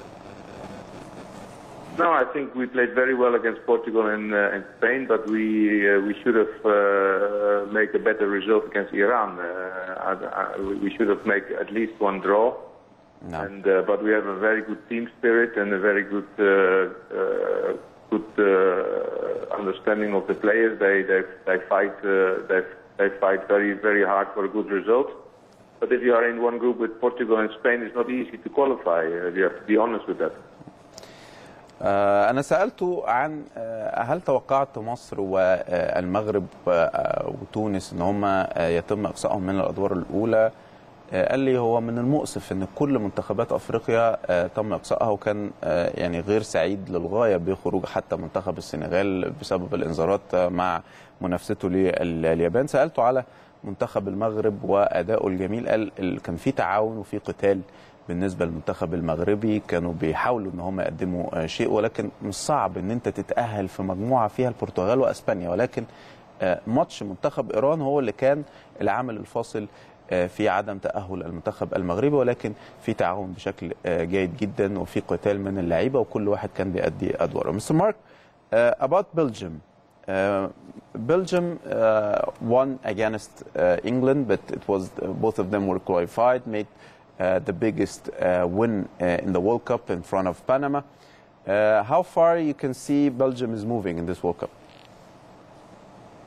No, I think we played very well against Portugal and, uh, and Spain, but we uh, we should have uh, made a better result against Iran. Uh, I, I, we should have made at least one draw. And uh, but we have a very good team spirit and a very good uh, uh, good uh, understanding of the players. They they they fight uh, they they fight very very hard for a good result. But if you are in one group with Portugal and Spain, it's not easy to qualify. Uh, you have to be honest with that. آه، أنا سألته عن آه، هل توقعت مصر والمغرب آه، وتونس إن هم آه، يتم إقصائهم من الأدوار الأولى آه، قال لي هو من المؤسف إن كل منتخبات أفريقيا آه، تم إقصائها وكان آه، يعني غير سعيد للغاية بخروج حتى منتخب السنغال بسبب الإنذارات آه، مع منافسته لليابان سألته على منتخب المغرب وأدائه الجميل قال ال- كان في تعاون وفي قتال بالنسبه للمنتخب المغربي كانوا بيحاولوا ان هم يقدموا آه، شيء ولكن مش صعب ان انت تتاهل في مجموعه فيها البرتغال واسبانيا ولكن آه، ماتش منتخب ايران هو اللي كان العامل الفاصل آه، في عدم تاهل المنتخب المغربي ولكن في تعاون بشكل آه، جيد جدا وفي قتال من اللعيبه وكل واحد كان بيأدي ادواره. مستر مارك uh, about Belgium. Uh, Belgium uh, won against uh, England, but it was both of them were qualified, made uh, the biggest uh, win uh, in the World Cup in front of Panama. Uh, how far you can see Belgium is moving in this World Cup?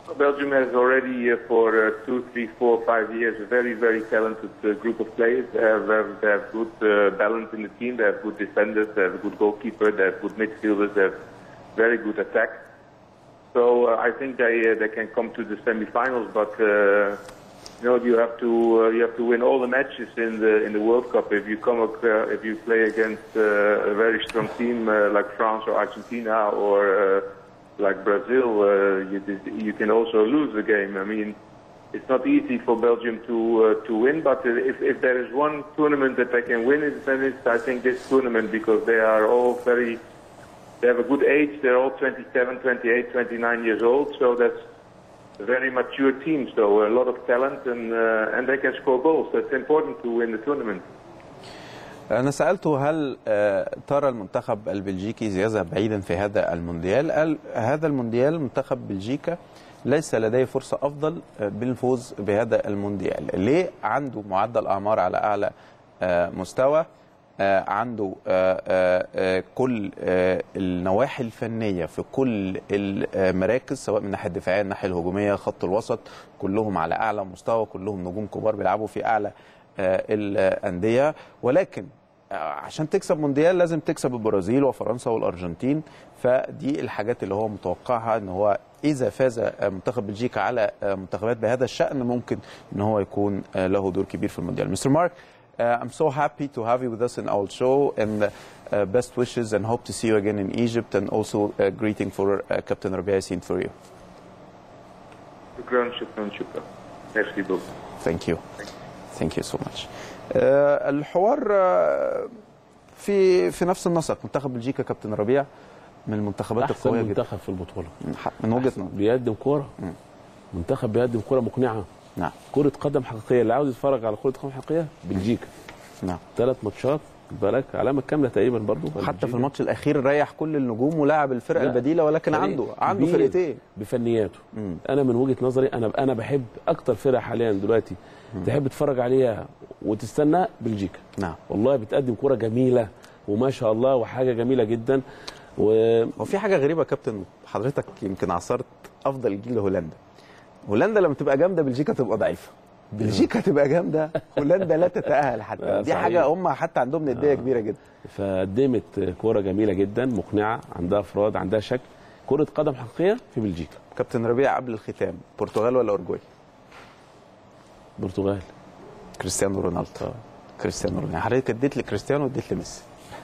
Belgium has already, uh, for uh, two, three, four, five years, a very, very talented uh, group of players. They have, have, they have good uh, balance in the team. They have good defenders. They have a good goalkeeper. They have good midfielders. They have very good attack. So uh, I think they uh, they can come to the semi-finals, but uh, you know you have to uh, you have to win all the matches in the in the World Cup. If you come ac- uh, if you play against uh, a very strong team uh, like France or Argentina or uh, like Brazil, uh, you you can also lose the game. I mean, it's not easy for Belgium to uh, to win, but uh, if if there is one tournament that they can win, it then it's I think this tournament because they are all very they have a good age. They're all 27, 28, 29 years old, so that's a very mature team. So a lot of talent, and uh, and they can score goals. That's important to win the tournament. أنا سألته هل آه، ترى المنتخب البلجيكي يذهب بعيدا في هذا المونديال؟ قال هذا المونديال منتخب بلجيكا ليس لديه فرصة أفضل آه، بالفوز بهذا المونديال، ليه؟ عنده معدل أعمار على أعلى آه، مستوى آه، عنده آه، آه، آه، كل آه، النواحي الفنية في كل المراكز سواء من الناحية الدفاعية الناحية الهجومية خط الوسط كلهم على أعلى مستوى كلهم نجوم كبار بيلعبوا في أعلى آه، الأندية ولكن آه، عشان تكسب مونديال لازم تكسب البرازيل وفرنسا والأرجنتين فدي الحاجات اللي هو متوقعها ان هو اذا فاز آه، منتخب بلجيكا على آه، منتخبات بهذا الشأن ممكن ان هو يكون آه، له دور كبير في المونديال مستر مارك Uh, I'm so happy to have you with us in our show and uh, best wishes and hope to see you again in Egypt and also a greeting for uh, Captain Rabia Yassin for you. شكرا شكرا شكرا. Merci beaucoup. Thank you. Thank you so much. Uh, الحوار uh, في في نفس النسق منتخب بلجيكا كابتن ربيع من المنتخبات احسن القويه جدا منتخب في البطوله من وجهه نظري بيقدم كوره منتخب بيقدم كوره مقنعه نعم كره قدم حقيقيه اللي عاوز يتفرج على كره قدم حقيقيه بلجيكا نعم ثلاث ماتشات بالك علامه كامله تقريبا برضو حتى في الماتش الاخير ريح كل النجوم ولعب الفرقه لا، البديله ولكن فريق عنده عنده كبير فرقتين بفنياته انا من وجهه نظري انا انا بحب اكتر فرقه حاليا دلوقتي تحب تتفرج عليها وتستنى بلجيكا نعم والله بتقدم كره جميله وما شاء الله وحاجه جميله جدا و وفي حاجه غريبه يا كابتن حضرتك يمكن عصرت افضل جيل لهولندا هولندا لما تبقى جامده بلجيكا تبقى ضعيفه بلجيكا تبقى جامده هولندا لا تتاهل حتى آه، دي صحيح. حاجه هم حتى عندهم نديه كبيره جدا فقدمت كوره جميله جدا مقنعه عندها افراد عندها شكل كره قدم حقيقيه في بلجيكا كابتن ربيع قبل الختام برتغال ولا اورجواي برتغال كريستيانو رونالدو كريستيانو رونالدو حضرتك اديت لكريستيانو واديت لميسي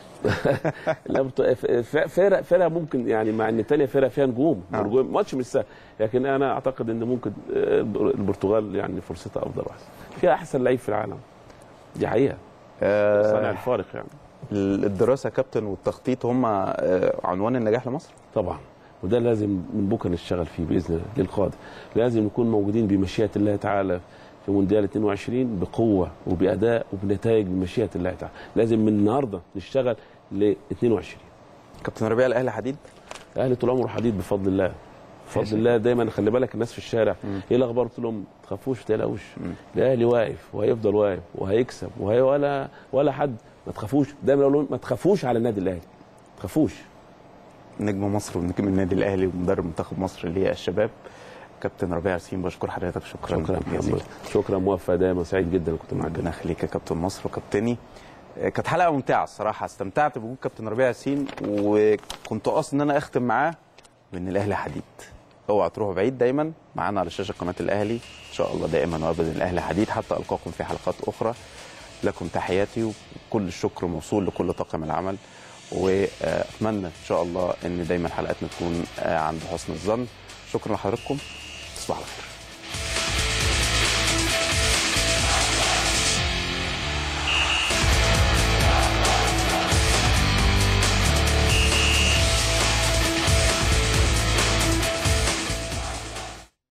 لا برت- ف- ف- فرق فرق ممكن يعني مع ان الثانيه فرق فيها نجوم أورجواي ماتش مش سهل لكن انا اعتقد ان ممكن آه، البرتغال يعني فرصتها افضل واحسن فيها احسن لعيب في العالم دي حقيقه صانع الفارق يعني الدراسه يا كابتن والتخطيط هم آه، عنوان النجاح لمصر طبعا وده لازم من بكره نشتغل فيه باذن الله للقادم لازم نكون موجودين بمشيئه الله تعالى في مونديال 22 بقوه وباداء وبنتائج بمشيئه الله تعالى لازم من النهارده نشتغل ل 22 كابتن ربيع الاهلي حديد الاهلي طول عمره حديد بفضل الله بفضل الله دايما خلي بالك الناس في الشارع ايه الاخبار قلت لهم ما تخافوش ما تقلقوش الاهلي واقف وهيفضل واقف وهيكسب وهي ولا ولا حد ما تخافوش دايما اقول لهم ما تخافوش على النادي الاهلي ما تخافوش نجم مصر ونجم النادي الاهلي ومدرب منتخب مصر للشباب كابتن ربيع ياسين بشكر حضرتك شكرا شكرا جزيلا محمد شكرا موفق دايما سعيد جدا كنت معاك ربنا يخليك يا كابتن مصر وكابتني آه، كانت حلقه ممتعه الصراحه استمتعت بوجود كابتن ربيع ياسين وكنت قاصد ان انا اختم معاه بان الاهلي حديد اوعى تروحوا بعيد دايما معانا على شاشه قناه الاهلي ان شاء الله دائما وابدا الاهلي حديد حتى القاكم في حلقات اخرى لكم تحياتي وكل الشكر موصول لكل طاقم العمل واتمنى ان شاء الله ان دايما حلقاتنا تكون آه، عند حسن الظن شكرا لحضراتكم تصبحوا على خير